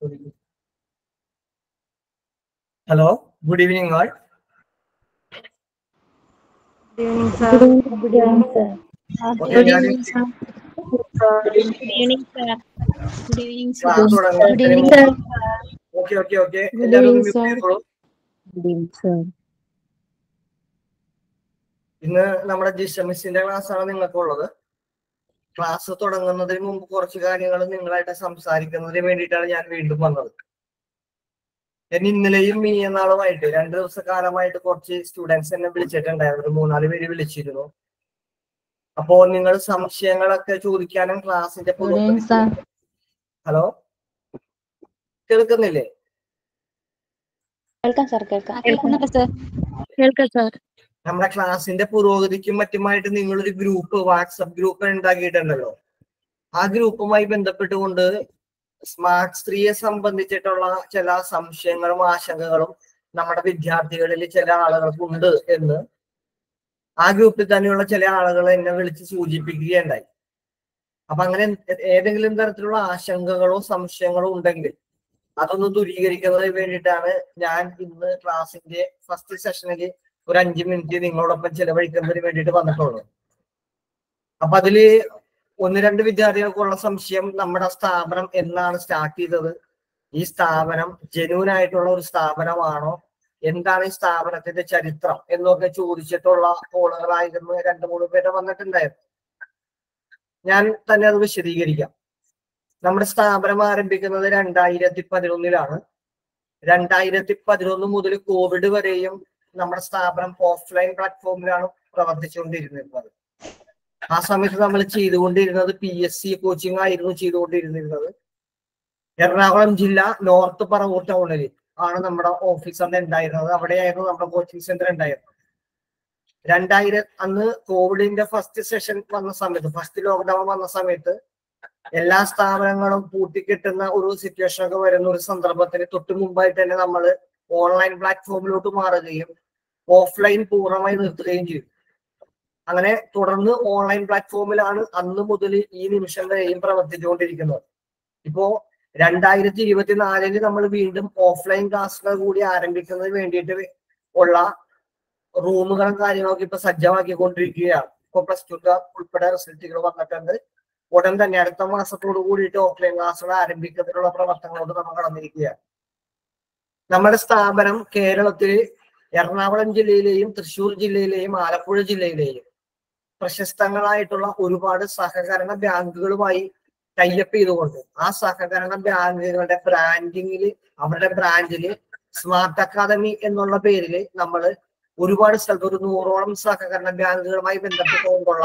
Hello good evening all evening sir Good evening, sir. Okay ഞാൻ Good evening, sir. Good evening, sir. Class തുടങ്ങാൻ Good evening, sir. Okay okay okay Good എല്ലാവരും ഒന്ന് evening, mute sir. ചെയ്തോളൂ Good evening, sir. ഇന്ന് നമ്മുടെ ജിഷമിസിന്റെ class ആണ് നിങ്ങൾക്കുള്ളത് class തുടങ്ങുന്നതിന് മുമ്പ് കുറച്ച് കാര്യങ്ങൾ നിങ്ങളായിട്ട് സംസാരിക്കുന്നതിന് വേണ്ടിയിട്ടാണ് ഞാൻ വീണ്ടും വന്നത് ഞാൻ ഇന്നലെയും മീനാളുമായിട്ട് രണ്ട് ദിവസക്കാലമായിട്ട് കുറച്ച് സ്റ്റുഡൻസ് എന്നെ വിളിച്ചിട്ടുണ്ടായിരുന്നു ഒരു മൂന്നാല് പേര് വിളിച്ചിരുന്നു അപ്പോ നിങ്ങൾ സംശയങ്ങളൊക്കെ ചോദിക്കാനും ക്ലാസിന്റെ Good evening, sir. ഹലോ കേൾക്കുന്നില്ലേ കേൾക്കാം സാർ കേൾക്കാം കേൾക്കുന്നുണ്ട് സർ കേൾക്കാം സാർ നമ്മുടെ ക്ലാസിന്റെ പുരോഗതിക്കും മറ്റുമായിട്ട് നിങ്ങളൊരു ഗ്രൂപ്പ് വാട്സപ്പ് ഗ്രൂപ്പ് ഉണ്ടാക്കിയിട്ടുണ്ടല്ലോ ആ ഗ്രൂപ്പുമായി ബന്ധപ്പെട്ടുകൊണ്ട് സ്മാർട്ട് സ്ത്രീയെ സംബന്ധിച്ചിട്ടുള്ള ചില സംശയങ്ങളും ആശങ്കകളും നമ്മുടെ വിദ്യാർത്ഥികളിൽ ചില ആളുകൾക്കുണ്ട് എന്ന് ആ ഗ്രൂപ്പിൽ തന്നെയുള്ള ചില ആളുകൾ എന്നെ വിളിച്ച് സൂചിപ്പിക്കുകയുണ്ടായി അപ്പൊ അങ്ങനെ ഏതെങ്കിലും തരത്തിലുള്ള ആശങ്കകളോ സംശയങ്ങളോ ഉണ്ടെങ്കിൽ അതൊന്ന് ദൂരീകരിക്കുന്നതിന് വേണ്ടിയിട്ടാണ് ഞാൻ ഇന്ന് ക്ലാസിന്റെ ഫസ്റ്റ് സെഷനിൽ ഒരു അഞ്ച് മിനിറ്റ് നിങ്ങളോടൊപ്പം ചെലവഴിക്കുന്നതിന് വേണ്ടിയിട്ട് വന്നിട്ടുള്ളത് അപ്പൊ അതില് ഒന്ന് രണ്ട് വിദ്യാർത്ഥികൾക്കുള്ള സംശയം നമ്മുടെ സ്ഥാപനം എന്നാണ് സ്റ്റാർട്ട് ചെയ്തത് ഈ സ്ഥാപനം ജെന്യൂൻ ആയിട്ടുള്ള ഒരു സ്ഥാപനമാണോ എന്താണ് ഈ സ്ഥാപനത്തിന്റെ ചരിത്രം എന്നൊക്കെ ചോദിച്ചിട്ടുള്ള കോളുകളായിരുന്നു രണ്ട് മൂന്ന് പേര് വന്നിട്ടുണ്ടായിരുന്നു ഞാൻ തന്നെ അത് വിശദീകരിക്കാം നമ്മുടെ സ്ഥാപനം ആരംഭിക്കുന്നത് രണ്ടായിരത്തി പതിനൊന്നിലാണ് രണ്ടായിരത്തി പതിനൊന്ന് മുതൽ കോവിഡ് വരെയും നമ്മുടെ സ്ഥാപനം ഓഫ്ലൈൻ പ്ലാറ്റ്ഫോമിലാണ് പ്രവർത്തിച്ചുകൊണ്ടിരുന്നത് ആ സമയത്ത് നമ്മൾ ചെയ്തുകൊണ്ടിരുന്നത് പി എസ് സി കോച്ചിങ് ആയിരുന്നു ചെയ്തുകൊണ്ടിരുന്നിരുന്നത് എറണാകുളം ജില്ല നോർത്ത് പറവൂർ ടൗണിൽ ആണ് നമ്മുടെ ഓഫീസ് അന്ന് ഉണ്ടായിരുന്നത് അവിടെയായിരുന്നു നമ്മുടെ കോച്ചിങ് സെന്റർ ഉണ്ടായിരുന്നത് രണ്ടായിരം അന്ന് കോവിഡിന്റെ ഫസ്റ്റ് സെഷൻ വന്ന സമയത്ത് ഫസ്റ്റ് ലോക്ക്ഡൌൺ വന്ന സമയത്ത് എല്ലാ സ്ഥാപനങ്ങളും പൂട്ടിക്കെട്ടുന്ന ഒരു സിറ്റുവേഷൻ ഒക്കെ വരുന്ന ഒരു സന്ദർഭത്തിന് തൊട്ട് മുമ്പായിട്ട് തന്നെ നമ്മൾ ഓൺലൈൻ പ്ലാറ്റ്ഫോമിലോട്ട് മാറുകയും ഓഫ്ലൈൻ പൂർണ്ണമായി നിർത്തുകയും ചെയ്തു അങ്ങനെ തുടർന്ന് ഓൺലൈൻ പ്ലാറ്റ്ഫോമിലാണ് അന്ന് മുതൽ ഈ നിമിഷം വരെയും പ്രവർത്തിച്ചുകൊണ്ടിരിക്കുന്നത് ഇപ്പോ രണ്ടായിരത്തി ഇരുപത്തിനാലില് നമ്മൾ വീണ്ടും ഓഫ്ലൈൻ ക്ലാസ്സുകൾ കൂടി ആരംഭിക്കുന്നതിന് വേണ്ടിയിട്ട് ഉള്ള റൂമുകളും കാര്യങ്ങളൊക്കെ ഇപ്പൊ സജ്ജമാക്കിക്കൊണ്ടിരിക്കുകയാണ് ഇപ്പൊ പ്ലസ് ടു ഉൾപ്പെടെ റിസൾട്ടുകൾ വന്നിട്ടുണ്ട് ഉടൻ തന്നെ അടുത്ത മാസത്തോട് കൂടിയിട്ട് ഓഫ്ലൈൻ ക്ലാസ്സുകൾ ആരംഭിക്കുന്നതിനുള്ള പ്രവർത്തനങ്ങളോട് നമ്മൾ കടന്നിരിക്കുകയാണ് നമ്മുടെ സ്ഥാപനം കേരളത്തിൽ എറണാകുളം ജില്ലയിലെയും തൃശ്ശൂർ ജില്ലയിലെയും ആലപ്പുഴ ജില്ലയിലെയും പ്രശസ്തങ്ങളായിട്ടുള്ള ഒരുപാട് സഹകരണ ബാങ്കുകളുമായി ടൈപ്പ് ചെയ്തുകൊണ്ട് ആ സഹകരണ ബാങ്കുകളുടെ ബ്രാൻഡിങ്ങിൽ അവരുടെ ബ്രാൻഡില് സ്മാർട്ട് അക്കാദമി എന്നുള്ള പേരില് നമ്മൾ ഒരുപാട് സ്ഥലത്ത് ഒരു നൂറോളം സഹകരണ ബാങ്കുകളുമായി ബന്ധപ്പെട്ടുകൊണ്ടുള്ള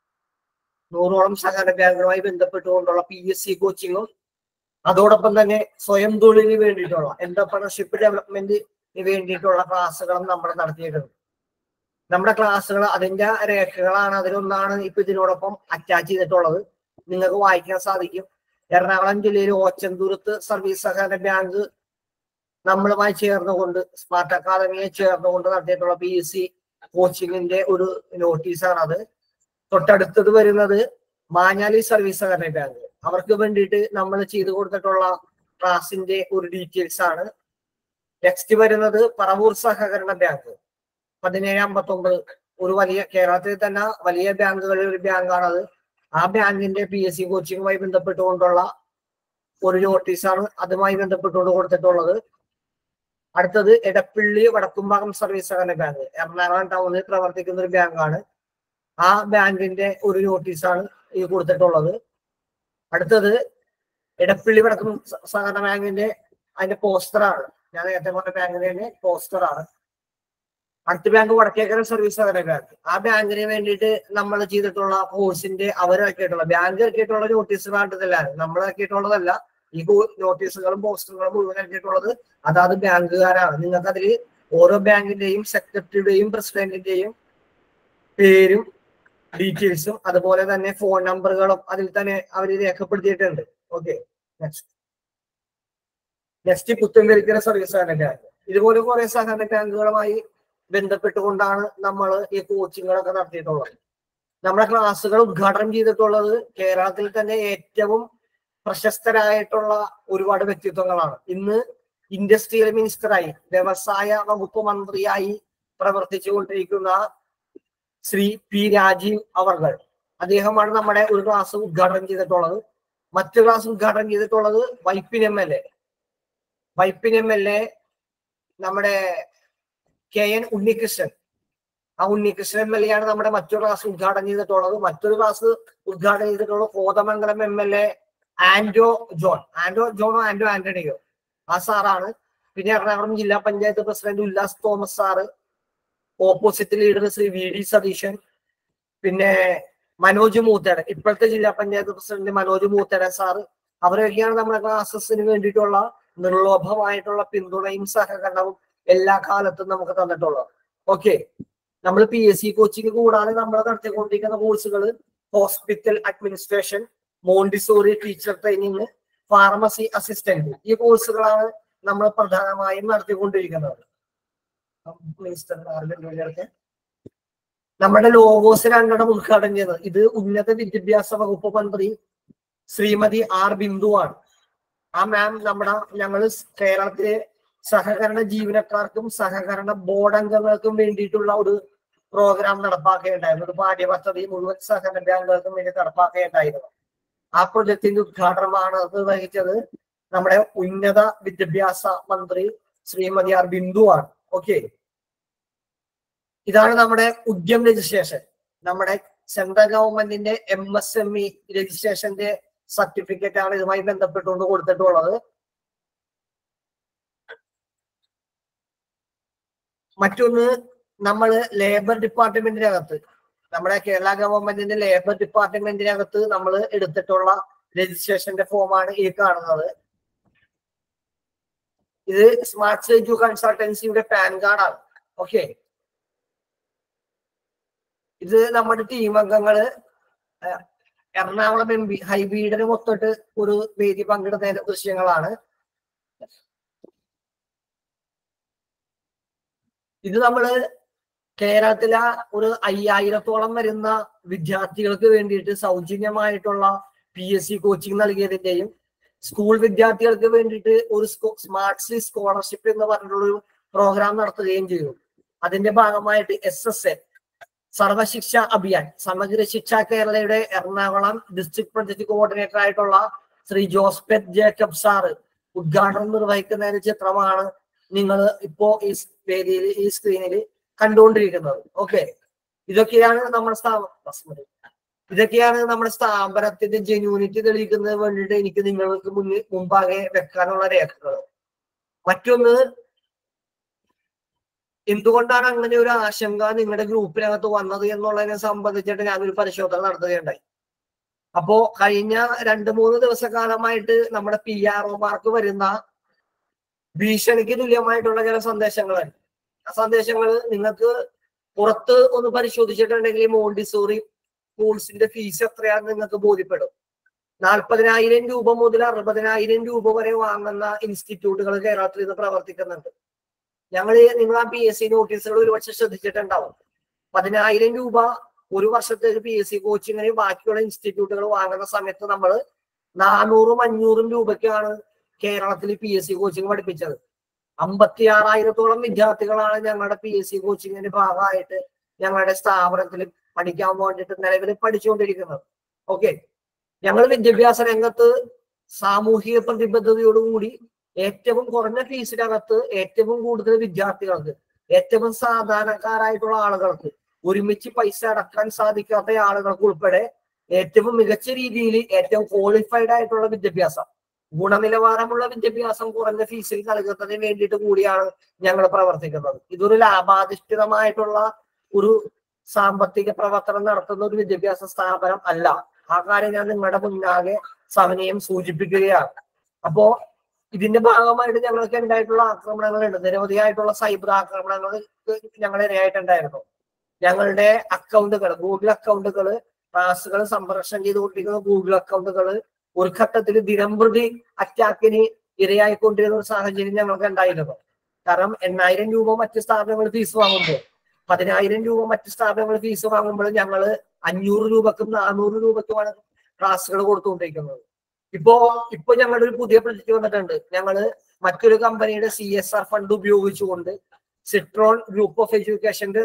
നൂറോളം സഹകരണ ബാങ്കുകളുമായി ബന്ധപ്പെട്ടുകൊണ്ടുള്ള പി എസ് സി കോച്ചിങ്ങും അതോടൊപ്പം തന്നെ സ്വയം തൊഴിലിന് വേണ്ടിയിട്ടുള്ള എന്റർപ്രണർഷിപ്പ് ഡെവലപ്മെന്റിന് വേണ്ടിയിട്ടുള്ള ക്ലാസ്സുകളും നമ്മൾ നടത്തിയിട്ടുണ്ട് നമ്മുടെ ക്ലാസ്സുകൾ അതിന്റെ രേഖകളാണ് അതിലൊന്നാണ് ഇപ്പൊ ഇതിനോടൊപ്പം അറ്റാച്ച് ചെയ്തിട്ടുള്ളത് നിങ്ങൾക്ക് വായിക്കാൻ സാധിക്കും എറണാകുളം ജില്ലയിൽ ഓച്ചന്തൂരത്ത് സർവീസ് സഹകരണ ബാങ്ക് നമ്മളുമായി ചേർന്നുകൊണ്ട് സ്മാർട്ട് അക്കാദമിയെ ചേർന്നുകൊണ്ട് നടത്തിയിട്ടുള്ള പി എസ് സി കോച്ചിങ്ങിന്റെ ഒരു നോട്ടീസാണ് അത് തൊട്ടടുത്തത് വരുന്നത് മാഞ്ഞാലി സർവീസ് സഹകരണ ബാങ്ക് അവർക്ക് വേണ്ടിയിട്ട് നമ്മൾ ചെയ്തു കൊടുത്തിട്ടുള്ള ക്ലാസിന്റെ ഒരു ഡീറ്റെയിൽസ് ആണ് നെക്സ്റ്റ് വരുന്നത് പറവൂർ സഹകരണ ബാങ്ക് പതിനേഴ് അമ്പത്തൊമ്പത് ഒരു വലിയ കേരളത്തിൽ തന്നെ വലിയ ബാങ്കുകളിൽ ഒരു ബാങ്കാണത് ആ ബാങ്കിന്റെ പി എസ് സി കോച്ചിങ്ങുമായി ബന്ധപ്പെട്ടുകൊണ്ടുള്ള ഒരു നോട്ടീസാണ് അതുമായി ബന്ധപ്പെട്ടുകൊണ്ട് കൊടുത്തിട്ടുള്ളത് അടുത്തത് എടപ്പള്ളി വടക്കുംഭാഗം സർവീസ് സഹകരണ ബാങ്ക് എറണാകുളം ടൗണിൽ പ്രവർത്തിക്കുന്ന ഒരു ബാങ്കാണ് ആ ബാങ്കിന്റെ ഒരു നോട്ടീസാണ് ഈ കൊടുത്തിട്ടുള്ളത് അടുത്തത് എടപ്പള്ളി വടക്കും സ- സഹകരണ ബാങ്കിന്റെ അതിന്റെ പോസ്റ്ററാണ് ഞാൻ നേരത്തെ പറഞ്ഞ ബാങ്കിന്റെ പോസ്റ്ററാണ് അടുത്ത ബാങ്ക് വടക്കേക്കര സർവീസ് സഹകരണ ബാങ്ക് ആ ബാങ്കിന് വേണ്ടിയിട്ട് നമ്മൾ ചെയ്തിട്ടുള്ള കോഴ്സിന്റെ അവരിറക്കിയിട്ടുള്ള ബാങ്ക് ഇറക്കിയിട്ടുള്ള നോട്ടീസുകളായിട്ടല്ല നമ്മൾ ഇറക്കിയിട്ടുള്ളതല്ല ഈ നോട്ടീസുകളും പോസ്റ്ററുകളും മുഴുവൻ ഇറക്കിയിട്ടുള്ളത് അതാത് ബാങ്കുകാരാണ് നിങ്ങൾക്ക് അതിൽ ഓരോ ബാങ്കിന്റെയും സെക്രട്ടറിയുടെയും പ്രസിഡന്റിന്റെയും പേരും ഡീറ്റെയിൽസും അതുപോലെ തന്നെ ഫോൺ നമ്പറുകളും അതിൽ തന്നെ അവർ രേഖപ്പെടുത്തിയിട്ടുണ്ട് okay next next Puthenvelikkara service സഹകരണ ബാങ്ക് ഇതുപോലെ കുറെ സഹകരണ ബാങ്കുകളുമായി ബന്ധപ്പെട്ടുകൊണ്ടാണ് നമ്മൾ ഈ കോച്ചിങ്ങുകളൊക്കെ നടത്തിയിട്ടുള്ളത് നമ്മുടെ ക്ലാസ്സുകൾ ഉദ്ഘാടനം ചെയ്തിട്ടുള്ളത് കേരളത്തിൽ തന്നെ ഏറ്റവും പ്രശസ്തരായിട്ടുള്ള ഒരുപാട് വ്യക്തിത്വങ്ങളാണ് ഇന്ന് ഇൻഡസ്ട്രിയൽ മിനിസ്റ്ററായി വ്യവസായ വകുപ്പ് മന്ത്രിയായി പ്രവർത്തിച്ചുകൊണ്ടിരിക്കുന്ന ശ്രീ പി രാജീവ് അവർകൾ അദ്ദേഹമാണ് നമ്മുടെ ഒരു ക്ലാസ് ഉദ്ഘാടനം ചെയ്തിട്ടുള്ളത് മറ്റു ക്ലാസ് ഉദ്ഘാടനം ചെയ്തിട്ടുള്ളത് Vypin M L A Vypin M L A നമ്മുടെ കെ എൻ ഉണ്ണികൃഷ്ണൻ ആ ഉണ്ണികൃഷ്ണൻ എം എൽ എ ആണ് നമ്മുടെ മറ്റൊരു ക്ലാസ് ഉദ്ഘാടനം ചെയ്തിട്ടുള്ളത് മറ്റൊരു ക്ലാസ് ഉദ്ഘാടനം ചെയ്തിട്ടുള്ളത് Kothamangalam M L A Ando John Ando ജോണോ ആൻഡോ ആന്റണിയോ ആ സാറാണ് പിന്നെ എറണാകുളം ജില്ലാ panchayat president Ullas Thomas sir opposite leader Shri V D Satheesan പിന്നെ മനോജ് മൂത്തേടൻ ഇപ്പോഴത്തെ ജില്ലാ പഞ്ചായത്ത് പ്രസിഡന്റ് മനോജ് മൂത്തേടൻ സാറ് അവരൊക്കെയാണ് നമ്മുടെ ക്ലാസ്സസിന് വേണ്ടിയിട്ടുള്ള നിർലോഭമായിട്ടുള്ള പിന്തുണയും സഹകരണവും എല്ലാ കാലത്തും നമുക്ക് തന്നിട്ടുള്ളത് ഓക്കെ നമ്മൾ പി എസ് സി കോച്ചിങ് കൂടാതെ നമ്മൾ നടത്തിക്കൊണ്ടിരിക്കുന്ന കോഴ്സുകൾ hospital administration Montessori teacher training pharmacy assistant ഈ കോഴ്സുകളാണ് നമ്മൾ പ്രധാനമായും നടത്തിക്കൊണ്ടിരിക്കുന്നത് മിനിസ്റ്റർ ആരുടെ നമ്മുടെ ലോഗോസ് രണ്ടെണ്ണം ഉദ്ഘാടനം ചെയ്തത് ഇത് ഉന്നത വിദ്യാഭ്യാസ വകുപ്പ് മന്ത്രി ശ്രീമതി ആർ ബിന്ദുവാണ് ആ മാം നമ്മുടെ ഞങ്ങൾ കേരളത്തിലെ സഹകരണ ജീവനക്കാർക്കും സഹകരണ ബോർഡ് അംഗങ്ങൾക്കും വേണ്ടിയിട്ടുള്ള ഒരു പ്രോഗ്രാം നടപ്പാക്കുകയുണ്ടായിരുന്നു ഒരു പാഠ്യപദ്ധതി മുഴുവൻ സഹകരണ ബാങ്കുകൾക്കും വേണ്ടി നടപ്പാക്കുകയുണ്ടായിരുന്നു ആ പ്രൊജക്ടിന്റെ ഉദ്ഘാടനമാണ് അത് വഹിച്ചത് നമ്മുടെ ഉന്നത വിദ്യാഭ്യാസ മന്ത്രി ശ്രീമതി ആർ ബിന്ദുവാണ് ഓക്കെ ഇതാണ് നമ്മുടെ ഉദ്യം രജിസ്ട്രേഷൻ നമ്മുടെ സെൻട്രൽ ഗവൺമെന്റിന്റെ എം എസ് എം ഇ രജിസ്ട്രേഷന്റെ സർട്ടിഫിക്കറ്റ് ആണ് ഇതുമായി ബന്ധപ്പെട്ടുകൊണ്ട് കൊടുത്തിട്ടുള്ളത് മറ്റൊന്ന് നമ്മൾ ലേബർ ഡിപ്പാർട്ട്മെന്റിനകത്ത് നമ്മുടെ കേരള ഗവൺമെന്റിന്റെ ലേബർ ഡിപ്പാർട്ട്മെന്റിനകത്ത് നമ്മൾ എടുത്തിട്ടുള്ള രജിസ്ട്രേഷന്റെ ഫോമാണ് ഈ കാണുന്നത് ഇത് സ്മാർട്ട് സേജു കൺസൾട്ടൻസിയുടെ പാൻ കാർഡാണ് ഓക്കെ ഇത് നമ്മുടെ ടീം അംഗങ്ങള് ഏഹ്, എറണാകുളം എം പി ഹൈബീഡിന് മൊത്തമായിട്ട് ഒരു വേദി പങ്കെടുത്ത ദൃശ്യങ്ങളാണ് ഇത് നമ്മള് കേരളത്തിലെ ഒരു അയ്യായിരത്തോളം വരുന്ന വിദ്യാർത്ഥികൾക്ക് വേണ്ടിയിട്ട് സൗജന്യമായിട്ടുള്ള പി എസ് സി കോച്ചിങ് നൽകിയതിന്റെയും സ്കൂൾ വിദ്യാർത്ഥികൾക്ക് വേണ്ടിയിട്ട് ഒരു സ്മാർട്ട് സി സ്കോളർഷിപ്പ് എന്ന് പറഞ്ഞിട്ടുള്ള ഒരു പ്രോഗ്രാം നടത്തുകയും ചെയ്തു അതിന്റെ ഭാഗമായിട്ട് S S A Sarva Shiksha Abhiyan Samagra Shiksha കേരളയുടെ എറണാകുളം ഡിസ്ട്രിക്ട് പ്രൊജക്ട് കോർഡിനേറ്റർ ആയിട്ടുള്ള ശ്രീ ജോസ്പെറ്റ് ജേക്കബ് സാറ് ഉദ്ഘാടനം നിർവഹിക്കുന്ന ഒരു ചിത്രമാണ് നിങ്ങൾ ഇപ്പോ ഈ വേദിയിൽ ഈ സ്ക്രീനിൽ കണ്ടുകൊണ്ടിരിക്കുന്നത് ഓക്കെ ഇതൊക്കെയാണ് നമ്മുടെ സ്ഥാപനം ഇതൊക്കെയാണ് നമ്മുടെ സ്ഥാപനത്തിന്റെ ജെന്യൂനിറ്റി തെളിയിക്കുന്നതിന് വേണ്ടിയിട്ട് എനിക്ക് നിങ്ങൾക്ക് മുന്നിൽ മുമ്പാകെ വെക്കാനുള്ള രേഖകൾ മറ്റൊന്ന് എന്തുകൊണ്ടാണ് അങ്ങനെ ഒരു ആശങ്ക നിങ്ങളുടെ ഗ്രൂപ്പിനകത്ത് വന്നത് എന്നുള്ളതിനെ സംബന്ധിച്ചിട്ട് ഞാനൊരു പരിശോധന നടത്തുകയുണ്ടായി അപ്പോ കഴിഞ്ഞ രണ്ട് മൂന്ന് ദിവസക്കാലമായിട്ട് നമ്മുടെ പി ആർ ഒമാർക്ക് വരുന്ന ഭീഷണിക്ക് തുല്യമായിട്ടുള്ള ചില സന്ദേശങ്ങളാണ് ആ സന്ദേശങ്ങൾ നിങ്ങൾക്ക് പുറത്ത് ഒന്ന് പരിശോധിച്ചിട്ടുണ്ടെങ്കിൽ മോണ്ടിസോറി സ്കൂൾസിന്റെ ഫീസ് എത്രയാണെന്ന് നിങ്ങൾക്ക് ബോധ്യപ്പെടും നാൽപ്പതിനായിരം രൂപ മുതൽ അറുപതിനായിരം രൂപ വരെ വാങ്ങുന്ന ഇൻസ്റ്റിറ്റ്യൂട്ടുകൾ കേരളത്തിൽ ഇത് പ്രവർത്തിക്കുന്നുണ്ട് ഞങ്ങൾ നിങ്ങൾ ആ പി എസ് സി നോട്ടീസുകൾ ഒരുപക്ഷെ ശ്രദ്ധിച്ചിട്ടുണ്ടാവും പതിനായിരം രൂപ ഒരു വർഷത്തേക്ക് പി എസ് സി കോച്ചിങ്ങിന് ബാക്കിയുള്ള ഇൻസ്റ്റിറ്റ്യൂട്ടുകൾ വാങ്ങുന്ന സമയത്ത് നമ്മൾ നാനൂറും അഞ്ഞൂറും രൂപയ്ക്കാണ് കേരളത്തിൽ പി എസ് സി കോച്ചിങ് പഠിപ്പിച്ചത് അമ്പത്തി ആറായിരത്തോളം വിദ്യാർത്ഥികളാണ് ഞങ്ങളുടെ പി എസ് സി കോച്ചിങ്ങിന്റെ ഭാഗമായിട്ട് ഞങ്ങളുടെ സ്ഥാപനത്തിൽ പഠിക്കാൻ വേണ്ടിയിട്ട് നിലവിൽ പഠിച്ചുകൊണ്ടിരിക്കുന്നത് ഓക്കെ ഞങ്ങൾ വിദ്യാഭ്യാസ രംഗത്ത് സാമൂഹിക പ്രതിബദ്ധതയോടുകൂടി ഏറ്റവും കുറഞ്ഞ ഫീസിനകത്ത് ഏറ്റവും കൂടുതൽ വിദ്യാർത്ഥികൾക്ക് ഏറ്റവും സാധാരണക്കാരായിട്ടുള്ള ആളുകൾക്ക് ഒരുമിച്ച് പൈസ അടക്കാൻ സാധിക്കാത്ത ആളുകൾക്ക് ഉൾപ്പെടെ ഏറ്റവും മികച്ച രീതിയിൽ ഏറ്റവും ക്വാളിഫൈഡ് ആയിട്ടുള്ള വിദ്യാഭ്യാസം ഗുണനിലവാരമുള്ള വിദ്യാഭ്യാസം കുറഞ്ഞ ഫീസിൽ നൽകുന്നതിന് വേണ്ടിയിട്ട് കൂടിയാണ് ഞങ്ങൾ പ്രവർത്തിക്കുന്നത് ഇതൊരു ലാഭാധിഷ്ഠിതമായിട്ടുള്ള ഒരു സാമ്പത്തിക പ്രവർത്തനം നടത്തുന്ന ഒരു വിദ്യാഭ്യാസ സ്ഥാപനം അല്ല ആ കാര്യം ഞാൻ നിങ്ങളുടെ മുന്നാകെ സമയം സൂചിപ്പിക്കുകയാണ് അപ്പോ ഇതിന്റെ ഭാഗമായിട്ട് ഞങ്ങൾക്ക് ഉണ്ടായിട്ടുള്ള ആക്രമണങ്ങളുണ്ട് നിരവധിയായിട്ടുള്ള സൈബർ ആക്രമണങ്ങൾ ഞങ്ങൾ ഇരയായിട്ടുണ്ടായിരുന്നു ഞങ്ങളുടെ അക്കൗണ്ടുകൾ ഗൂഗിൾ അക്കൗണ്ടുകൾ ക്ലാസ്സുകൾ സംപ്രേഷണം ചെയ്തുകൊണ്ടിരിക്കുന്ന ഗൂഗിൾ അക്കൗണ്ടുകൾ ഒരു ഘട്ടത്തിൽ ദിനംപ്രതി അറ്റാക്കിന് ഇരയായിക്കൊണ്ടിരുന്ന ഒരു സാഹചര്യം ഞങ്ങൾക്ക് ഉണ്ടായിരുന്നു കാരണം എണ്ണായിരം രൂപ മറ്റ് സ്ഥാപനങ്ങൾ ഫീസ് വാങ്ങുമ്പോൾ പതിനായിരം രൂപ മറ്റ് സ്ഥാപനങ്ങൾ ഫീസ് വാങ്ങുമ്പോൾ ഞങ്ങൾ അഞ്ഞൂറ് രൂപക്കും നാനൂറ് രൂപക്കുമാണ് ക്ലാസ്സുകൾ കൊടുത്തുകൊണ്ടിരിക്കുന്നത് ഇപ്പോ ഇപ്പൊ ഞങ്ങളുടെ ഒരു പുതിയ പ്രൊജക്ട് വന്നിട്ടുണ്ട് ഞങ്ങള് മറ്റൊരു കമ്പനിയുടെ സി എസ് ആർ ഫണ്ട് ഉപയോഗിച്ചുകൊണ്ട് സിട്രോൺ ഗ്രൂപ്പ് ഓഫ് എഡ്യൂക്കേഷന്റെ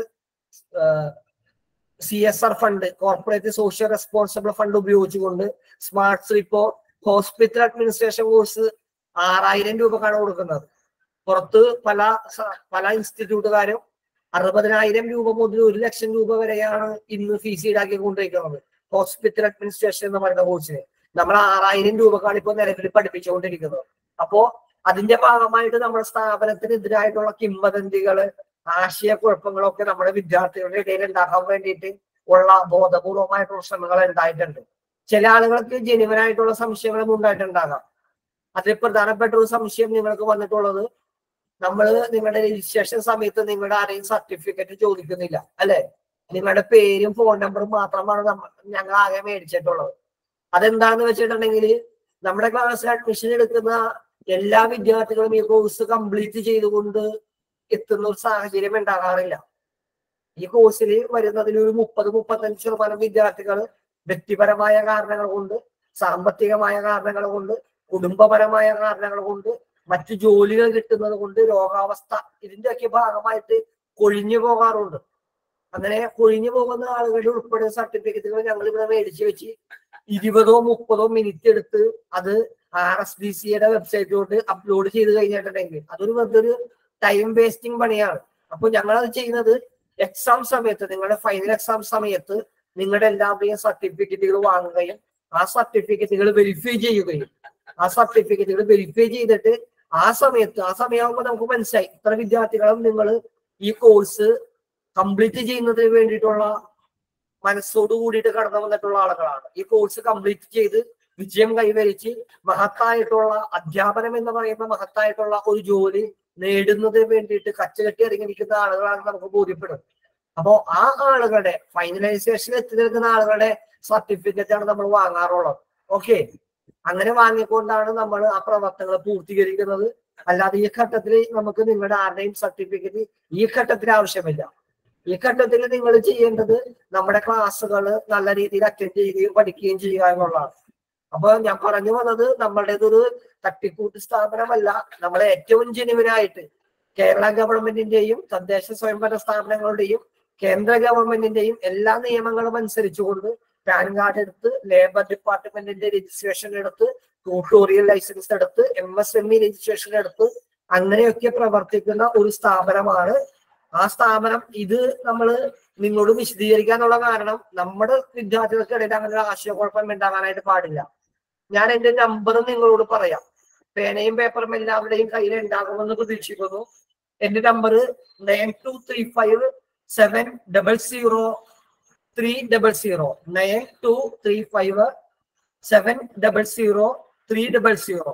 C S R fund corporate social responsible fund ഉപയോഗിച്ചുകൊണ്ട് സ്മാർട്ട് ഇപ്പോ ഹോസ്പിറ്റൽ അഡ്മിനിസ്ട്രേഷൻ കോഴ്സ് ആറായിരം രൂപക്കാണ് കൊടുക്കുന്നത് പുറത്ത് പല സ- പല ഇൻസ്റ്റിറ്റ്യൂട്ടുകാരും അറുപതിനായിരം രൂപ മുതൽ ഒരു ലക്ഷം രൂപ വരെയാണ് ഇന്ന് ഫീസ് ഈടാക്കിക്കൊണ്ടിരിക്കുന്നത് ഹോസ്പിറ്റൽ അഡ്മിനിസ്ട്രേഷൻ എന്ന് പറയുന്ന കോഴ്സിന് നമ്മൾ ആറായിരം രൂപക്കാണ് ഇപ്പോൾ നിലവിൽ പഠിപ്പിച്ചുകൊണ്ടിരിക്കുന്നത് അപ്പോ അതിന്റെ ഭാഗമായിട്ട് നമ്മുടെ സ്ഥാപനത്തിനെതിരായിട്ടുള്ള കിംവദന്തികള് ആശയക്കുഴപ്പങ്ങളൊക്കെ നമ്മുടെ വിദ്യാർത്ഥികളുടെ ഇടയിൽ ഉണ്ടാക്കാൻ വേണ്ടിയിട്ട് ഉള്ള ബോധപൂർവമായിട്ടുള്ള ശ്രമങ്ങൾ ഉണ്ടായിട്ടുണ്ട് ചില ആളുകൾക്ക് ജനുവനായിട്ടുള്ള സംശയങ്ങളും ഉണ്ടായിട്ടുണ്ടാകാം അതിൽ പ്രധാനപ്പെട്ട ഒരു സംശയം നിങ്ങൾക്ക് വന്നിട്ടുള്ളത് നമ്മൾ നിങ്ങളുടെ രജിസ്ട്രേഷൻ സമയത്ത് നിങ്ങളുടെ ആരെയും സർട്ടിഫിക്കറ്റ് ചോദിക്കുന്നില്ല അല്ലെ നിങ്ങളുടെ പേരും ഫോൺ നമ്പറും മാത്രമാണ് നമ്മ- ഞങ്ങൾ ആകെ മേടിച്ചിട്ടുള്ളത് അതെന്താന്ന് വെച്ചിട്ടുണ്ടെങ്കിൽ നമ്മുടെ ക്ലാസ്സിൽ അഡ്മിഷൻ എടുക്കുന്ന എല്ലാ വിദ്യാർത്ഥികളും ഈ കോഴ്സ് കംപ്ലീറ്റ് ചെയ്തുകൊണ്ട് എത്തുന്ന ഒരു സാഹചര്യം ഉണ്ടാകാറില്ല ഈ കോഴ്സിൽ വരുന്നതിൽ ഒരു മുപ്പത് മുപ്പത്തഞ്ച് ശതമാനം വിദ്യാർത്ഥികൾ വ്യക്തിപരമായ കാരണങ്ങൾ കൊണ്ട് സാമ്പത്തികമായ കാരണങ്ങൾ കൊണ്ട് കുടുംബപരമായ കാരണങ്ങൾ കൊണ്ട് മറ്റു ജോലികൾ കിട്ടുന്നത് കൊണ്ട് രോഗാവസ്ഥ ഇതിന്റെയൊക്കെ ഭാഗമായിട്ട് കൊഴിഞ്ഞു പോകാറുണ്ട് അങ്ങനെ കൊഴിഞ്ഞു പോകുന്ന ആളുകളുടെ ഉൾപ്പെടെ സർട്ടിഫിക്കറ്റുകൾ ഞങ്ങൾ ഇവിടെ മേടിച്ചു വെച്ച് ഇരുപതോ മുപ്പതോ മിനിറ്റ് എടുത്ത് അത് ആർ എസ് ഡി സിയുടെ വെബ്സൈറ്റിലോട്ട് അപ്ലോഡ് ചെയ്ത് കഴിഞ്ഞിട്ടുണ്ടെങ്കിൽ അതൊരു വെറുതെ ഒരു ടൈം വേസ്റ്റിംഗ് പണിയാണ് അപ്പൊ ഞങ്ങൾ അത് ചെയ്യുന്നത് എക്സാം സമയത്ത് നിങ്ങളുടെ ഫൈനൽ എക്സാം സമയത്ത് നിങ്ങളുടെ എല്ലാവരുടെയും സർട്ടിഫിക്കറ്റുകൾ വാങ്ങുകയും ആ സർട്ടിഫിക്കറ്റുകൾ വെരിഫൈ ചെയ്യുകയും ആ സർട്ടിഫിക്കറ്റുകൾ വെരിഫൈ ചെയ്തിട്ട് ആ സമയത്ത് ആ സമയമാകുമ്പോൾ നമുക്ക് മനസ്സിലായി ഇത്ര വിദ്യാർത്ഥികളും നിങ്ങൾ ഈ കോഴ്സ് കംപ്ലീറ്റ് ചെയ്യുന്നതിന് വേണ്ടിയിട്ടുള്ള മനസ്സോട് കൂടിയിട്ട് കടന്നു വന്നിട്ടുള്ള ആളുകളാണ് ഈ കോഴ്സ് കംപ്ലീറ്റ് ചെയ്ത് വിജയം കൈവരിച്ച് മഹത്തായിട്ടുള്ള അധ്യാപനം എന്ന് പറയുന്ന മഹത്തായിട്ടുള്ള ഒരു ജോലി നേടുന്നതിന് വേണ്ടിയിട്ട് കച്ചകെട്ടി ഇറങ്ങിയിരിക്കുന്ന ആളുകളാണ് നമുക്ക് ബോധ്യപ്പെടും അപ്പോ ആ ആളുകളുടെ ഫൈനലൈസേഷൻ എത്തി നിൽക്കുന്ന ആളുകളുടെ സർട്ടിഫിക്കറ്റ് ആണ് നമ്മൾ വാങ്ങാറുള്ളത് ഓക്കെ അങ്ങനെ വാങ്ങിക്കൊണ്ടാണ് നമ്മൾ ആ പ്രവർത്തനങ്ങൾ പൂർത്തീകരിക്കുന്നത് അല്ലാതെ ഈ ഘട്ടത്തിൽ നമുക്ക് നിങ്ങളുടെ ആരുടെയും സർട്ടിഫിക്കറ്റ് ഈ ഘട്ടത്തിൽ ആവശ്യമില്ല ഈ ഘട്ടത്തിൽ നിങ്ങൾ ചെയ്യേണ്ടത് നമ്മുടെ ക്ലാസ്സുകൾ നല്ല രീതിയിൽ അറ്റൻഡ് ചെയ്യുകയും പഠിക്കുകയും ചെയ്യുക എന്നുള്ളതാണ് അപ്പൊ ഞാൻ പറഞ്ഞു വന്നത് നമ്മുടേതൊരു തട്ടിക്കൂട്ട് സ്ഥാപനമല്ല നമ്മളെ ഏറ്റവും ജനുവിനായിട്ട് കേരള ഗവൺമെന്റിന്റെയും തദ്ദേശ സ്വയംഭരണ സ്ഥാപനങ്ങളുടെയും കേന്ദ്ര ഗവൺമെന്റിന്റെയും എല്ലാ നിയമങ്ങളും അനുസരിച്ചുകൊണ്ട് പാൻ കാർഡ് എടുത്ത് ലേബർ ഡിപ്പാർട്ട്മെന്റിന്റെ രജിസ്ട്രേഷൻ എടുത്ത് ട്യൂട്ടോറിയൽ ലൈസൻസ് എടുത്ത് M S M E registration എടുത്ത് അങ്ങനെയൊക്കെ പ്രവർത്തിക്കുന്ന ഒരു സ്ഥാപനമാണ് ആ സ്ഥാപനം ഇത് നമ്മൾ നിങ്ങളോട് വിശദീകരിക്കാനുള്ള കാരണം നമ്മുടെ വിദ്യാർത്ഥികൾക്കിടയിൽ അങ്ങനെ ഒരു ആശയക്കുഴപ്പം ഉണ്ടാകാനായിട്ട് പാടില്ല ഞാൻ എന്റെ നമ്പർ നിങ്ങളോട് പറയാം പേനയും പേപ്പറും എല്ലാവരുടെയും കയ്യിൽ ഉണ്ടാകുമെന്ന് പ്രതീക്ഷിക്കുന്നു എന്റെ number nine two three five seven double zero three double zero nine two three five seven double zero three double zero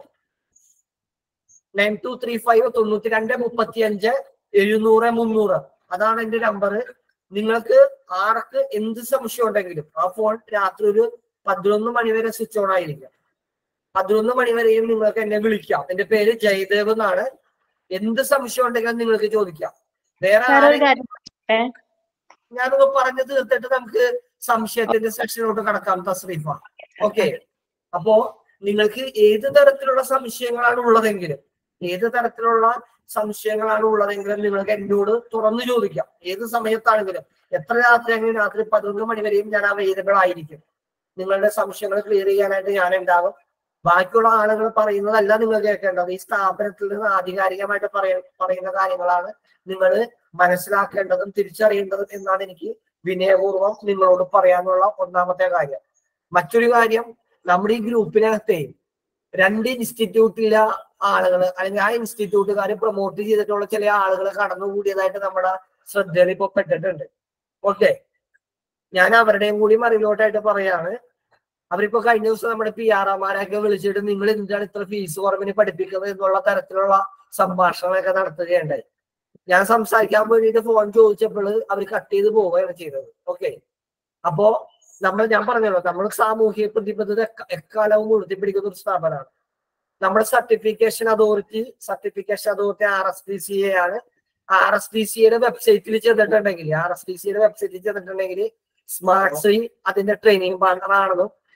nine two three five തൊണ്ണൂറ്റി രണ്ട് മുപ്പത്തി അഞ്ച് എഴുന്നൂറ് മുന്നൂറ് അതാണ് എന്റെ നമ്പർ നിങ്ങൾക്ക് ആർക്ക് എന്ത് സംശയം ഉണ്ടെങ്കിലും ആ ഫോൺ രാത്രി ഒരു പതിനൊന്ന് മണി വരെ സ്വിച്ച് ഓൺ ആയിരിക്കും പതിനൊന്ന് മണി വരെയും നിങ്ങൾക്ക് എന്നെ വിളിക്കാം എന്റെ പേര് ജയദേവ് എന്നാണ് എന്ത് സംശയം ഉണ്ടെങ്കിലും നിങ്ങൾക്ക് ചോദിക്കാം വേറെ സാർ ഒരു ആരെങ്കിലും കാര്യം പറയട്ടെ? ഞാനൊന്ന് പറഞ്ഞു തീർത്തിട്ട് നമുക്ക് സംശയത്തിന്റെ സെക്ഷനിലോട്ട് കടക്കാം തസ്രീഫ ഓക്കെ അപ്പോ നിങ്ങൾക്ക് ഏത് തരത്തിലുള്ള സംശയങ്ങളാണ് ഉള്ളതെങ്കിലും ഏത് തരത്തിലുള്ള സംശയങ്ങളാണ് ഉള്ളതെങ്കിലും നിങ്ങൾക്ക് എന്നോട് തുറന്നു ചോദിക്കാം ഏത് സമയത്താണെങ്കിലും എത്ര രാത്രിയാണെങ്കിലും രാത്രി പതിനൊന്ന് മണി വരെയും ഞാൻ അവൈലബിൾ ആയിരിക്കും നിങ്ങളുടെ സംശയങ്ങൾ ക്ലിയർ ചെയ്യാനായിട്ട് ഞാൻ ഉണ്ടാകും ബാക്കിയുള്ള ആളുകൾ പറയുന്നതല്ല നിങ്ങൾ കേൾക്കേണ്ടത് ഈ സ്ഥാപനത്തിൽ നിന്ന് ആധികാരികമായിട്ട് പറയ പറയുന്ന കാര്യങ്ങളാണ് നിങ്ങൾ മനസ്സിലാക്കേണ്ടതും തിരിച്ചറിയേണ്ടതും എന്നാണ് എനിക്ക് വിനയപൂർവ്വം നിങ്ങളോട് പറയാനുള്ള ഒന്നാമത്തെ കാര്യം മറ്റൊരു കാര്യം നമ്മുടെ ഈ ഗ്രൂപ്പിനകത്തെ രണ്ട് ഇൻസ്റ്റിറ്റ്യൂട്ടിലെ ആളുകൾ അല്ലെങ്കിൽ ആ ഇൻസ്റ്റിറ്റ്യൂട്ടുകാരെ പ്രൊമോട്ട് ചെയ്തിട്ടുള്ള ചില ആളുകൾ കടന്നുകൂടിയതായിട്ട് നമ്മുടെ ശ്രദ്ധയിൽ ഇപ്പൊ പെട്ടിട്ടുണ്ട് ഓക്കെ ഞാൻ അവരുടെയും കൂടി മറിലോട്ടായിട്ട് പറയാണ് അവരിപ്പോ കഴിഞ്ഞ ദിവസം നമ്മുടെ പി ആർ എമാരെയൊക്കെ വിളിച്ചിട്ട് നിങ്ങൾ എന്തിനാണ് ഇത്ര ഫീസ് കുറവിന് പഠിപ്പിക്കുന്നത് എന്നുള്ള തരത്തിലുള്ള സംഭാഷണങ്ങളൊക്കെ നടത്തുകയുണ്ടായി ഞാൻ സംസാരിക്കാൻ വേണ്ടിയിട്ട് ഫോൺ ചോദിച്ചപ്പോൾ അവർ കട്ട് ചെയ്ത് പോവുകയാണ് ചെയ്തത് ഓക്കെ അപ്പോ നമ്മൾ ഞാൻ പറഞ്ഞല്ലോ നമ്മൾ സാമൂഹിക പ്രതിബദ്ധത എക്ക- എക്കാലവും ഉയർത്തിപ്പിടിക്കുന്ന ഒരു സ്ഥാപനമാണ് നമ്മുടെ certification authority certification authority R S D C A ആണ് ആർ എസ് ഡി സിയുടെ വെബ്സൈറ്റിൽ ചെന്നിട്ടുണ്ടെങ്കിൽ ആർ എസ് ഡി സിയുടെ വെബ്സൈറ്റിൽ ചെന്നിട്ടുണ്ടെങ്കിൽ സ്മാർട്ട് ശ്രീ അതിന്റെ ട്രെയിനിങ് പാർട്ണർ ആണെന്നും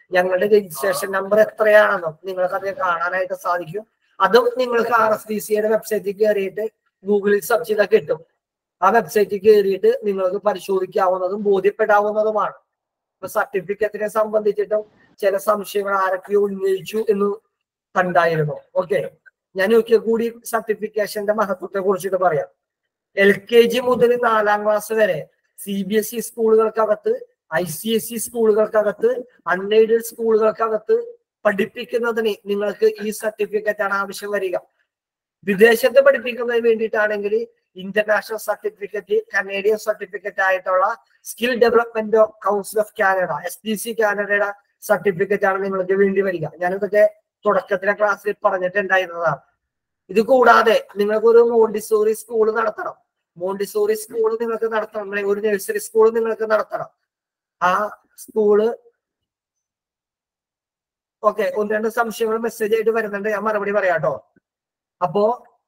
ഞങ്ങളുടെ രജിസ്ട്രേഷൻ നമ്പർ എത്രയാണെന്നും നിങ്ങൾക്ക് അത് കാണാനായിട്ട് സാധിക്കും അതും നിങ്ങൾക്ക് ആർ എസ് ഡി സിയുടെ വെബ്സൈറ്റിൽ കയറിയിട്ട് ഗൂഗിളിൽ സെർച്ച് ചെയ്താൽ കിട്ടും ആ വെബ്സൈറ്റിൽ കയറിയിട്ട് നിങ്ങൾക്ക് പരിശോധിക്കാവുന്നതും ബോധ്യപ്പെടാവുന്നതുമാണ് ഇപ്പൊ സർട്ടിഫിക്കറ്റിനെ സംബന്ധിച്ചിട്ടും ചില സംശയങ്ങൾ ആരൊക്കെയോ ഉന്നയിച്ചു എന്ന് കണ്ടായിരുന്നു ഓക്കെ ഞാൻ ഒരിക്കൽ കൂടി സർട്ടിഫിക്കേഷന്റെ മഹത്വത്തെ കുറിച്ചിട്ട് പറയാം എൽ കെ ജി മുതൽ നാലാം ക്ലാസ് വരെ സി ബി എസ് ഇ സ്കൂളുകൾക്കകത്ത് ഐ സി എസ് ഇ സ്കൂളുകൾക്കകത്ത് അൺഎയ്ഡഡ് സ്കൂളുകൾക്കകത്ത് പഠിപ്പിക്കുന്നതിന് നിങ്ങൾക്ക് ഈ സർട്ടിഫിക്കറ്റ് ആണ് ആവശ്യം വരിക വിദേശത്ത് പഠിപ്പിക്കുന്നതിന് വേണ്ടിയിട്ടാണെങ്കിൽ ഇന്റർനാഷണൽ സർട്ടിഫിക്കറ്റ് കനേഡിയൻ സർട്ടിഫിക്കറ്റ് ആയിട്ടുള്ള skill development council of Canada S D C കാനഡയുടെ സർട്ടിഫിക്കറ്റ് ആണ് നിങ്ങൾക്ക് വേണ്ടി വരിക ഞാനിതൊക്കെ തുടക്കത്തിലെ ക്ലാസ്സിൽ പറഞ്ഞിട്ടുണ്ടായിരുന്നതാണ് ഇത് കൂടാതെ നിങ്ങൾക്ക് ഒരു മോണ്ടിസോറി സ്കൂൾ നടത്തണം മോണ്ടിസോറി സ്കൂൾ നിങ്ങൾക്ക് നടത്തണം അല്ലെങ്കിൽ ഒരു നഴ്സറി സ്കൂൾ നിങ്ങൾക്ക് നടത്തണം ആ സ്കൂള് ഓക്കെ ഒന്ന് രണ്ട് സംശയങ്ങൾ മെസ്സേജ് ആയിട്ട് വരുന്നുണ്ട് ഞാൻ മറുപടി പറയാട്ടോ അപ്പോ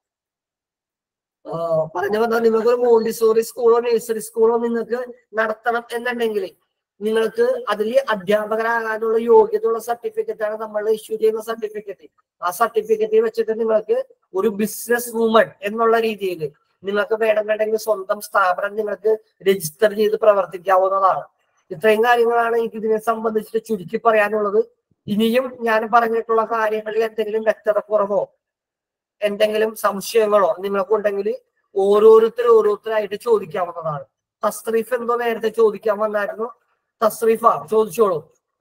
ആ, പറഞ്ഞു വന്നാൽ നിങ്ങൾക്ക് ഒരു മോണ്ടിസോറി സ്കൂളോ നഴ്സറി സ്കൂളോ നിങ്ങൾക്ക് നടത്തണം എന്നുണ്ടെങ്കിൽ നിങ്ങൾക്ക് അതിൽ അധ്യാപകരാകാനുള്ള യോഗ്യതയുള്ള സർട്ടിഫിക്കറ്റ് ആണ് നമ്മൾ ഇഷ്യൂ ചെയ്യുന്ന സർട്ടിഫിക്കറ്റ് ആ സർട്ടിഫിക്കറ്റ് വെച്ചിട്ട് നിങ്ങൾക്ക് ഒരു ബിസിനസ് വുമൺ എന്നുള്ള രീതിയിൽ നിങ്ങൾക്ക് വേണമെന്നുണ്ടെങ്കിൽ സ്വന്തം സ്ഥാപനം നിങ്ങൾക്ക് രജിസ്റ്റർ ചെയ്ത് പ്രവർത്തിക്കാവുന്നതാണ് ഇത്രയും കാര്യങ്ങളാണ് എനിക്ക് ഇതിനെ സംബന്ധിച്ചിട്ട് ചുരുക്കി പറയാനുള്ളത് ഇനിയും ഞാൻ പറഞ്ഞിട്ടുള്ള കാര്യങ്ങളിൽ എന്തെങ്കിലും വ്യക്തത കുറവോ എന്തെങ്കിലും സംശയങ്ങളോ നിങ്ങൾക്കുണ്ടെങ്കിൽ ഓരോരുത്തർ ഓരോരുത്തരായിട്ട് ചോദിക്കാവുന്നതാണ് തസ്രീഫ് എന്തോ നേരത്തെ ചോദിക്കാൻ വന്നായിരുന്നു തസ്രീഫ ചോദിച്ചോളൂ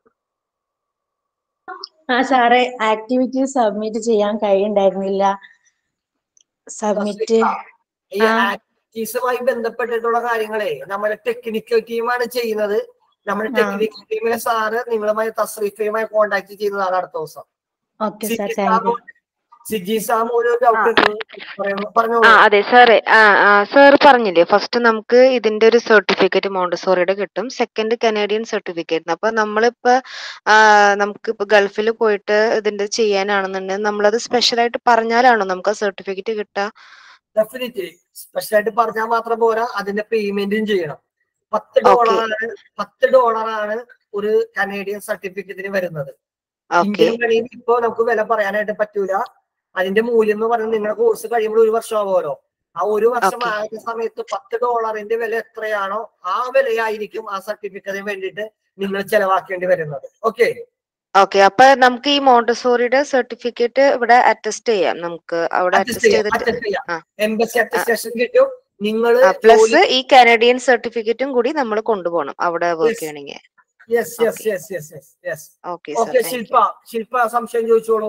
ആ സാറേ ആക്ടിവിറ്റി സബ്മിറ്റ് ചെയ്യാൻ കഴിയണ്ടായിരുന്നില്ല സബ്മിറ്റ് ഈ ആ. ആക്ടിവിറ്റീസുമായി ബന്ധപ്പെട്ടിട്ടുള്ള കാര്യങ്ങളെ നമ്മുടെ ടെക്നിക്കൽ ടീമാണ് ചെയ്യുന്നത് നമ്മുടെ ആ. ടെക്നിക്കൽ ടീമിലെ സാറ് നിങ്ങളുമായി തസ്രീഫയുമായി കോണ്ടാക്ട് ചെയ്യുന്നതാണ് അടുത്ത ദിവസം okay sir Siji thank you Samu- Siji Samu ഒരു ഡൗട്ട് ആ പറഞ്ഞോളൂ അതെ സാറേ ആ ആ സാർ പറഞ്ഞില്ലേ ഫസ്റ്റ് നമുക്ക് ഇതിന്റെ ഒരു സർട്ടിഫിക്കറ്റ് മോണ്ടസോറിയുടെ കിട്ടും സെക്കൻഡ് കനേഡിയൻ സർട്ടിഫിക്കറ്റ് അപ്പൊ നമ്മളിപ്പോ ആ, നമുക്ക് ഇപ്പൊ ഗൾഫിൽ പോയിട്ട് ഇതിന്റെ ചെയ്യാനാണെന്നുണ്ടെങ്കിൽ നമ്മളത് സ്പെഷ്യൽ ആയിട്ട് പറഞ്ഞാലാണോ നമുക്ക് ആ സർട്ടിഫിക്കറ്റ് കിട്ടുക ഡെഫിനറ്റ്ലി സ്പെഷ്യലായിട്ട് പറഞ്ഞാൽ മാത്രം പോരാ അതിന്റെ പേയ്മെന്റും ചെയ്യണം പത്ത് Okay. ഡോളറാണ് പത്ത് ഡോളറാണ് ഒരു കനേഡിയൻ സർട്ടിഫിക്കറ്റിന് വരുന്നത് ഓക്കെ ഇന്ത്യൻ മണിയിൽ ഇപ്പൊ നമുക്ക് വില പറയാനായിട്ട് പറ്റൂല അതിന്റെ മൂല്യം എന്ന് പറയുന്നത് നിങ്ങളുടെ കോഴ്സ് കഴിയുമ്പോൾ ഒരു വർഷം ആവുമല്ലോ ആ ഒരു വർഷം Okay. ആയ സമയത്ത് പത്ത് ഡോളറിന്റെ വില എത്രയാണോ ആ വിലയായിരിക്കും ആ സർട്ടിഫിക്കറ്റിന് വേണ്ടിയിട്ട് നിങ്ങൾ ചെലവാക്കേണ്ടി വരുന്നത് ഓക്കെ ഓക്കെ അപ്പൊ നമുക്ക് ഈ മോണ്ടസോറിയുടെ സർട്ടിഫിക്കറ്റ് ഇവിടെ അറ്റസ്റ്റ് ചെയ്യാം നമുക്ക് അവിടെ അറ്റസ്റ്റ് ചെയ്തിട്ട് ആ. എംബസി അറ്റസ്റ്റേഷൻ കിട്ടും നിങ്ങൾ പ്ലസ് ഈ കനഡിയൻ സർട്ടിഫിക്കറ്റും കൂടി നമ്മൾ കൊണ്ടുപോകണം അവിടെ വർക്ക് Yes. ചെയ്യണമെങ്കിൽ yes yes Okay. Yes yes yes yes okay okay sir Shilpa Shilpa സംശയം ചോദിച്ചോളൂ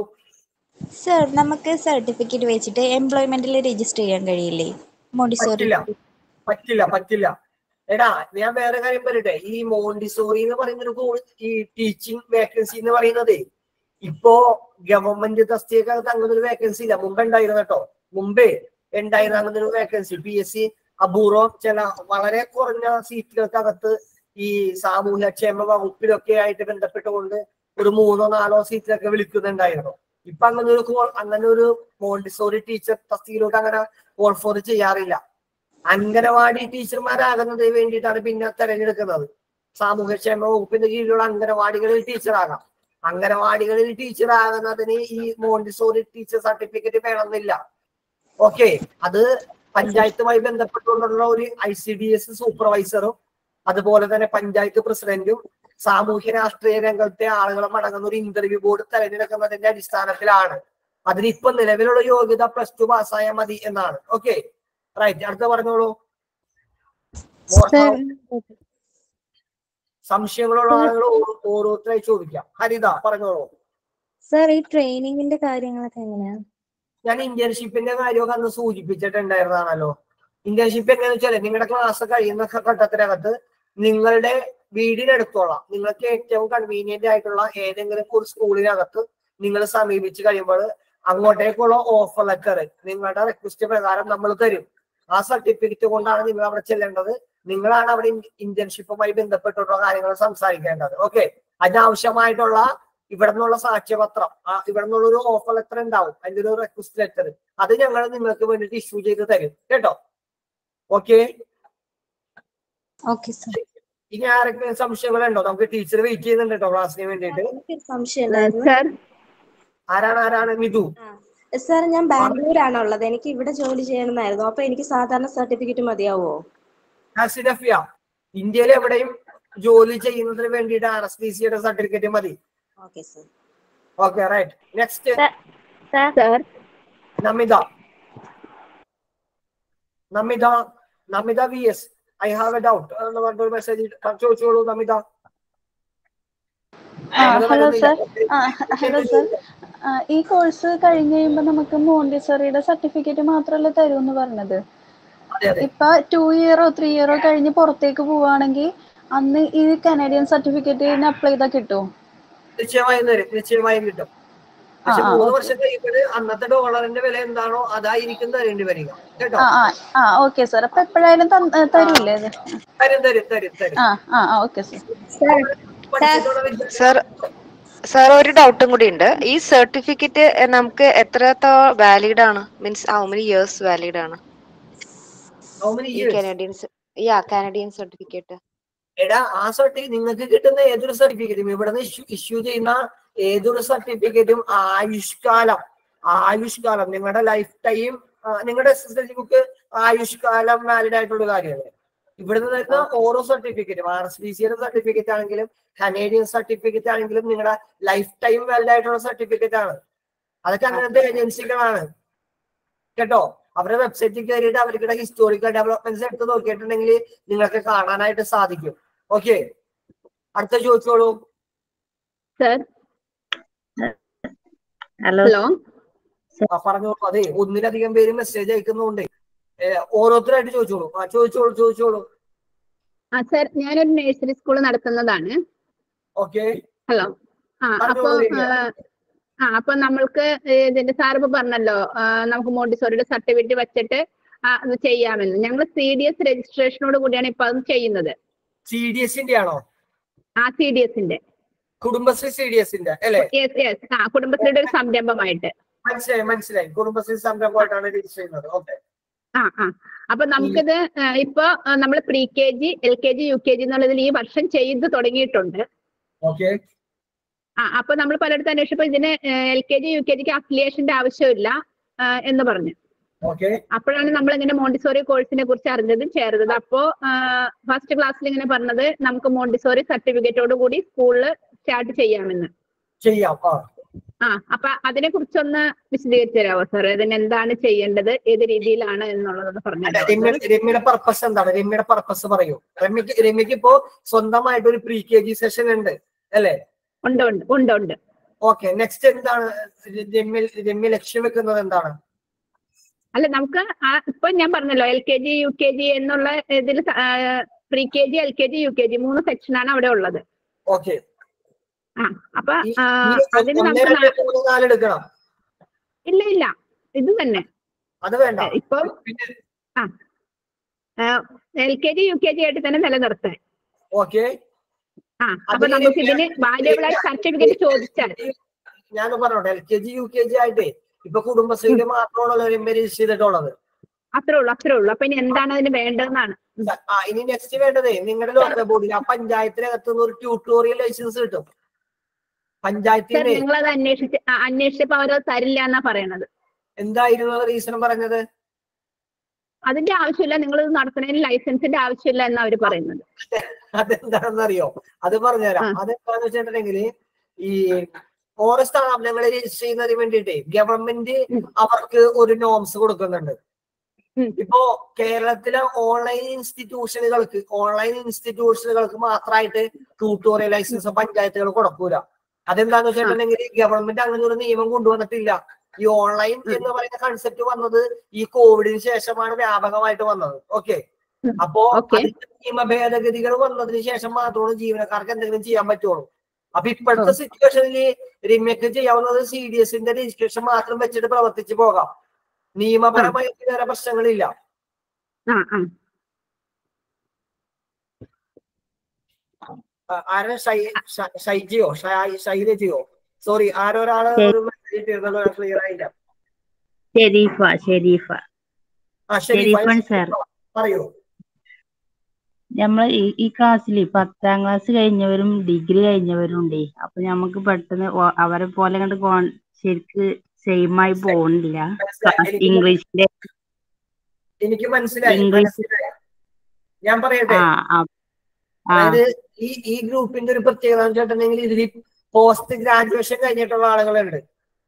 സർ നമുക്ക് സർട്ടിഫിക്കറ്റ് വെച്ചിട്ട് എംപ്ലോയ്മെന്റിൽ രജിസ്റ്റർ ചെയ്യാൻ കഴിയില്ലേ മോണ്ടിസോറി പറ്റില്ല പറ്റില്ല പറ്റില്ല എടാ ഞാൻ വേറെ കാര്യം പറയട്ടെ ഈ മോണ്ടിസോറി എന്ന് പറയുന്ന ഒരു കോഴ്സ് ഈ ടീച്ചിങ് വേക്കൻസി എന്ന് പറയുന്നത് ഇപ്പോ ഗവൺമെന്റ് തസ്തികക്കകത്ത് അങ്ങനെ ഒരു വേക്കൻസി ഇല്ല മുമ്പ് ഉണ്ടായിരുന്നു കേട്ടോ മുമ്പേ ഉണ്ടായിരുന്ന അങ്ങനെ ഒരു വേക്കൻസി പി എസ് സി അപൂർവം ചില വളരെ കുറഞ്ഞ സീറ്റുകൾക്കകത്ത് ഈ സാമൂഹ്യക്ഷേമ വകുപ്പിലൊക്കെ ആയിട്ട് ബന്ധപ്പെട്ടുകൊണ്ട് ഒരു മൂന്നോ നാലോ സീറ്റിലൊക്കെ വിളിക്കുന്നുണ്ടായിരുന്നു ഇപ്പൊ അങ്ങനെ ഒരു കോ- അങ്ങനെ ഒരു മോണ്ടിസോറി ടീച്ചർ തസ്തികയിലോട്ട് അങ്ങനെ കോൾ ഫോർ ചെയ്യാറില്ല അംഗനവാടി ടീച്ചർമാരാകുന്നതിന് വേണ്ടിയിട്ടാണ് പിന്നെ തെരഞ്ഞെടുക്കുന്നത് സാമൂഹ്യക്ഷേമ വകുപ്പിന്റെ കീഴിലുള്ള അംഗനവാടികളിൽ ടീച്ചറാകാം അംഗനവാടികളിൽ ടീച്ചറാകുന്നതിന് ഈ മോണ്ടിസോറി ടീച്ചർ സർട്ടിഫിക്കറ്റ് വേണമെന്നില്ല ഓക്കെ അത് പഞ്ചായത്തുമായി ബന്ധപ്പെട്ടുകൊണ്ടുള്ള ഒരു ഐ സി ഡി എസ് സൂപ്പർവൈസറും അതുപോലെ തന്നെ പഞ്ചായത്ത് പ്രസിഡന്റും സാമൂഹ്യ രാഷ്ട്രീയ രംഗത്തെ ആളുകളും അടങ്ങുന്ന ഒരു ഇന്റർവ്യൂ ബോർഡ് തെരഞ്ഞെടുക്കുന്നതിന്റെ അടിസ്ഥാനത്തിലാണ് അതിന് ഇപ്പൊ നിലവിലുള്ള യോഗ്യത പ്ലസ് ടു പാസ്സായാൽ മതി എന്നാണ് ഓക്കെ റൈറ്റ് അടുത്ത പറഞ്ഞോളൂ More സർ how- സംശയങ്ങളുള്ള ആളുകൾ ഓരോ- ഓരോരുത്തരായി ചോദിക്കാം ഹരിത പറഞ്ഞോളൂ സർ ഈ ട്രെയിനിങ്ങിന്റെ കാര്യങ്ങളൊക്കെ എങ്ങനെയാ ഞാൻ ഇന്റേൺഷിപ്പിന്റെ കാര്യമൊക്കെ അന്ന് സൂചിപ്പിച്ചിട്ടുണ്ടായിരുന്നതാണല്ലോ ഇന്റേൺഷിപ്പ് എങ്ങനെയാന്ന് വെച്ചാല് നിങ്ങളുടെ ക്ലാസ് കഴിയുന്ന ഘ- ഘട്ടത്തിനകത്ത് നിങ്ങളുടെ വീടിനടുത്തുള്ള നിങ്ങൾക്ക് ഏറ്റവും കൺവീനിയന്റ് ആയിട്ടുള്ള ഏതെങ്കിലും ഒരു സ്കൂളിനകത്ത് നിങ്ങൾ സമീപിച്ച് കഴിയുമ്പോൾ അങ്ങോട്ടേക്കുള്ള ഓഫർ ലെറ്റർ നിങ്ങളുടെ റിക്വസ്റ്റ് പ്രകാരം നമ്മൾ തരും ആ സർട്ടിഫിക്കറ്റ് കൊണ്ടാണ് നിങ്ങൾ അവിടെ ചെല്ലേണ്ടത് നിങ്ങളാണ് അവിടെ ഇന്റേൺഷിപ്പുമായി ബന്ധപ്പെട്ടുള്ള കാര്യങ്ങൾ സംസാരിക്കേണ്ടത് ഓക്കെ അതിനാവശ്യമായിട്ടുള്ള ഇവിടെ നിന്നുള്ള സാക്ഷ്യപത്രം ആ ഇവിടെ നിന്നുള്ള ഒരു ഓഫർ ലെറ്റർ ഉണ്ടാവും അതിന്റെ ഒരു റിക്വസ്റ്റ് ലെറ്റർ അത് ഞങ്ങൾ നിങ്ങൾക്ക് വേണ്ടിയിട്ട് ഇഷ്യൂ ചെയ്ത് തരും കേട്ടോ ഓക്കെ ഓക്കെ സർ ഇനി ആരൊക്കെ സംശയങ്ങളുണ്ടോ നമുക്ക് ടീച്ചർ വെയിറ്റ് ചെയ്യുന്നുണ്ട് കേട്ടോ ക്ലാസ്സിന് വേണ്ടിയിട്ട് എനിക്കൊരു സംശയം ഉണ്ടായിരുന്നു സാർ ആരാണ് ആരാണ് മിതു സാർ ഞാൻ ബാംഗ്ലൂരാണ് ഉള്ളത് എനിക്ക് ഇവിടെ ജോലി ചെയ്യണമെന്നായിരുന്നു അപ്പൊ എനിക്ക് സാധാരണ സർട്ടിഫിക്കറ്റ് മതിയാവോ ആസിഡഫിയ ഇന്ത്യയിൽ എവിടെയും ജോലി ചെയ്യുന്നതിന് വേണ്ടിയിട്ട് ആർ എസ് പി സിയുടെ സർട്ടിഫിക്കറ്റ് മതി okay sir okay right next sir Namitha Namitha Namitha V S I have a doubt എന്ന് പറഞ്ഞൊരു മെസ്സേജ് ചോദിച്ചോളൂ Namitha hello sir hello sir ഈ കോഴ്സ് കഴിഞ്ഞ് കഴിയുമ്പോൾ നമുക്ക് മോണ്ടിസറിയുടെ സർട്ടിഫിക്കറ്റ് മാത്രമല്ലേ തരൂ എന്ന് പറഞ്ഞത് അതെ അതെ ഇപ്പൊ ടു ഇയറോ ത്രീ ഇയറോ കഴിഞ്ഞ് പുറത്തേക്ക് പോവുകയാണെങ്കിൽ അന്ന് ഈ കനേഡിയൻ സർട്ടിഫിക്കറ്റിന് അപ്ലൈ ചെയ്താൽ കിട്ടുമോ നിശ്ചയമായും തരും നിശ്ചയമായും കിട്ടും പക്ഷെ ആ, ആ, മൂന്ന് okay. വർഷം കഴിയുമ്പോൾ അന്നത്തെ ഡോളറിന്റെ വില എന്താണോ അതായിരിക്കും തരേണ്ടി വരിക കേട്ടോ ആ ആ ആ ഓക്കെ സർ അപ്പൊ എപ്പോഴായാലും തന്ന്- തരൂലേ അത് തരും തരും തരും തരും ആ ആ ആ ഓക്കെ സർ പഠിച്ചിട്ടുള്ള വിദ്യാർത്ഥി- സർ സാർ ഒരു ഡൗട്ടും കൂടി ഉണ്ട് ഈ സർട്ടിഫിക്കറ്റ് നമുക്ക് എത്രത്തോ വാലിഡ് ആണ് means how many years valid ആണ് How many ഈ years? Canadian yeah Canadian certificate എടാ ആ സർട്ടിഫിക്കറ്റ് നിങ്ങൾക്ക് കിട്ടുന്ന ഏതൊരു സർട്ടിഫിക്കറ്റും ഇവിടെ നിന്ന് ഇഷ്യൂ ചെയ്യുന്ന ഏതൊരു സർട്ടിഫിക്കറ്റും ആയുഷ്കാലം ആയുഷ്കാലം നിങ്ങളുടെ ലൈഫ് ടൈം നിങ്ങളുടെ S S L C book ആയുഷ്കാലം വാലിഡ് ആയിട്ടുള്ള കാര്യമല്ലേ ഇവിടെ നിന്ന് വരുന്ന ഓരോ സർട്ടിഫിക്കറ്റും ആർ എസ് ബി സിയുടെ സർട്ടിഫിക്കറ്റ് ആണെങ്കിലും കനേഡിയൻ സർട്ടിഫിക്കറ്റ് ആണെങ്കിലും നിങ്ങളുടെ ലൈഫ് ടൈം വാലിഡ് ആയിട്ടുള്ള സർട്ടിഫിക്കറ്റ് ആണ് അതൊക്കെ അങ്ങനത്തെ ഏജൻസികളാണ് കേട്ടോ അവരുടെ വെബ്സൈറ്റിൽ കയറിയിട്ട് അവരുടെ ഹിസ്റ്റോറിക്കൽ ഡെവലപ്മെന്റ്സ് എടുത്ത് നോക്കിയിട്ടുണ്ടെങ്കിൽ നിങ്ങൾക്ക് കാണാനായിട്ട് സാധിക്കും ഓക്കെ അടുത്ത ചോദിച്ചോളൂ സാർ ഹലോ ഹലോ ആ, പറഞ്ഞോളൂ അതെ ഒന്നിലധികം പേര് മെസ്സേജ് അയക്കുന്നുണ്ട് ഏ, ഓരോരുത്തരായിട്ട് ചോദിച്ചോളൂ ആ ചോദിച്ചോളൂ ചോദിച്ചോളൂ ആ സാർ ഞാനൊരു നഴ്സറി സ്കൂൾ നടത്തുന്നതാണ് ഓക്കെ ഹലോ ആ അപ്പൊ പറഞ്ഞോളൂ, രമ്യ. ആ അപ്പൊ നമ്മൾക്ക് ഇതിന്റെ സാർ ഇപ്പൊ പറഞ്ഞല്ലോ ആ, നമുക്ക് മോണ്ടിസോറിയുടെ സർട്ടിഫിക്കറ്റ് വെച്ചിട്ട് ആ, അത് ചെയ്യാമെന്ന് ഞങ്ങൾ സി ഡി എസ് രജിസ്ട്രേഷനോട് കൂടിയാണ് ഇപ്പൊ അത് ചെയ്യുന്നത് സി ഡി എസിന്റെ ആണോ ആ സി ഡി എസിന്റെ കുടുംബശ്രീ സി ഡി എസിന്റെ അല്ലെ യെസ് യെസ് ആ കുടുംബശ്രീയുടെ ഒരു സംരംഭമായിട്ട് മനസ്സിലായി മനസ്സിലായി കുടുംബശ്രീ സംരംഭമായിട്ടാണ് രജിസ്റ്റർ ചെയ്യുന്നത് ഓക്കെ ആ ആ അപ്പൊ നമുക്കിത് ആ, ഇപ്പൊ നമ്മൾ pre K G L K G U K G എന്നുള്ളതിൽ ഈ വർഷം ചെയ്ത് തുടങ്ങിയിട്ടുണ്ട് ഓക്കെ ആ അപ്പൊ നമ്മൾ പലയിടത്തും അന്വേഷിച്ചപ്പോ ഇതിന് L K G U K ജിക്ക് അഫിലിയേഷന്റെ ആവശ്യമില്ല ആ, എന്ന് പറഞ്ഞു ഓക്കെ അപ്പോഴാണ് നമ്മൾ ഇങ്ങനെ മോണ്ടിസോറി കോഴ്സിനെ കുറിച്ച് അറിഞ്ഞതും ചേർന്നത് അപ്പോ ഫസ്റ്റ് ക്ലാസ്സിൽ ഇങ്ങനെ പറഞ്ഞത് നമുക്ക് മോണ്ടിസോറി സർട്ടിഫിക്കറ്റോട് കൂടി സ്കൂളിൽ സ്റ്റാർട്ട് ചെയ്യാമെന്ന് ചെയ്യാം ആ ആ അപ്പൊ അതിനെ കുറിച്ചൊന്ന് വിശദീകരിച്ചു തരാമോ സാർ ഇതിന് എന്താണ് ചെയ്യേണ്ടത് ഏത് രീതിയിലാണ് എന്നുള്ളതൊന്ന് പറഞ്ഞു അല്ല, തരാമോ രമ്യ രമ്യയുടെ പർപ്പസ് എന്താണ് രമ്യയുടെ പർപ്പസ് പറയൂ രമ്യക്ക് രമ്യക്ക് ഇപ്പോ സ്വന്തമായിട്ട് ഒരു പ്രീ കെ ജി സെഷൻ ഉണ്ട് അല്ലെ ഉണ്ട് ഉണ്ട് ഉണ്ട് ഉണ്ട് ഓക്കെ നെക്സ്റ്റ് എന്താണ് രമ്യ രമ്യ ലക്ഷ്യം വെക്കുന്നത് എന്താണ് അല്ല നമുക്ക് ആ ഇപ്പൊ ഞാൻ പറഞ്ഞല്ലോ L K G U K G എന്നുള്ള ഇതിൽ pre K G L K G U K G മൂന്ന് സെക്ഷനാണ് അവിടെ ഉള്ളത് ഓക്കെ ആ അപ്പൊ ഈ- ആ, ഈ അതിന് ഒന്ന് നമുക്ക് രണ്ട് മൂന്ന് നാല് എടുക്കണം ഇല്ല ഇല്ല ഇത് തന്നെ അത് വേണ്ട ഇപ്പൊ പിന്നെ L K G U K G ആയിട്ട് തന്നെ നിലനിർത്താൻ ഓക്കെ ആ അപ്പൊ നമുക്ക് ഇതിന് വാല്യബിൾ ആയിട്ട് സർട്ടിഫിക്കറ്റ് ചോദിച്ചാൽ ഞാൻ പറഞ്ഞോട്ടെ L K G U K G ആയിട്ടേ ഇപ്പൊ കുടുംബശ്രീയിൽ മാത്രമാണല്ലോ രമ്യ രജിസ്റ്റർ ചെയ്തിട്ടുള്ളത് അത്രേ ഉള്ളൂ അത്രേ ഉള്ളൂ അപ്പൊ ഇനി എന്താണ് അതിന് വേണ്ടതെന്നാണ് ആ ഇനി നെക്സ്റ്റ് വേണ്ടതേ നിങ്ങളുടെ ലോക്കൽ ബോർഡിൽ ആ പഞ്ചായത്തിനകത്ത് നിന്ന് ഒരു ട്യൂട്ടോറിയൽ ലൈസൻസ് കിട്ടും സാർ പഞ്ചായത്തിന് നിങ്ങൾ അത് അന്വേഷിച്ച് ആ, അന്വേഷിച്ചപ്പോ അവരത് തരില്ല എന്നാ പറയണത് എന്തായിരുന്നു റീസൺ പറഞ്ഞത് അതിന്റെ ആവശ്യമില്ല നിങ്ങൾ ഇത് നടത്തുന്നതിന് ലൈസൻസിന്റെ ആവശ്യമില്ല എന്നാ അവര് പറയുന്നത് അതെന്താണെന്നറിയോ അത് പറഞ്ഞുതരാം ആ. അതെന്താന്ന് വെച്ചിട്ടുണ്ടെങ്കിൽ ഈ ഓരോ സ്ഥാപനങ്ങളെ രജിസ്റ്റർ ചെയ്യുന്നതിന് വേണ്ടിയിട്ട് ഗവൺമെന്റ് ഉം. അവർക്ക് ഒരു നോംസ് കൊടുക്കുന്നുണ്ട് ഉം. ഇപ്പോ കേരളത്തിലെ ഓൺലൈൻ ഇൻസ്റ്റിറ്റ്യൂഷനുകൾക്ക് ഓൺലൈൻ ഇൻസ്റ്റിറ്റ്യൂഷനുകൾക്ക് മാത്രമായിട്ട് ട്യൂട്ടോറിയൽ ലൈസൻസ് പഞ്ചായത്തുകൾ കൊടുക്കൂല അതെന്താന്ന് വെച്ചിട്ടുണ്ടെങ്കിൽ ഗവൺമെന്റ് അങ്ങനെ ഒരു നിയമം കൊണ്ടുവന്നിട്ടില്ല ഈ ഓൺലൈൻ ഉം. എന്ന് പറയുന്ന കൺസെപ്റ്റ് വന്നത് ഈ കോവിഡിന് ശേഷമാണ് വ്യാപകമായിട്ട് വന്നത് ഓക്കെ ഉം. അപ്പോ Okay. അതിന്റെ നിയമ ഭേദഗതികൾ വന്നതിന് ശേഷം മാത്രമാണ് ജീവനക്കാർക്ക് എന്തെങ്കിലും ചെയ്യാൻ പറ്റുള്ളൂ അപ്പൊ ഇപ്പോഴത്തെ സിറ്റുവേഷനിൽ രമ്യക്ക് ചെയ്യാവുന്നത് സി ഡി എസിന്റെ രജിസ്ട്രേഷൻ മാത്രം വെച്ചിട്ട് പ്രവർത്തിച്ചു പോകാം നിയമപരമായിട്ട് വേറെ പ്രശ്നങ്ങളില്ല ആ ആ ആ, ആരാ ഷൈ ഷ- ഷൈജിയോ ഷൈ- ശൈലജയോ സോറി ആരൊരാള് ഒരു മെസ്സേജ് ഇട്ടിരുന്നല്ലോ ക്ലിയർ ആയില്ല ഷെരീഫ ഷെരീഫ ആ ശരി ഷെരീഫൻ സാർ പറയൂ നമ്മള് ഈ ഈ ക്ലാസ്സിൽ പത്താം ക്ലാസ് കഴിഞ്ഞവരും ഡിഗ്രി കഴിഞ്ഞവരും ഉണ്ടേ അപ്പൊ നമുക്ക് പെട്ടെന്ന് ഓ- അവരെ പോലെ കണ്ട് കോൺ ശരിക്ക് സെയിം ആയി പോകണില്ല മനസ്സിലായി ക്ലാസ് എനിക്ക് ഇംഗ്ലീഷിന്റെ എനിക്ക് മനസ്സിലായി ഇംഗ്ലീഷ് മനസ്സിലായി ഞാൻ പറയട്ടെ ആ ആ ആ അതായത് ഈ ഈ ഗ്രൂപ്പിന്റെ ഒരു പ്രത്യേകത എന്ന് വെച്ചിട്ടുണ്ടെങ്കിൽ ഇതിൽ പോസ്റ്റ് ഗ്രാജുവേഷൻ കഴിഞ്ഞിട്ടുള്ള ആളുകളുണ്ട്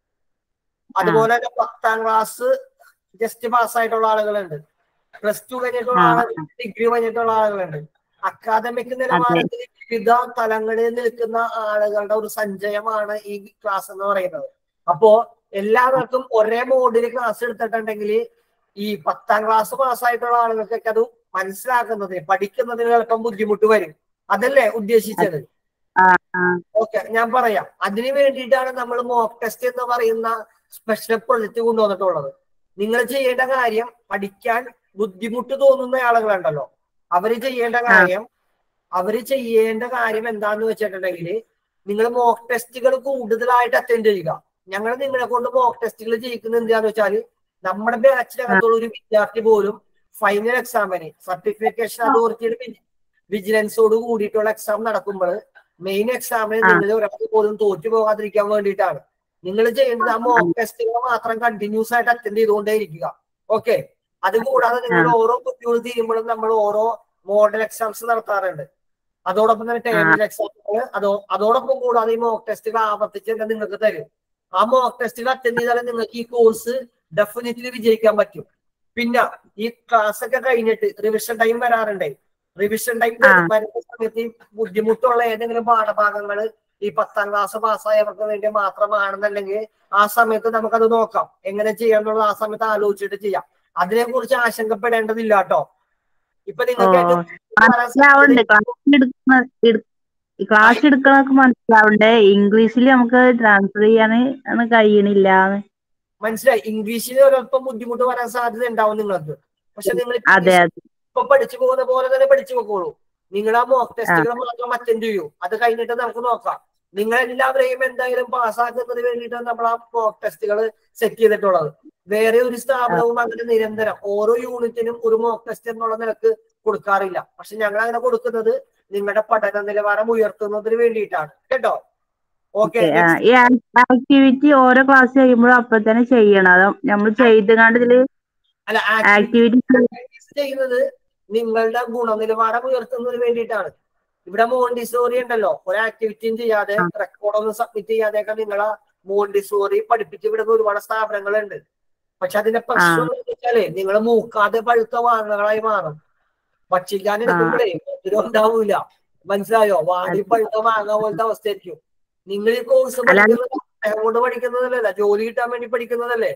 അതുപോലെ തന്നെ പത്താം ക്ലാസ് ജസ്റ്റ് പാസ്സായിട്ടുള്ള ആളുകളുണ്ട് പ്ലസ് ടു കഴിഞ്ഞിട്ടുള്ള ആ, ആളുകളുണ്ട് ഡിഗ്രി കഴിഞ്ഞിട്ടുള്ള ആളുകളുണ്ട് അക്കാദമിക് നിലവാരത്തിൽ വിവിധ തലങ്ങളിൽ നിൽക്കുന്ന ആളുകളുടെ ഒരു സഞ്ചയമാണ് ഈ ക്ലാസ് എന്ന് പറയുന്നത് അപ്പോ എല്ലാവർക്കും ഒരേ മോഡിൽ ക്ലാസ് എടുത്തിട്ടുണ്ടെങ്കിൽ ഈ പത്താം ക്ലാസ് പാസ്സായിട്ടുള്ള ആളുകൾക്കൊക്കെ അത് മനസ്സിലാക്കുന്നത് പഠിക്കുന്നതിന് ചിലപ്പം ബുദ്ധിമുട്ട് വരും അതല്ലേ ഉദ്ദേശിച്ചത് ആ ആ ഓക്കെ ഞാൻ പറയാം അതിന് വേണ്ടിയിട്ടാണ് നമ്മൾ മോക്ക് ടെസ്റ്റ് എന്ന് പറയുന്ന സ്പെഷ്യൽ പ്രൊജക്ട് കൊണ്ടുവന്നിട്ടുള്ളത് നിങ്ങൾ ചെയ്യേണ്ട കാര്യം പഠിക്കാൻ ബുദ്ധിമുട്ട് തോന്നുന്ന ആളുകളുണ്ടല്ലോ അവര് ചെയ്യേണ്ട കാര്യം അവര് ചെയ്യേണ്ട കാര്യം എന്താന്ന് വെച്ചിട്ടുണ്ടെങ്കിൽ നിങ്ങൾ മോക്ക് ടെസ്റ്റുകൾ കൂടുതലായിട്ട് അറ്റൻഡ് ചെയ്യുക ഞങ്ങൾ നിങ്ങളെ കൊണ്ട് മോക്ക് ടെസ്റ്റുകൾ ചെയ്യിക്കുന്നത് എന്താന്ന് വെച്ചാല് നമ്മുടെ ബാച്ചിനകത്തുള്ള ഒരു വിദ്യാർത്ഥി പോലും ഫൈനൽ എക്സാമിന് സർട്ടിഫിക്കേഷൻ അതോറിറ്റിയുടെ വിജിലൻസോട് കൂടിയിട്ടുള്ള എക്സാം നടക്കുമ്പോൾ മെയിൻ എക്സാമിന് ആ. നിങ്ങൾ ഒരാൾക്ക് പോലും തോറ്റു പോകാതിരിക്കാൻ വേണ്ടിയിട്ടാണ് നിങ്ങൾ ചെയ്യേണ്ടത് ആ മോക്ക് ടെസ്റ്റുകൾ മാത്രം കണ്ടിന്യൂസ് ആയിട്ട് അറ്റൻഡ് ചെയ്തുകൊണ്ടേ ഇരിക്കുക ഓക്കെ അതുകൂടാതെ നിങ്ങൾ ഓരോ കുട്ടികൾ തീരുമ്പോഴും നമ്മൾ ഓരോ മോഡൽ എക്സാംസ് നടത്താറുണ്ട് അതോടൊപ്പം തന്നെ ടേബിൾ എക്സാമുകൾ അതോ അതോടൊപ്പം കൂടാതെ ഈ മോക്ക് ടെസ്റ്റുകൾ ആവർത്തിച്ച് തന്നെ നിങ്ങൾക്ക് തരും ആ മോക്ക് ടെസ്റ്റുകൾ അറ്റൻഡ് ചെയ്താൽ നിങ്ങൾക്ക് ഈ കോഴ്സ് ഡെഫിനറ്റ്ലി വിജയിക്കാൻ പറ്റും പിന്നെ ഈ ക്ലാസ് ഒക്കെ കഴിഞ്ഞിട്ട് റിവിഷൻ ടൈം വരാറുണ്ട് റിവിഷൻ ടൈം ആ. വരുന്ന സമയത്ത് ഈ ബുദ്ധിമുട്ടുള്ള ഏതെങ്കിലും പാഠഭാഗങ്ങൾ ഈ പത്താം ക്ലാസ് പാസ്സായവർക്ക് വേണ്ടി മാത്രമാണെന്നുണ്ടെങ്കിൽ ആ സമയത്ത് നമുക്കത് നോക്കാം എങ്ങനെ ചെയ്യാന്നുള്ളത് ആ സമയത്ത് ആലോചിച്ചിട്ട് ചെയ്യാം അതിനെ കുറിച്ച് ആശങ്കപ്പെടേണ്ടതില്ല കേട്ടോ ഇപ്പൊ നിങ്ങൾക്ക് ഓ, ഏറ്റവും മനസ്സിലാവുന്നുണ്ട് ക്ലാസ് എടുക്കുന്ന എടു- ക്ലാസ് എടുക്കണൊക്കെ മനസ്സിലാവുന്നുണ്ട് ഇംഗ്ലീഷിൽ നമുക്ക് ട്രാൻസ്ഫർ ചെയ്യാന് ആണ് കഴിയണില്ല മനസ്സിലായി ഇംഗ്ലീഷിൽ ഒരല്പം ബുദ്ധിമുട്ട് വരാൻ സാധ്യത ഉണ്ടാവും നിങ്ങൾക്ക് പക്ഷെ നിങ്ങൾ അതെ അതെ ഇപ്പൊ പഠിച്ചു പോകുന്ന പോലെ തന്നെ പഠിച്ചു പോക്കോളൂ നിങ്ങൾ ആ മോക്ക് ടെസ്റ്റുകൾ മാത്രം അറ്റൻഡ് ചെയ്യൂ അത് കഴിഞ്ഞിട്ട് നമുക്ക് നോക്കാം നിങ്ങൾ എല്ലാവരെയും എന്തായാലും പാസ്സാക്കുന്നതിന് വേണ്ടിയിട്ടാണ് നമ്മൾ ആ മോക്ക് ടെസ്റ്റുകൾ സെറ്റ് ചെയ്തിട്ടുള്ളത് വേറെ ഒരു സ്ഥാപനവും അങ്ങനെ നിരന്തരം ഓരോ യൂണിറ്റിനും ഒരു മോക്ക് ടെസ്റ്റ് എന്നുള്ള നിലക്ക് കൊടുക്കാറില്ല പക്ഷെ ഞങ്ങൾ അങ്ങനെ കൊടുക്കുന്നത് നിങ്ങളുടെ പഠന നിലവാരം ഉയർത്തുന്നതിന് വേണ്ടിയിട്ടാണ് കേട്ടോ ഓക്കെ ആ, ഈ ആക്ടിവിറ്റി ഓരോ ക്ലാസ് കഴിയുമ്പോഴും അപ്പൊ തന്നെ ചെയ്യണം അത് നമ്മൾ ചെയ്തുകൊണ്ട് ഇതില് അല്ല ആക്ടിവിറ്റി ആക്ടിവിറ്റീസ് ചെയ്യുന്നത് നിങ്ങളുടെ ഗുണനിലവാരം ഉയർത്തുന്നതിന് വേണ്ടിയിട്ടാണ് ഇവിടെ മോണ്ടിസോറി ഉണ്ടല്ലോ ഒരു ആക്ടിവിറ്റിയും ചെയ്യാതെ റെക്കോർഡൊന്നും സബ്മിറ്റ് ചെയ്യാതെയൊക്കെ നിങ്ങളെ മോണ്ടിസോറി പഠിപ്പിച്ച് വിടുന്ന ഒരുപാട് സ്ഥാപനങ്ങളുണ്ട് പക്ഷെ അതിന്റെ പ്രശ്നം എന്ന് വെച്ചാലേ നിങ്ങൾ മൂക്കാതെ പഴുത്ത മാങ്ങകളായി മാറും ഭക്ഷിക്കാൻ എടുക്കുമ്പോഴേ മധുരം ഉണ്ടാവൂല മനസ്സിലായോ വാടി പഴുത്ത മാങ്ങ പോലത്തെ അവസ്ഥയായിരിക്കും നിങ്ങൾ ഈ കോഴ്സ് പഠിക്കുന്നത് സ്നേഹം കൊണ്ട് പഠിക്കുന്നതല്ല ജോലി കിട്ടാൻ വേണ്ടി പഠിക്കുന്നതല്ലേ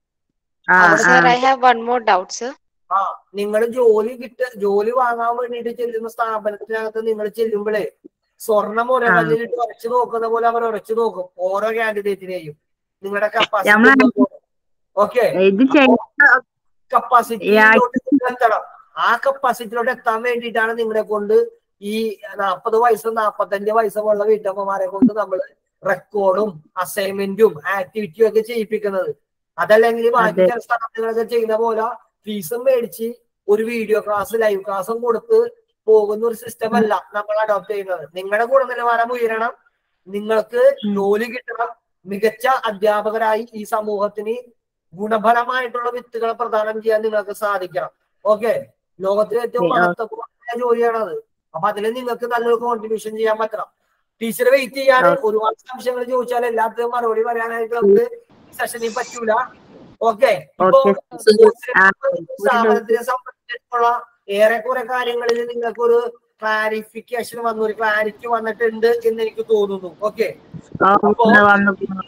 ആ Sir, ആ I have one more doubt, sir. ആ നിങ്ങൾ ജോലി കിട്ട ജോലി വാങ്ങാൻ വേണ്ടിയിട്ട് ചെല്ലുന്ന സ്ഥാപനത്തിനകത്ത് നിങ്ങൾ ചെല്ലുമ്പോഴേ സ്വർണം ഒരേ ആ. കല്ലിലിട്ട് ഉറച്ചു നോക്കുന്ന പോലെ അവർ ഉറച്ചു നോക്കും ഓരോ കാൻഡിഡേറ്റിനെയും നിങ്ങളുടെ നമ്മള് കപ്പാസിറ്റി ഓക്കെ ഇത് ചെയ്യ കപ്പാസിറ്റിയിലോട്ട് എത്തണം ആ കപ്പാസിറ്റിയിലോട്ട് എത്താൻ വേണ്ടിയിട്ടാണ് നിങ്ങളെ കൊണ്ട് ഈ നാൽപ്പത് വയസ്സും നാൽപ്പത്തഞ്ച് വയസ്സുമുള്ള വീട്ടമ്മമാരെ കൊണ്ട് നമ്മൾ റെക്കോർഡും അസൈൻമെന്റും ആക്ടിവിറ്റിയും ഒക്കെ ചെയ്യിപ്പിക്കുന്നത് അതല്ലെങ്കിൽ ബാക്കി അതെ. ചില സ്ഥാപനങ്ങളൊക്കെ ചെയ്യുന്ന പോലെ ഫീസും മേടിച്ച് ഒരു വീഡിയോ ക്ലാസ് ലൈവ് ക്ലാസ്സും കൊടുത്ത് പോകുന്ന ഒരു സിസ്റ്റം അല്ല നമ്മൾ അഡോപ്റ്റ് ചെയ്യുന്നത് നിങ്ങളുടെ ഗുണനിലവാരം ഉയരണം നിങ്ങൾക്ക് ജോലി കിട്ടണം മികച്ച അധ്യാപകരായി ഈ സമൂഹത്തിന് ഗുണപരമായിട്ടുള്ള വിത്തുകൾ പ്രദാനം ചെയ്യാൻ നിങ്ങൾക്ക് സാധിക്കണം ഓക്കെ ലോകത്തിലെ ഏറ്റവും ഓക്കെ, ആ. മഹത്വപൂർണ്ണമായ ജോലിയാണത് അപ്പൊ അതിൽ നിങ്ങൾക്ക് നല്ലൊരു കോൺട്രിബ്യൂഷൻ ചെയ്യാൻ പറ്റണം ടീച്ചർ വെയിറ്റ് ചെയ്യാൻ ഒരുപാട് സംശയങ്ങൾ ചോദിച്ചാൽ എല്ലാത്തിനും മറുപടി പറയാനായിട്ട് നമുക്ക് സെഷനിൽ പറ്റൂല ഓക്കെ ഇപ്പൊ ഓക്കെ ആ സ്ഥാപനത്തിനെ സംബന്ധിച്ചിടത്തോള ഏറെക്കുറെ കാര്യങ്ങളിൽ നിങ്ങൾക്കൊരു ക്ലാരിഫിക്കേഷൻ വന്നു ഒരു ക്ലാരിറ്റി വന്നിട്ടുണ്ട് എന്ന് എനിക്ക് തോന്നുന്നു ഓക്കെ വന്നു വന്നു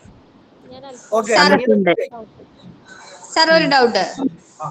ഓക്കെ വന്നിട്ടുണ്ട് സാർ ഒരു ഡൗട്ട് ആ.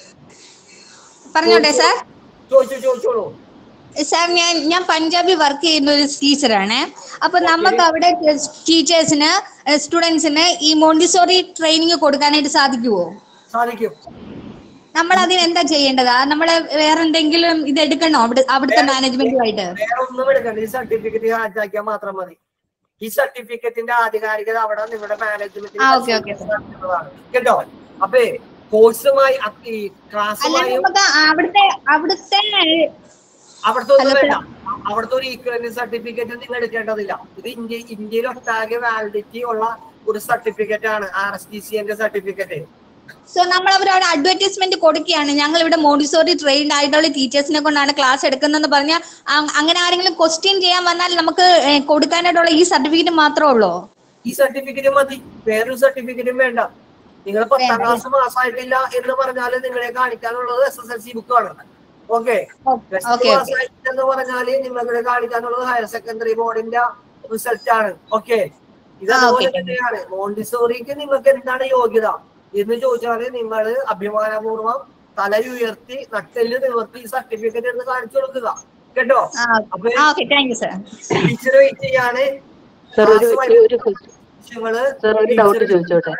പറഞ്ഞോട്ടെ സാർ ചോദിച്ചു ചോദിച്ചോളൂ സാർ ഞാൻ ഞാൻ പഞ്ചാബിൽ വർക്ക് ചെയ്യുന്ന ഒരു ടീച്ചറാണ് അപ്പൊ നമുക്ക് അവിടെ ടീച്ചേഴ്സിന് സ്റ്റുഡൻസിന് ഈ മോണ്ടിസോറി ട്രെയിനിങ് കൊടുക്കാനായിട്ട് സാധിക്കുമോ സാധിക്കും നമ്മൾ അതിന് എന്താ ചെയ്യേണ്ടത് നമ്മൾ വേറെ എന്തെങ്കിലും ഇത് എടുക്കണോ അവിടെ അവിടുത്തെ മാനേജ്മെന്റുമായിട്ട് വേറെ ഒന്നും എടുക്കണ്ട ഈ സർട്ടിഫിക്കറ്റ് ഹാജാക്കിയാൽ മാത്രം മതി ഈ സർട്ടിഫിക്കറ്റിന്റെ ആധികാരികത അവിടെ നിങ്ങളുടെ മാനേജ്മെന്റിൽ ആ, okay, okay. കേട്ടോ അപ്പേ കോഴ്സുമായി ഈ അല്ല ക്ലാസ്സുമായും നമുക്ക് അവിടുത്തെ അവിടുത്തെ അവിടുത്തെ ഒന്നും ഹലോ വേണ്ട അ- അവിടുത്തെ ഒരു ഈക്വലന്റ് സർട്ടിഫിക്കറ്റ് നിങ്ങൾ എടുക്കേണ്ടതില്ല ഇത് ഇന്ത്യ ഇന്ത്യയിൽ ഒട്ടാകെ വാലിഡിറ്റി ഉള്ള ഒരു സർട്ടിഫിക്കറ്റ് ആണ് ആർ എസ് ടി സി എന്റെ സർട്ടിഫിക്കറ്റ് സോ നമ്മൾ അവരോട് അഡ്വർടൈസ്മെന്റ് കൊടുക്കുകയാണ് ഞങ്ങൾ ഇവിടെ മോണ്ടിസോറി ട്രെയിൻഡ് ആയിട്ടുള്ള ടീച്ചേഴ്സിനെ കൊണ്ടാണ് ക്ലാസ് എടുക്കുന്നതെന്ന് പറഞ്ഞാൽ അങ്ങനെ ആരെങ്കിലും ക്വസ്റ്റ്യൻ ചെയ്യാൻ വന്നാൽ നമുക്ക് ഏ, കൊടുക്കാനായിട്ടുള്ള ഈ സർട്ടിഫിക്കറ്റ് മാത്രമേ ഉള്ളൂ ഈ സർട്ടിഫിക്കറ്റ് മതി വേറൊരു സർട്ടിഫിക്കറ്റും വേണ്ട നിങ്ങൾ പത്താം വേണ്ട. ക്ലാസ് പാസ്സായിട്ടില്ല എന്ന് പറഞ്ഞാൽ നിങ്ങളെ കാണിക്കാനുള്ളത് എസ് എസ് എൽ സി ബുക്കാണ് ഓക്കെ ഓക്കെ ഓക്കെ എന്ന് പറഞ്ഞാല് നിങ്ങളുടെ കാണിക്കാനുള്ളത് ഹയർ സെക്കൻഡറി ബോർഡിന്റെ റിസൾട്ട് ആണ് ഓക്കെ ഇത് ആ, അതുപോലെ okay. തന്നെയാണ് മോണ്ടിസോറിക്ക് നിങ്ങൾക്ക് എന്താണ് യോഗ്യത എന്ന് ചോദിച്ചാല് നിങ്ങൾ അഭിമാനപൂർവ്വം തല ഉയർത്തി നട്ടെല്ല് നിവർത്തി സർട്ടിഫിക്കറ്റ് എടുത്ത് കാണിച്ചു കൊടുക്കുക കേട്ടോ അപ്പൊ okay thank you sir teacher wait ചെയ്യാണ് സാർ ഒരു class ഒരു വിഷയങ്ങള് സാർ ഒരു ഡൗട്ട് ചോദിച്ചോട്ടെ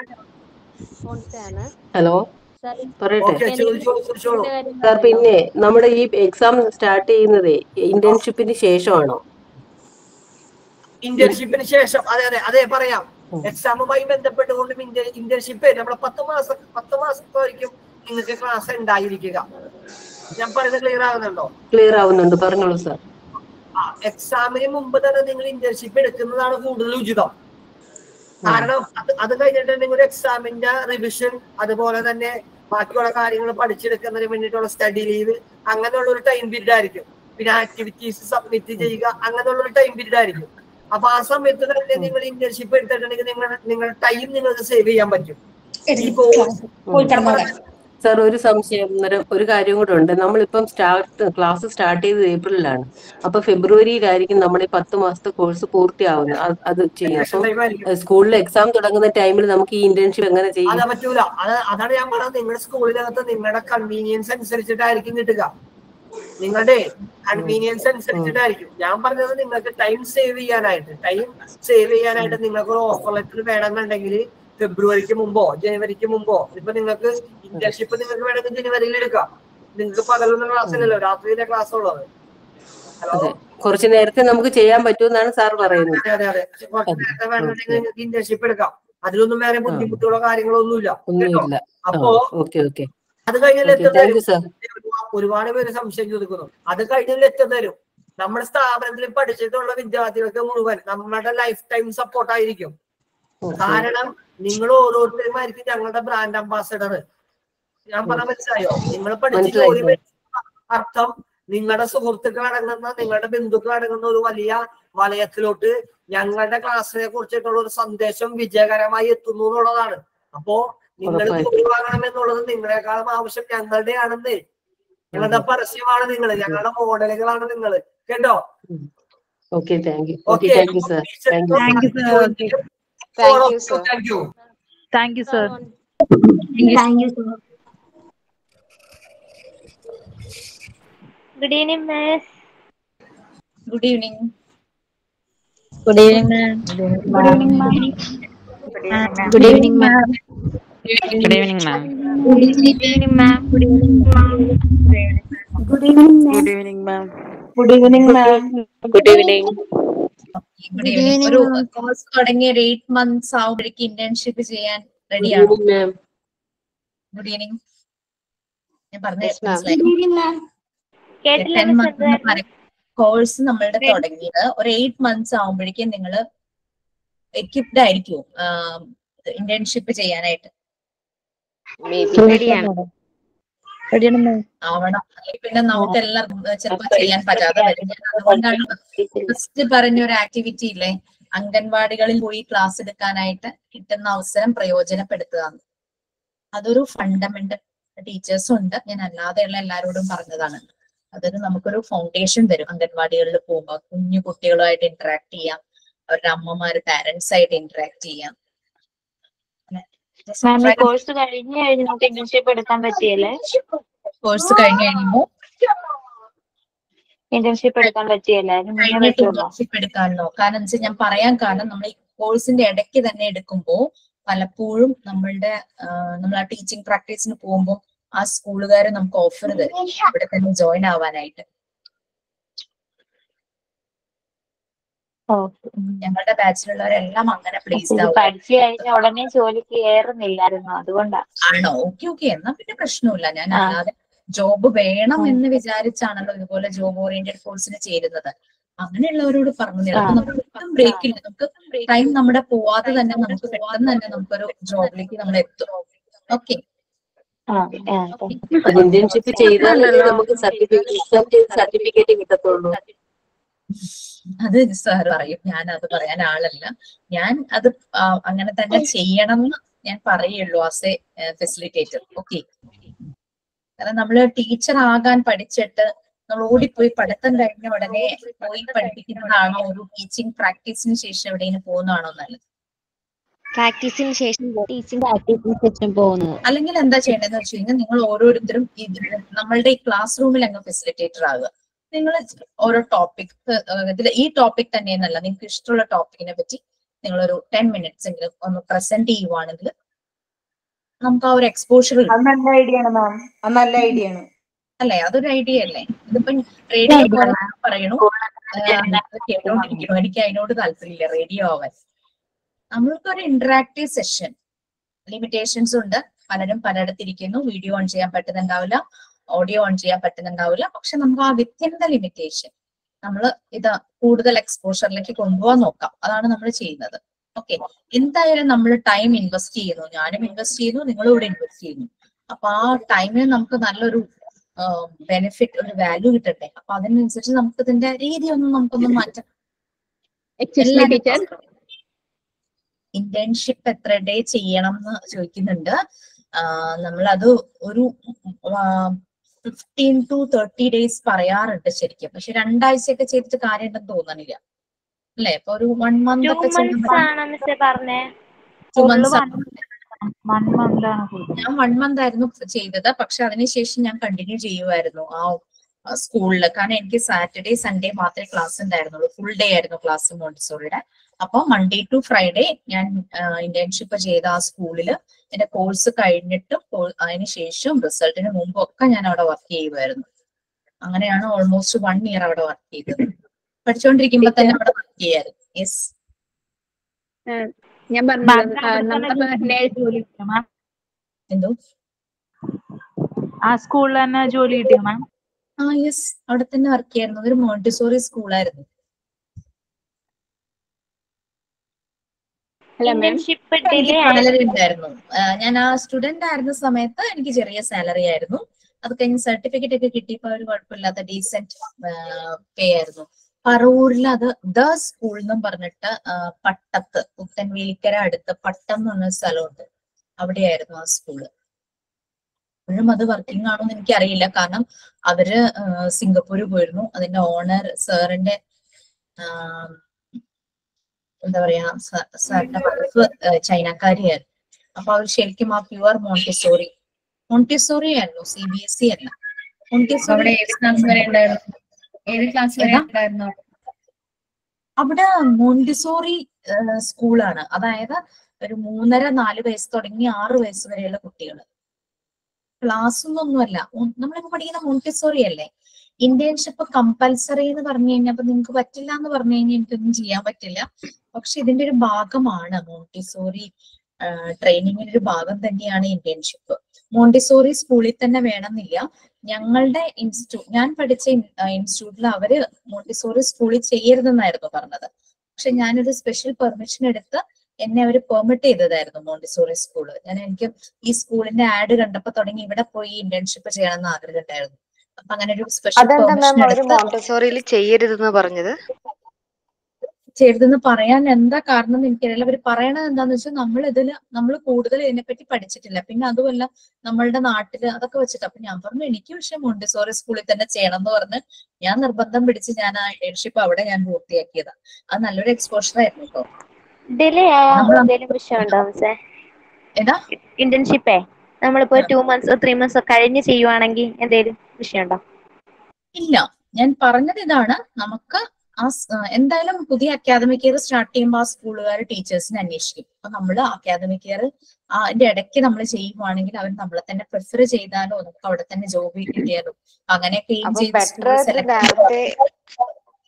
ഹലോ പറയട്ടെ ഓക്കെ ചോദിച്ചോളൂ ചോദിച്ചോളൂ സാർ പിന്നെ നമ്മുടെ ഈ എക്സാം സ്റ്റാർട്ട് ചെയ്യുന്നത് ഇന്റേൺഷിപ്പിന് ശേഷമാണോ ഇന്റേൺഷിപ്പിന് ശേഷം അതെ അതെ അതെ പറയാം എക്സാമുമായി ബന്ധപ്പെട്ടുകൊണ്ടും ഇന്റേൺഷിപ്പ് നമ്മളെ പത്ത് മാസം പത്ത് മാസത്തായിരിക്കും നിങ്ങൾക്ക് ക്ലാസ് ഉണ്ടായിരിക്കുക ഞാൻ പറയുന്നത് ക്ലിയർ ആകുന്നുണ്ടോ ക്ലിയർ ആവുന്നുണ്ട് പറഞ്ഞോളൂ സാർ ആ എക്സാമിന് മുമ്പ് തന്നെ നിങ്ങൾ ഇന്റേൺഷിപ്പ് എടുക്കുന്നതാണ് കൂടുതൽ ഉചിതം കാരണം അത് അത് കഴിഞ്ഞിട്ടുണ്ടെങ്കിൽ ഒരു എക്സാമിന്റെ റിവിഷൻ അതുപോലെ തന്നെ ബാക്കിയുള്ള കാര്യങ്ങൾ പഠിച്ചെടുക്കുന്നതിന് വേണ്ടിയിട്ടുള്ള സ്റ്റഡി ലീവ് അങ്ങനെയുള്ള ഒരു ടൈം പീരീഡ് ആയിരിക്കും പിന്നെ ആക്ടിവിറ്റീസ് സബ്മിറ്റ് ചെയ്യുക അങ്ങനെയുള്ള ഒരു ടൈം പീരീഡ് ആയിരിക്കും അപ്പൊ ആ സമയത്ത് തന്നെ നിങ്ങൾ ഇന്റേൺഷിപ്പ് എടുത്തിട്ടുണ്ടെങ്കിൽ നിങ്ങൾ നിങ്ങളുടെ ടൈം നിങ്ങൾക്ക് സേവ് ചെയ്യാൻ പറ്റും ഇപ്പോ സാർ ഒരു സംശയം അന്നേരം ഒരു കാര്യം കൂടെ ഉണ്ട് നമ്മളിപ്പം സ്റ്റാർട്ട് ക്ലാസ് സ്റ്റാർട്ട് ചെയ്തത് ഏപ്രിലാണ് അപ്പൊ ഫെബ്രുവരിയിലായിരിക്കും നമ്മൾ ഈ പത്ത് മാസത്തെ കോഴ്സ് പൂർത്തിയാവുന്നത് അത് അത് ചെയ്യും അപ്പം സ്കൂളിൽ എക്സാം തുടങ്ങുന്ന ടൈമിൽ നമുക്ക് ഈ ഇന്റേൺഷിപ്പ് എങ്ങനെ ചെയ്യും അത് പറ്റൂല അത് അതാണ് ഞാൻ പറഞ്ഞത് നിങ്ങളുടെ സ്കൂളിനകത്ത് നിങ്ങളുടെ കൺവീനിയൻസ് അനുസരിച്ചിട്ടായിരിക്കും കിട്ടുക നിങ്ങളുടെ കൺവീനിയൻസ് അനുസരിച്ചിട്ടായിരിക്കും ഞാൻ പറഞ്ഞത് നിങ്ങൾക്ക് ടൈം സേവ് ചെയ്യാനായിട്ട് ടൈം സേവ് ചെയ്യാനായിട്ട് നിങ്ങൾക്ക് ഒരു ഓഫർ ലെറ്റർ വേണമെന്നുണ്ടെങ്കിൽ ഫെബ്രുവരിക്ക് മുമ്പോ ജനുവരിക്ക് മുമ്പോ ഇപ്പൊ നിങ്ങൾക്ക് ഇന്റേൺഷിപ്പ് നിങ്ങൾക്ക് വേണമെങ്കിൽ ജനുവരിയിൽ എടുക്കാം നിങ്ങൾക്ക് പകലൊന്നും ക്ലാസ് ഇല്ലല്ലോ രാത്രിയിലെ ക്ലാസ് ഉള്ളത് ഹലോ അതെ കുറച്ച് നേരത്തെ നമുക്ക് ചെയ്യാൻ പറ്റുമെന്നാണ് സാർ പറയുന്നത് അതെ അതെ അതെ കുറച്ച് നേരത്തെ വേണമെന്നുണ്ടെങ്കിൽ നിങ്ങൾക്ക് ഇന്റേൺഷിപ്പ് എടുക്കാം അതിലൊന്നും വേറെ ബുദ്ധിമുട്ടുകളോ കാര്യങ്ങളോ ഒന്നുമില്ല കേട്ടോ ഒന്നുമില്ല അപ്പോ ഓക്കെ ഓക്കെ അത് കഴിഞ്ഞാൽ ഓക്കെ എത്ര താങ്ക് യു സാർ ഒരുപാട് പേര് സംശയം ചോദിക്കുന്നു അത് കഴിഞ്ഞാൽ എത്ര തരും നമ്മുടെ സ്ഥാപനത്തിൽ പഠിച്ചിട്ടുള്ള വിദ്യാർത്ഥികൾക്ക് മുഴുവൻ നമ്മുടെ ലൈഫ് ടൈം സപ്പോർട്ട് ആയിരിക്കും കാരണം നിങ്ങൾ ഓരോരുത്തരുമായിരിക്കും ഞങ്ങളുടെ ബ്രാൻഡ് അംബാസഡർ ഞാൻ പറഞ്ഞ മനസ്സിലായോ നിങ്ങൾ പഠിച്ച് മനസ്സിലായി, ജോലി സർ. മേടിച്ച അർത്ഥം നിങ്ങളുടെ സുഹൃത്തുക്കൾ അടങ്ങുന്ന നിങ്ങളുടെ ബന്ധുക്കൾ അടങ്ങുന്ന ഒരു വലിയ വലയത്തിലോട്ട് ഞങ്ങളുടെ ക്ലാസ്സിനെ കുറിച്ചിട്ടുള്ള ഒരു സന്ദേശം വിജയകരമായി എത്തുന്നു എന്നുള്ളതാണ് അപ്പോ നിങ്ങൾ ഉറപ്പായിട്ടും. ജോലി വാങ്ങണം എന്നുള്ളത് നിങ്ങളെക്കാളും ആവശ്യം ഞങ്ങളുടെ ആണെന്ന് ഞങ്ങളുടെ പരസ്യമാണ് നിങ്ങൾ ഞങ്ങളുടെ മോഡലുകളാണ് നിങ്ങൾ കേട്ടോ okay thank you okay okay thank you sir thank you Thank you, sir. Thank you, sir. Thank you Thank you, sir. Thank you sir Good evening, miss. Good evening. Good evening, ma'am. Good evening, ma'am. Good evening, ma'am. Good evening, ma'am. Good evening, ma'am. Good evening, ma'am. Good evening, ma'am. Good evening, ma'am. Good evening, ma'am. Good evening. Good evening ഒരു കോഴ്സ് തുടങ്ങി ഒരു eight months ആവുമ്പോഴേക്ക് internship ചെയ്യാൻ good റെഡിയാണോ evening ma'am good evening ഞാൻ പറഞ്ഞ Yes, ma'am. Good evening, ma'am. കേട്ടില്ല മിസ് എന്തായിരുന്നു കോഴ്സ് നമ്മളുടെ തുടങ്ങിയത് ഒരു എയ്റ്റ് മന്ത്സ് ആവുമ്പോഴേക്കും നിങ്ങൾ എക്യുപ്ഡ് ആയിരിക്കും ഇന്റേൺഷിപ്പ് ചെയ്യാനായിട്ട് ആവണം അല്ലെങ്കിൽ പിന്നെ നമുക്ക് എല്ലാം ചിലപ്പോൾ ചെയ്യാൻ പറ്റാതെ വരും ഞാൻ അതുകൊണ്ടാണ് ഫസ്റ്റ് പറഞ്ഞ ഒരു ആക്ടിവിറ്റി ഇല്ലേ അംഗൻവാടികളിൽ പോയി ക്ലാസ് എടുക്കാനായിട്ട് കിട്ടുന്ന അവസരം പ്രയോജനപ്പെടുത്തുക അതൊരു ഫണ്ടമെന്റൽ ടീച്ചേഴ്സും ഉണ്ട് ഞാൻ അല്ലാതെയുള്ള എല്ലാവരോടും പറഞ്ഞതാണ് അതൊരു നമുക്കൊരു ഫൗണ്ടേഷൻ തരും അംഗൻവാടികളിൽ പോകുമ്പോൾ കുഞ്ഞു കുട്ടികളുമായിട്ട് ഇന്ററാക്ട് ചെയ്യാം അവരുടെ അമ്മമാര് പാരന്റ്സ് ആയിട്ട് ഇന്ററാക്ട് ചെയ്യാം മാം ഈ കോഴ്സ് കഴിഞ്ഞ് കഴിഞ്ഞ് നമുക്ക് ഇന്റേൺഷിപ്പ് എടുക്കാൻ പറ്റിയല്ലേ കോഴ്സ് കഴിഞ്ഞ് കഴിയുമ്പോൾ ഇന്റേൺഷിപ്പ് എടുക്കാൻ പറ്റിയല്ലേ അതിന് മുന്നേ കഴിഞ്ഞിട്ട് പറ്റുമല്ലോ ഇന്റേൺഷിപ്പ് എടുക്കാമല്ലോ കാരണം എന്ന് വെച്ചാൽ ഞാൻ പറയാൻ കാരണം നമ്മൾ ഈ കോഴ്സിന്റെ ഇടയ്ക്ക് തന്നെ എടുക്കുമ്പോൾ പലപ്പോഴും നമ്മളുടെ നമ്മൾ ആ ടീച്ചിങ് പ്രാക്ടീസിന് പോകുമ്പോൾ ആ സ്കൂളുകാരെ നമുക്ക് ഓഫർ തരും ഇവിടെ തന്നെ ജോയിൻ ആവാനായിട്ട് ഓക്കെ ഞങ്ങളുടെ ബാച്ചിലുള്ളവരെല്ലാം അങ്ങനെ പ്ലേസ്ഡ് ഇത് ആവും പഠിച്ചു കഴിഞ്ഞ ഉടനെ ജോലിക്ക് കയറുന്നില്ലായിരുന്നു അതുകൊണ്ടാ ആണോ ഓക്കെ ഓക്കെ എന്നാ പിന്നെ പ്രശ്നമില്ല ഞാൻ ആ. അല്ലാതെ ജോബ് വേണം എന്ന് വിചാരിച്ചാണല്ലോ ഇതുപോലെ ജോബ് ഓറിയന്റഡ് കോഴ്സിന് ചേരുന്നത് അങ്ങനെയുള്ളവരോട് പറഞ്ഞു തരാം അപ്പൊ നമുക്ക് ഒട്ടും ബ്രേക്ക് ഇല്ല നമുക്ക് ടൈം നമ്മുടെ പോവാതെ തന്നെ നമുക്ക് പെട്ടെന്ന് തന്നെ നമുക്കൊരു ജോബിലേക്ക് നമ്മൾ എത്തും ഓക്കെ ഇന്റേൺഷിപ്പ് ചെയ്താലേ നമുക്ക് സർട്ടിഫിക്കറ്റ് എക്സാം ചെയ്ത് സർട്ടിഫിക്കറ്റ് കിട്ടത്തുള്ളൂ അത് സാർ പറയും ഞാൻ അത് പറയാൻ ആളല്ല ഞാൻ അത് ആ, അങ്ങനെ തന്നെ ചെയ്യണം എന്ന് ഞാൻ പറയുള്ളൂ ആസ് എ ഫെസിലിറ്റേറ്റർ ഓക്കെ കാരണം നമ്മള് ടീച്ചർ ആകാൻ പഠിച്ചിട്ട് നമ്മൾ ഓടിപ്പോയി പഠിത്തം കഴിഞ്ഞ ഉടനെ പോയി പഠിപ്പിക്കുന്നതാണോ ഒരു ടീച്ചിങ് പ്രാക്ടീസിന് ശേഷം എവിടെയെങ്കിലും പോകുന്നതാണോ നല്ലത് പ്രാക്ടീസിന് ശേഷം ടീച്ചിങ് പ്രാക്ടീസിന് ശേഷം പോകുന്നത് അല്ലെങ്കിൽ എന്താ ചെയ്യേണ്ടതെന്ന് വെച്ച് കഴിഞ്ഞാൽ നിങ്ങൾ ഓരോരുത്തരും ഇത് നമ്മളുടെ ഈ ക്ലാസ് റൂമിൽ അങ്ങ് ഫെസിലിറ്റേറ്റർ ആകുക നിങ്ങൾ ഓരോ ടോപ്പിക് ഇതിൽ ഈ ടോപ്പിക് തന്നെയെന്നല്ല നിങ്ങൾക്ക് ഇഷ്ടമുള്ള ടോപ്പിക്കിനെ പറ്റി നിങ്ങൾ ഒരു ടെൻ മിനിറ്റ്സ് എങ്കിലും ഒന്ന് പ്രസന്റ് ചെയ്യുവാണെങ്കിൽ നമുക്ക് ആ ഒരു എക്സ്പോഷർ അത് നല്ല ഐഡിയ ആണ് മാം അത് നല്ല ഐഡിയ ആണ് അല്ലേ അതൊരു ഐഡിയ അല്ലേ ഇതിപ്പം റേഡിയോ പറയണു ആ, അത് കേട്ടോണ്ടിരിക്കണു എനിക്ക് അതിനോട് താല്പര്യമില്ല റേഡിയോ ആവാൻ നമ്മൾക്കൊരു ഇന്ററാക്റ്റീവ് സെഷൻ ലിമിറ്റേഷൻസ് ഉണ്ട് പലരും പലയിടത്തിരിക്കുന്നു വീഡിയോ ഓൺ ചെയ്യാൻ പറ്റുന്നുണ്ടാവില്ല ഓഡിയോ ഓൺ ചെയ്യാൻ പറ്റുന്നുണ്ടാവില്ല പക്ഷെ നമുക്ക് ആ വിത്തിൻ ദ ലിമിറ്റേഷൻ നമ്മൾ ഇത് കൂടുതൽ എക്സ്പോഷറിലേക്ക് കൊണ്ടുപോകാൻ നോക്കാം അതാണ് നമ്മൾ ചെയ്യുന്നത് ഓക്കെ എന്തായാലും നമ്മൾ ടൈം ഇൻവെസ്റ്റ് ചെയ്യുന്നു ഞാനും ഇൻവെസ്റ്റ് ചെയ്യുന്നു നിങ്ങളും ഇവിടെ ഇൻവെസ്റ്റ് ചെയ്യുന്നു അപ്പൊ ആ ടൈമിന് നമുക്ക് നല്ലൊരു ബെനിഫിറ്റ് ഒരു വാല്യൂ കിട്ടട്ടെ അപ്പൊ അതിനനുസരിച്ച് നമുക്ക് ഇതിന്റെ രീതി ഒന്നും നമുക്കൊന്ന് മാറ്റാം Excuse me, teacher. ഇന്റേൺഷിപ്പ് എത്ര ഡേ ചെയ്യണം എന്ന് ചോദിക്കുന്നുണ്ട് നമ്മൾ അത് ഒരു ഫിഫ്റ്റീൻ ടു തേർട്ടി ഡേയ്സ് പറയാറുണ്ട് ശരിക്കും പക്ഷെ രണ്ടാഴ്ചയൊക്കെ ചെയ്തിട്ട് കാര്യമുണ്ടെന്ന് തോന്നണില്ല അല്ലെ ഇപ്പൊ ഒരു വൺ മന്ത് ടു ഒക്കെ മന്ത്സ് ആണ് മിസ് പറഞ്ഞേ ടു മന്ത്സ് വൺ മന്ത് ആണ് കൊടുക്കുന്നത് ഞാൻ വൺ മന്ത് ആയിരുന്നു ചെയ്തത് പക്ഷെ അതിനുശേഷം ഞാൻ കണ്ടിന്യൂ ചെയ്യുമായിരുന്നു ആ സ്കൂളിൽ കാരണം എനിക്ക് സാറ്റർഡേ സൺഡേ മാത്രമേ ക്ലാസ് ഉണ്ടായിരുന്നുള്ളൂ ഫുൾ ഡേ ആയിരുന്നു ക്ലാസ് മോണ്ടിസോറിയുടെ അപ്പൊ മൺഡേ ടു ഫ്രൈഡേ ഞാൻ ഇന്റേൺഷിപ്പ് ചെയ്ത ആ സ്കൂളില് എന്റെ കോഴ്സ് കഴിഞ്ഞിട്ടും കോ- അതിനുശേഷം റിസൾട്ടിന് മുമ്പും ഒക്കെ ഞാൻ അവിടെ വർക്ക് ചെയ്യുമായിരുന്നു അങ്ങനെയാണ് ഓൾമോസ്റ്റ് വൺ ഇയർ അവിടെ വർക്ക് ചെയ്തത് പഠിച്ചുകൊണ്ടിരിക്കുമ്പോ തന്നെ അവിടെ വർക്ക് ചെയ്യായിരുന്നു യെസ് ഏഹ് ഞാൻ പറഞ്ഞത് നമ്മളിപ്പോ നേഴ്സ് എന്തോ ആ സ്കൂളിൽ തന്നെ ജോലി കിട്ടിയോ മാം ആ യെസ് അവിടെ തന്നെ വർക്ക് ചെയ്യായിരുന്നു അതൊരു മോണ്ടിസോറി സ്കൂളായിരുന്നു ഇന്റേൺഷിപ്പ് ഡിലേ സാലറി ഉണ്ടായിരുന്നു ആ, ഞാൻ ആ സ്റ്റുഡന്റ് ആയിരുന്ന സമയത്ത് എനിക്ക് ചെറിയ സാലറി ആയിരുന്നു അത് കഴിഞ്ഞ് സർട്ടിഫിക്കറ്റ് ഒക്കെ കിട്ടിയപ്പോ ഒരു കുഴപ്പമില്ലാത്ത ഡീസെന്റ് പേ ആയിരുന്നു പറവൂരിൽ അത് ദ സ്കൂൾ എന്നും പറഞ്ഞിട്ട് ആ, പട്ടത്ത് പുത്തൻവേലിക്കര അടുത്ത് പട്ടം എന്ന് പറഞ്ഞ സ്ഥലമുണ്ട് അവിടെയായിരുന്നു ആ സ്കൂള് ഇപ്പോഴും അത് വർക്കിംഗ് ആണോ എന്ന് എനിക്കറിയില്ല കാരണം അവര് ആ, സിംഗപ്പൂര് പോയിരുന്നു അതിന്റെ ഓണർ സാറിന്റെ എന്താ പറയാ സ- സാറിന്റെ വൈഫ് ചൈനക്കാരിയായിരുന്നു അപ്പൊ അവർ ശരിക്കും ആ പ്യുവർ മോണ്ടിസോറി മോണ്ടിസോറി ആയിരുന്നു സി ബി എസ് ഇ അല്ല അവിടെ ഏത് ക്ലാസ് വരെ ഉണ്ടായിരുന്നു ഏത് ക്ലാസ് വരെ ഏതാ? ഉണ്ടായിരുന്നു അവിടെ മോണ്ടിസോറി സ്കൂളാണ് അതായത് ഒരു മൂന്നര നാല് വയസ്സ് തുടങ്ങി ആറ് വയസ്സ് വരെയുള്ള കുട്ടികൾ ക്ലാസ് ഒന്നൊന്നുമല്ല ഉം, നമ്മളിപ്പോ പഠിക്കുന്ന മോണ്ടിസോറി അല്ലേ ഇന്റേൺഷിപ്പ് കമ്പൽസറി എന്ന് പറഞ്ഞു കഴിഞ്ഞപ്പോ നിങ്ങൾക്ക് പറ്റില്ല എന്ന് പറഞ്ഞു കഴിഞ്ഞാൽ എനിക്കൊന്നും ചെയ്യാൻ പറ്റില്ല പക്ഷെ ഇതിന്റെ ഒരു ഭാഗമാണ് മോണ്ടിസോറി ട്രെയിനിങ്ങിന്റെ ഒരു ഭാഗം തന്നെയാണ് ഇന്റേൺഷിപ്പ് മോണ്ടിസോറി സ്കൂളിൽ തന്നെ വേണമെന്നില്ല ഞങ്ങളുടെ ഇൻസ്റ്റിറ്റ്യൂട്ട് ഞാൻ പഠിച്ച ഇൻസ്റ്റിറ്റ്യൂട്ടിൽ അവര് മോണ്ടിസോറി സ്കൂളിൽ ചെയ്യരുതെന്നായിരുന്നു പറഞ്ഞത് പക്ഷെ ഞാനൊരു സ്പെഷ്യൽ പെർമിഷൻ എടുത്ത് എന്നെ അവർ പെർമിറ്റ് ചെയ്തതായിരുന്നു മോണ്ടിസോറി സ്കൂള് ഞാൻ എനിക്ക് ഈ സ്കൂളിന്റെ ആഡ് കണ്ടപ്പോ തുടങ്ങി ഇവിടെ പോയി ഇന്റേൺഷിപ്പ് ചെയ്യണം എന്ന് ആഗ്രഹം ഉണ്ടായിരുന്നു അപ്പൊ അങ്ങനെ ഒരു സ്പെഷ്യൽ അതെന്താ പെർമിഷൻ മാം അവര് എടുത്ത് മോണ്ടസോറിയിൽ ചെയ്യരുതെന്ന് പറഞ്ഞത് ചെയ്തതെന്ന് പറയാൻ എന്താ കാരണം എന്ന് എനിക്കറിയില്ല അവർ പറയണത് എന്താന്ന് വെച്ചാൽ നമ്മൾ ഇതില് നമ്മൾ കൂടുതൽ ഇതിനെപ്പറ്റി പഠിച്ചിട്ടില്ല പിന്നെ അതുമല്ല നമ്മളുടെ നാട്ടില് അതൊക്കെ വെച്ചിട്ട് അപ്പൊ ഞാൻ പറഞ്ഞു എനിക്ക് പക്ഷെ മോണ്ടിസോറി സ്കൂളിൽ തന്നെ ചെയ്യണം എന്ന് പറഞ്ഞ് ഞാൻ നിർബന്ധം പിടിച്ച് ഞാൻ ആ ഇന്റേൺഷിപ്പ് അവിടെ ഞാൻ പൂർത്തിയാക്കിയതാ അത് നല്ലൊരു എക്സ്പോഷർ ആയിരുന്നു കേട്ടോ ഡിലേ ആവാൻ നമ്മള് എന്തെങ്കിലും വിഷയമുണ്ടോ മിസ്സേ ഏതാ ഇന്റേൺഷിപ്പേ നമ്മളിപ്പോ ടു മന്ത്സ് ത്രീ മന്ത്സ് കഴിഞ്ഞ് ചെയ്യുവാണെങ്കിൽ എന്തെങ്കിലും വിഷയമുണ്ടോ ഇല്ല ഞാൻ പറഞ്ഞത് ഇതാണ് നമുക്ക് ആ സ്- ആ, എന്തായാലും പുതിയ അക്കാദമിക് ഇയർ സ്റ്റാർട്ട് ചെയ്യുമ്പോൾ ആ സ്കൂളുകാർ ടീച്ചേഴ്സിനെ അന്വേഷിക്കും അപ്പൊ നമ്മൾ അക്കാദമിക് ഇയർ അതിന്റെ ഇടയ്ക്ക് നമ്മൾ ചെയ്യുവാണെങ്കിൽ അവർ നമ്മളെ തന്നെ പ്രിഫർ ചെയ്താലോ നമുക്ക് അവിടെ തന്നെ ജോബ് കിട്ടിയാലോ അങ്ങനെയൊക്കെ എയിം അപ്പൊ ചെയ്ത് ബെറ്റർ സ്കൂൾ ആയിട്ട് സെലക്ട് നേരത്തെ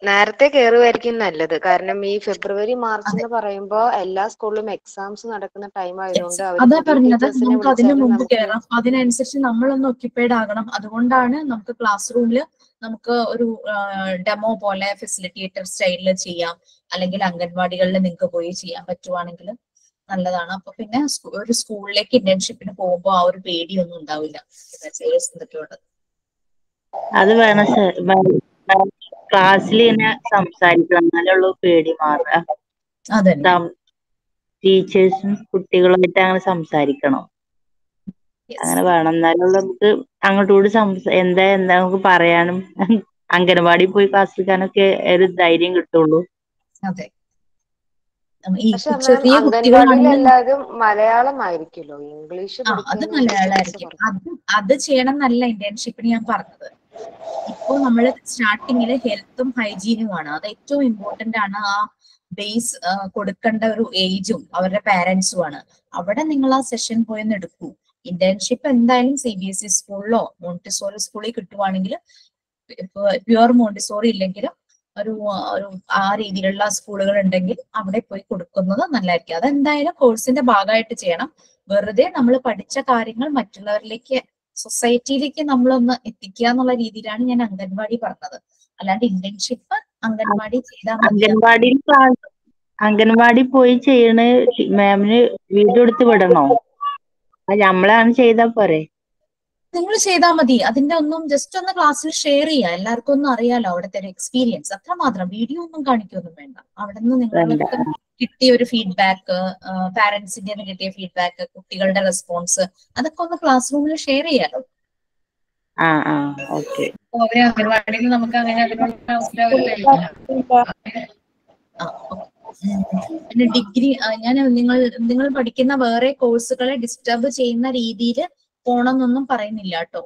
നേരത്തെ കയറുമായിരിക്കും നല്ലത് കാരണം ഈ ഫെബ്രുവരി മാർച്ച് എന്ന് പറയുമ്പോ എല്ലാ സ്കൂളിലും എക്സാംസ് നടക്കുന്ന ടൈം ആയതുകൊണ്ട് അവര് അതാ പുതിയ പറഞ്ഞത് ടീച്ചേഴ്സിനെ നമുക്ക് അതിനു വിളിച്ചാലും മുമ്പ് നമുക്ക് കയറാം അതിനനുസരിച്ച് നമ്മളൊന്ന് ഒക്യുപ്പൈഡ് ആകണം അതുകൊണ്ടാണ് നമുക്ക് ക്ലാസ് റൂമിൽ നമുക്ക് ഒരു ഡെമോ പോലെ ഫെസിലിറ്റേറ്റർ സ്റ്റൈലിൽ ചെയ്യാം അല്ലെങ്കിൽ അംഗൻവാടികളിൽ നിങ്ങൾക്ക് പോയി ചെയ്യാൻ പറ്റുവാണെങ്കിൽ നല്ലതാണ് അപ്പൊ പിന്നെ സ്കൂ- ഒരു സ്കൂളിലേക്ക് ഇന്റേൺഷിപ്പിന് പോകുമ്പോൾ ആ ഒരു പേടിയൊന്നും ഉണ്ടാവില്ല ചേഴ്സ് എന്തൊക്കെയുണ്ട് അത് വേണം ക്ലാസ്സിൽ ഇങ്ങനെ സംസാരിക്കണം എന്നാലുള്ളൂ പേടി മാറുക അതന്നെ ടീച്ചേഴ്സും കുട്ടികളുമായിട്ട് അങ്ങനെ സംസാരിക്കണം അങ്ങനെ വേണം എന്നാലുള്ള നമുക്ക് അങ്ങോട്ടും കൂടി സംസ എന്താ എന്താ നമുക്ക് പറയാനും അംഗനവാടി പോയി ക്ലാസ് എടുക്കാനൊക്കെ ഒരു ധൈര്യം കിട്ടുള്ളൂ അതെ ഈ പക്ഷെ മാം ചെറിയ അംഗൻവാടിയിൽ കുട്ടികളാണെങ്കിൽ എല്ലാവരും മലയാളം ആയിരിക്കുമല്ലോ ഇംഗ്ലീഷ് ആ അത് പഠിക്കാനായിട്ട് മലയാളമായിരിക്കും അത് അത് ചെയ്യണം എന്നല്ല ഇന്റേൺഷിപ്പിന് ഞാൻ പറഞ്ഞത് ഇപ്പോ നമ്മൾ സ്റ്റാർട്ടിങ്ങിൽ ഹെൽത്തും ഹൈജീനുമാണ് അത് ഏറ്റവും ഇമ്പോർട്ടന്റ് ആണ് ആ ബേസ് കൊടുക്കേണ്ട ഒരു ഏജും അവരുടെ പാരന്റ്സും ആണ് അവിടെ നിങ്ങൾ ആ സെഷൻ പോയി ഒന്ന് എടുക്കൂ ഇന്റേൺഷിപ്പ് എന്തായാലും സി ബി എസ് ഇ സ്കൂളിലോ മോണ്ടിസോറി സ്കൂളിൽ കിട്ടുവാണെങ്കിൽ പ്യുവർ മോണ്ടിസോറി ഇല്ലെങ്കിലും ഒരു ആ, ഒരു ആ രീതിയിലുള്ള സ്കൂളുകൾ ഉണ്ടെങ്കിൽ അവിടെ പോയി കൊടുക്കുന്നത് നല്ലതായിരിക്കും അതെന്തായാലും കോഴ്സിന്റെ ഭാഗമായിട്ട് ചെയ്യണം വെറുതെ നമ്മൾ പഠിച്ച കാര്യങ്ങൾ മറ്റുള്ളവരിലേക്ക് സൊസൈറ്റിയിലേക്ക് നമ്മളൊന്ന് എത്തിക്കുക എന്നുള്ള രീതിയിലാണ് ഞാൻ അംഗൻവാടി പറഞ്ഞത് അല്ലാണ്ട് ഇന്റേൺഷിപ്പ് അംഗൻവാടി ചെയ്താൽ മതി അംഗൻവാടിയിൽ ക്ലാസ് അംഗൻവാടി പോയി ചെയ്യണ മാമിന് വീഡിയോ എടുത്ത് വിടണോ അത് നമ്മളാണ് ചെയ്താ പോരെ നിങ്ങൾ ചെയ്താൽ മതി അതിന്റെ ഒന്നും ജസ്റ്റ് ഒന്ന് ക്ലാസ്സിൽ ഷെയർ ചെയ്യുക എല്ലാവർക്കും ഒന്നും അറിയാലോ അവിടുത്തെ ഒരു എക്സ്പീരിയൻസ് അത്രമാത്രം വീഡിയോ ഒന്നും കാണിക്കൊന്നും വേണ്ട അവിടെ നിന്ന് നിങ്ങൾക്ക് കിട്ടിയ ഒരു ഫീഡ്ബാക്ക് പാരന്റ്സിന്റെ നിന്ന് കിട്ടിയ ഫീഡ്ബാക്ക് കുട്ടികളുടെ റെസ്പോൺസ് അതൊക്കെ ഒന്ന് ക്ലാസ് റൂമിൽ ഷെയർ ചെയ്യാലോ ആ ആ ഓക്കെ അപ്പൊ അവര് അംഗൻവാടിയിൽ നമുക്ക് അങ്ങനെ അതിനുള്ള അവസരം അവര് തരില്ല ആ, ഓ- ഉം. പിന്നെ ഡിഗ്രി ഞാൻ നിങ്ങൾ നിങ്ങൾ പഠിക്കുന്ന വേറെ കോഴ്സുകളെ ഡിസ്റ്റർബ് ചെയ്യുന്ന രീതിയിൽ പോണമെന്നൊന്നും പറയുന്നില്ല കേട്ടോ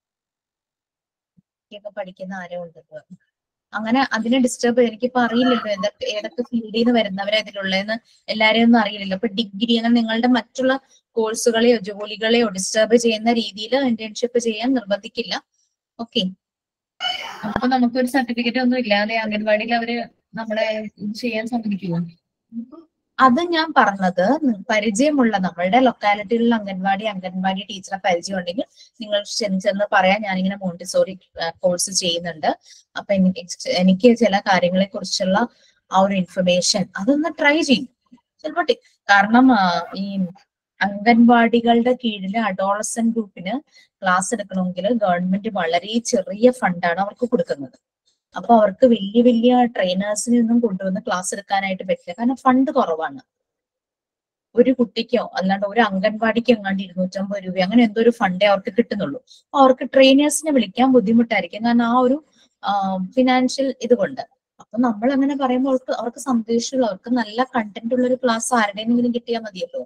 ഒക്കെ പഠിക്കുന്ന ആരോ ഉണ്ട് ഇപ്പൊ. അങ്ങനെ അതിനെ ഡിസ്റ്റർബ് എനിക്കിപ്പോ അറിയില്ലല്ലോ ഏതൊക്കെ ഏതൊക്കെ ഫീൽഡിൽ നിന്ന് വരുന്നവരെ അതിലുള്ളതെന്ന് എല്ലാരെയും ഒന്നും അറിയില്ലല്ലോ അപ്പൊ ഡിഗ്രി അങ്ങനെ നിങ്ങളുടെ മറ്റുള്ള കോഴ്സുകളെയോ ജോലികളെയോ ഡിസ്റ്റർബ് ചെയ്യുന്ന രീതിയിൽ ഇന്റേൺഷിപ്പ് ചെയ്യാൻ നിർബന്ധിക്കില്ല ഓക്കെ അപ്പൊ നമുക്കൊരു സർട്ടിഫിക്കറ്റ് ഒന്നും ഇല്ലാതെ അംഗൻവാടിയിൽ അവര് നമ്മളെ ഇത് ചെയ്യാൻ സമ്മതിക്കുമോ അത് ഞാൻ പറഞ്ഞത് നി- പരിചയമുള്ള നമ്മളുടെ ലൊക്കാലിറ്റിയിലുള്ള അംഗൻവാടി അംഗൻവാടി ടീച്ചറെ പരിചയം ഉണ്ടെങ്കിൽ നിങ്ങൾ ചെന്ന് ചെന്ന് പറയാൻ ഞാനിങ്ങനെ മോണ്ടിസോറി കോഴ്സ് ചെയ്യുന്നുണ്ട് അപ്പൊ എനിക്ക് എക്സ്- എനിക്ക് ചില കാര്യങ്ങളെ കുറിച്ചുള്ള ആ ഒരു ഇൻഫർമേഷൻ അതൊന്ന് ട്രൈ ചെയ്യും ചിലപ്പോ ടി- കാരണം ആ, ഈ അംഗൻവാടികളുടെ കീഴിൽ അഡോളസൻ ഗ്രൂപ്പിന് ക്ലാസ് എടുക്കണമെങ്കിൽ ഗവൺമെന്റ് വളരെ ചെറിയ ഫണ്ടാണ് അവർക്ക് കൊടുക്കുന്നത് അപ്പൊ അവർക്ക് വലിയ വലിയ ട്രെയിനേഴ്സിനെ ഒന്നും കൊണ്ടുവന്ന് ക്ലാസ് എടുക്കാനായിട്ട് പറ്റില്ല കാരണം ഫണ്ട് കുറവാണ് ഒരു കുട്ടിക്കോ അല്ലാണ്ട് ഒരു അംഗൻവാടിക്ക് എങ്ങാണ്ട് ഇരുന്നൂറ്റമ്പത് രൂപ അങ്ങനെ എന്തോ ഒരു ഫണ്ടേ അവർക്ക് കിട്ടുന്നുള്ളൂ അപ്പൊ അവർക്ക് ട്രെയിനേഴ്സിനെ വിളിക്കാൻ ബുദ്ധിമുട്ടായിരിക്കും കാരണം ആ ഒരു ഫിനാൻഷ്യൽ ഇതുകൊണ്ട് അപ്പൊ നമ്മൾ അങ്ങനെ പറയുമ്പോൾ അവർക്ക് അവർക്ക് സന്ദേശമുള്ള അവർക്ക് നല്ല കണ്ടന്റ് ഉള്ള ഒരു ക്ലാസ് ആരുടെയെങ്കിലും കിട്ടിയാൽ മതിയല്ലോ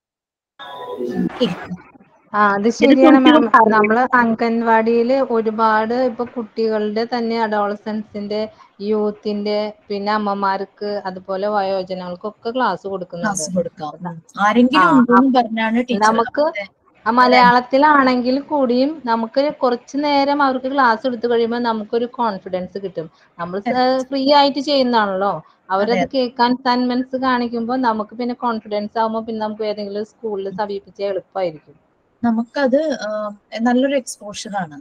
ആ അത് ശരിയാണ് മാം നമ്മള് അംഗൻവാടിയിൽ ഒരുപാട് ഇപ്പൊ കുട്ടികളുടെ തന്നെ അഡോളസൻസിന്റെ യൂത്തിന്റെ പിന്നെ അമ്മമാർക്ക് അതുപോലെ വയോജനങ്ങൾക്കൊക്കെ ക്ലാസ് കൊടുക്കുന്നുണ്ട് ക്ലാസ് കൊടുക്കാം ആരെങ്കിലും ആ, ഉണ്ടോന്ന് പറഞ്ഞാണ് ടീച്ചർ നമുക്ക് ആ മലയാളത്തിലാണെങ്കിൽ കൂടിയും നമുക്ക് കുറച്ച് നേരം അവർക്ക് ക്ലാസ് എടുത്തു കഴിയുമ്പോൾ നമുക്കൊരു കോൺഫിഡൻസ് കിട്ടും നമ്മൾ ഫ്രീ ആയിട്ട് ചെയ്യുന്നതാണല്ലോ അവരത് അതെ. കേൾക്കാൻ തന്മനസ് കാണിക്കുമ്പോൾ നമുക്ക് പിന്നെ കോൺഫിഡൻസ് ആകുമ്പോൾ പിന്നെ നമുക്ക് ഏതെങ്കിലും സ്കൂളിൽ സമീപിച്ചാൽ എളുപ്പമായിരിക്കും നമുക്കത് ആ, നല്ലൊരു എക്സ്പോഷർ ആണ്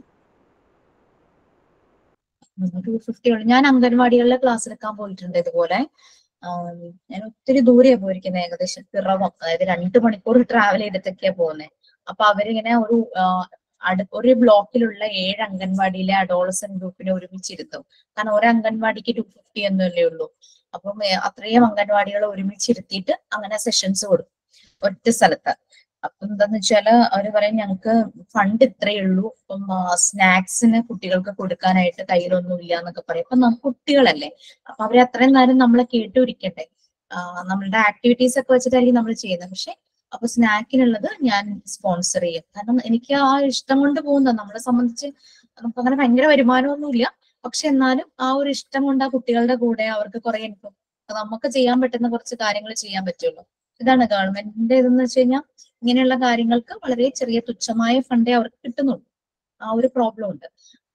ടു ഫിഫ്റ്റി ഞാൻ അംഗൻവാടികളിലെ ക്ലാസ് എടുക്കാൻ പോയിട്ടുണ്ട് ഇതുപോലെ ആം, ഞാൻ ഒത്തിരി ദൂരെയാ പോയിരിക്കുന്നത് ഏകദേശം പിറവം അതായത് രണ്ട് മണിക്കൂർ ട്രാവൽ ചെയ്തിട്ടൊക്കെയാ പോകുന്നത് അപ്പൊ അവരിങ്ങനെ ഒരു ആ, അടു ഒരു ബ്ലോക്കിലുള്ള ഏഴ് അംഗൻവാടിയിലെ അഡോളസൻ ഗ്രൂപ്പിനെ ഒരുമിച്ചിരുത്തും കാരണം ഒരു അംഗൻവാടിക്ക് ടു ഫിഫ്റ്റി എന്നല്ലേ ഉള്ളൂ അപ്പം ഏ, അത്രയും അംഗൻവാടികളെ ഒരുമിച്ചിരുത്തിയിട്ട് അങ്ങനെ സെഷൻസ് കൊടുക്കും ഒറ്റ സ്ഥലത്ത് അപ്പൊ എന്താന്ന് വെച്ചാല് അവര് പറയും ഞങ്ങക്ക് ഫണ്ട് ഇത്രയേ ഉള്ളൂ അപ്പം സ്നാക്സിന് കുട്ടികൾക്ക് കൊടുക്കാനായിട്ട് കയ്യിലൊന്നും ഇല്ല എന്നൊക്കെ പറയും അപ്പൊ നമുക്ക് കുട്ടികളല്ലേ അപ്പൊ അവരെ അത്രയും നേരം നമ്മളെ കേട്ടുപിടിക്കട്ടെ ആഹ് നമ്മളുടെ ആക്ടിവിറ്റീസ് ഒക്കെ വെച്ചിട്ടായിരിക്കും നമ്മൾ ചെയ്യുന്നത് പക്ഷെ അപ്പൊ സ്നാക്കിനുള്ളത് ഞാൻ സ്പോൺസർ ചെയ്യും കാരണം എനിക്ക് ആ ഇഷ്ടം കൊണ്ട് പോകുന്നത് നമ്മളെ സംബന്ധിച്ച് നമുക്ക് അങ്ങനെ ഭയങ്കര വരുമാനമൊന്നുമില്ല പക്ഷെ എന്നാലും ആ ഒരു ഇഷ്ടം കൊണ്ട് ആ കുട്ടികളുടെ കൂടെ അവർക്ക് കുറെ ഇൻകം നമുക്ക് ചെയ്യാൻ പറ്റുന്ന കുറച്ച് കാര്യങ്ങൾ ചെയ്യാൻ പറ്റുള്ളൂ ഇതാണ് ഗവൺമെന്റിന്റെ ഇതെന്ന് വെച്ച് കഴിഞ്ഞാൽ ഇങ്ങനെയുള്ള കാര്യങ്ങൾക്ക് വളരെ ചെറിയ തുച്ഛമായ ഫണ്ടേ അവർക്ക് കിട്ടുന്നുള്ളൂ ആ ഒരു പ്രോബ്ലം ഉണ്ട്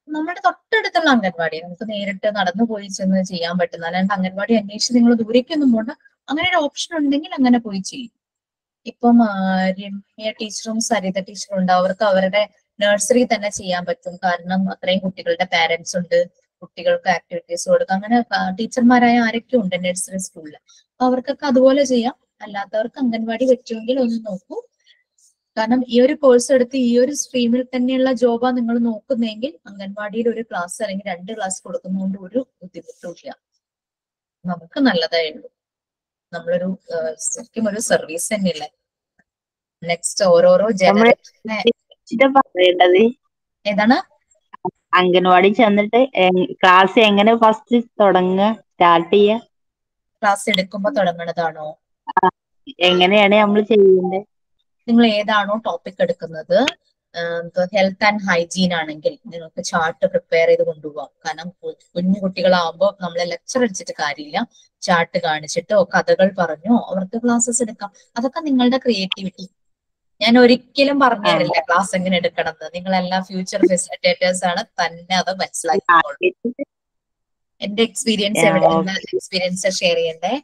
നമ്മുടെ തൊട്ടടുത്തുള്ള അംഗൻവാടി നമുക്ക് നേരിട്ട് നടന്നു പോയി ചെന്ന് ചെയ്യാൻ പറ്റുന്ന അല്ലാണ്ട് അംഗൻവാടി അന്വേഷിച്ച് നിങ്ങൾ ദൂരേക്കൊന്നും പോണ്ട അങ്ങനെ ഒരു ഓപ്ഷൻ ഉണ്ടെങ്കിൽ അങ്ങനെ പോയി ചെയ്യും ഇപ്പം ആ, രമ്യ ടീച്ചറും സരിത ടീച്ചറും ഉണ്ട് അവർക്ക് അവരുടെ നഴ്സറി തന്നെ ചെയ്യാൻ പറ്റും കാരണം അത്രയും കുട്ടികളുടെ പാരന്റ്സ് ഉണ്ട് കുട്ടികൾക്ക് ആക്ടിവിറ്റീസ് കൊടുക്കാം അങ്ങനെ ടീച്ചർമാരായ ആരൊക്കെ ഉണ്ട് നഴ്സറി സ്കൂളിൽ അപ്പൊ അവർക്കൊക്കെ അതുപോലെ ചെയ്യാം അല്ലാത്തവർക്ക് അംഗൻവാടി പറ്റുമെങ്കിൽ ഒന്ന് നോക്കൂ കാരണം ഈ ഒരു കോഴ്സ് എടുത്ത് ഈ ഒരു സ്ട്രീമിൽ തന്നെയുള്ള ജോബാ നിങ്ങൾ നോക്കുന്നതെങ്കിൽ അംഗൻവാടിയിൽ ഒരു ക്ലാസ് അല്ലെങ്കിൽ രണ്ട് ക്ലാസ് കൊടുക്കുന്നതുകൊണ്ട് ഒരു ബുദ്ധിമുട്ടുമില്ല നമുക്ക് നല്ലതേ ഉള്ളൂ നമ്മളൊരു ആ, ശരിക്കും ഒരു സർവീസ് തന്നെയല്ലേ നെക്സ്റ്റ് ഓരോരോ നമ്മള് ജനറേഷനെ വെച്ചിട്ടാ പറയേണ്ടത് ഏതാണ് അംഗൻവാടി ചെന്നിട്ട് ക്ലാസ് എങ്ങനെ ഫസ്റ്റ് തുടങ്ങുക സ്റ്റാർട്ട് ചെയ്യുക ക്ലാസ് എടുക്കുമ്പോ തുടങ്ങുന്നതാണോ എങ്ങനെയാണ് നമ്മൾ ചെയ്യേണ്ടത് നിങ്ങൾ ഏതാണോ ടോപ്പിക് എടുക്കുന്നത് ഹെൽത്ത് ആൻഡ് ഹൈജീൻ ആണെങ്കിൽ നിങ്ങൾക്ക് ചാർട്ട് പ്രിപ്പയർ ചെയ്ത് കൊണ്ടുപോകാം കാരണം കു- കുഞ്ഞു കുട്ടികളാവുമ്പോൾ നമ്മളെ ലെക്ചർ അടിച്ചിട്ട് കാര്യമില്ല ചാർട്ട് കാണിച്ചിട്ടോ കഥകൾ പറഞ്ഞോ അവർക്ക് ക്ലാസ്സസ് എടുക്കാം അതൊക്കെ നിങ്ങളുടെ ക്രിയേറ്റിവിറ്റി ഞാൻ ഒരിക്കലും പറഞ്ഞു തരില്ല ക്ലാസ് എങ്ങനെ എടുക്കണം എന്ന് നിങ്ങളെല്ലാം ഫ്യൂച്ചർ ഫെസിലിറ്റേറ്റേഴ്സ് ആണ് തന്നെ അത് മനസ്സിലാക്കിക്കോളൂ എന്റെ എക്സ്പീരിയൻസ് ആ, എവിടെയാണ് എക്സ്പീരിയൻസ് ഷെയർ ചെയ്യണ്ടേ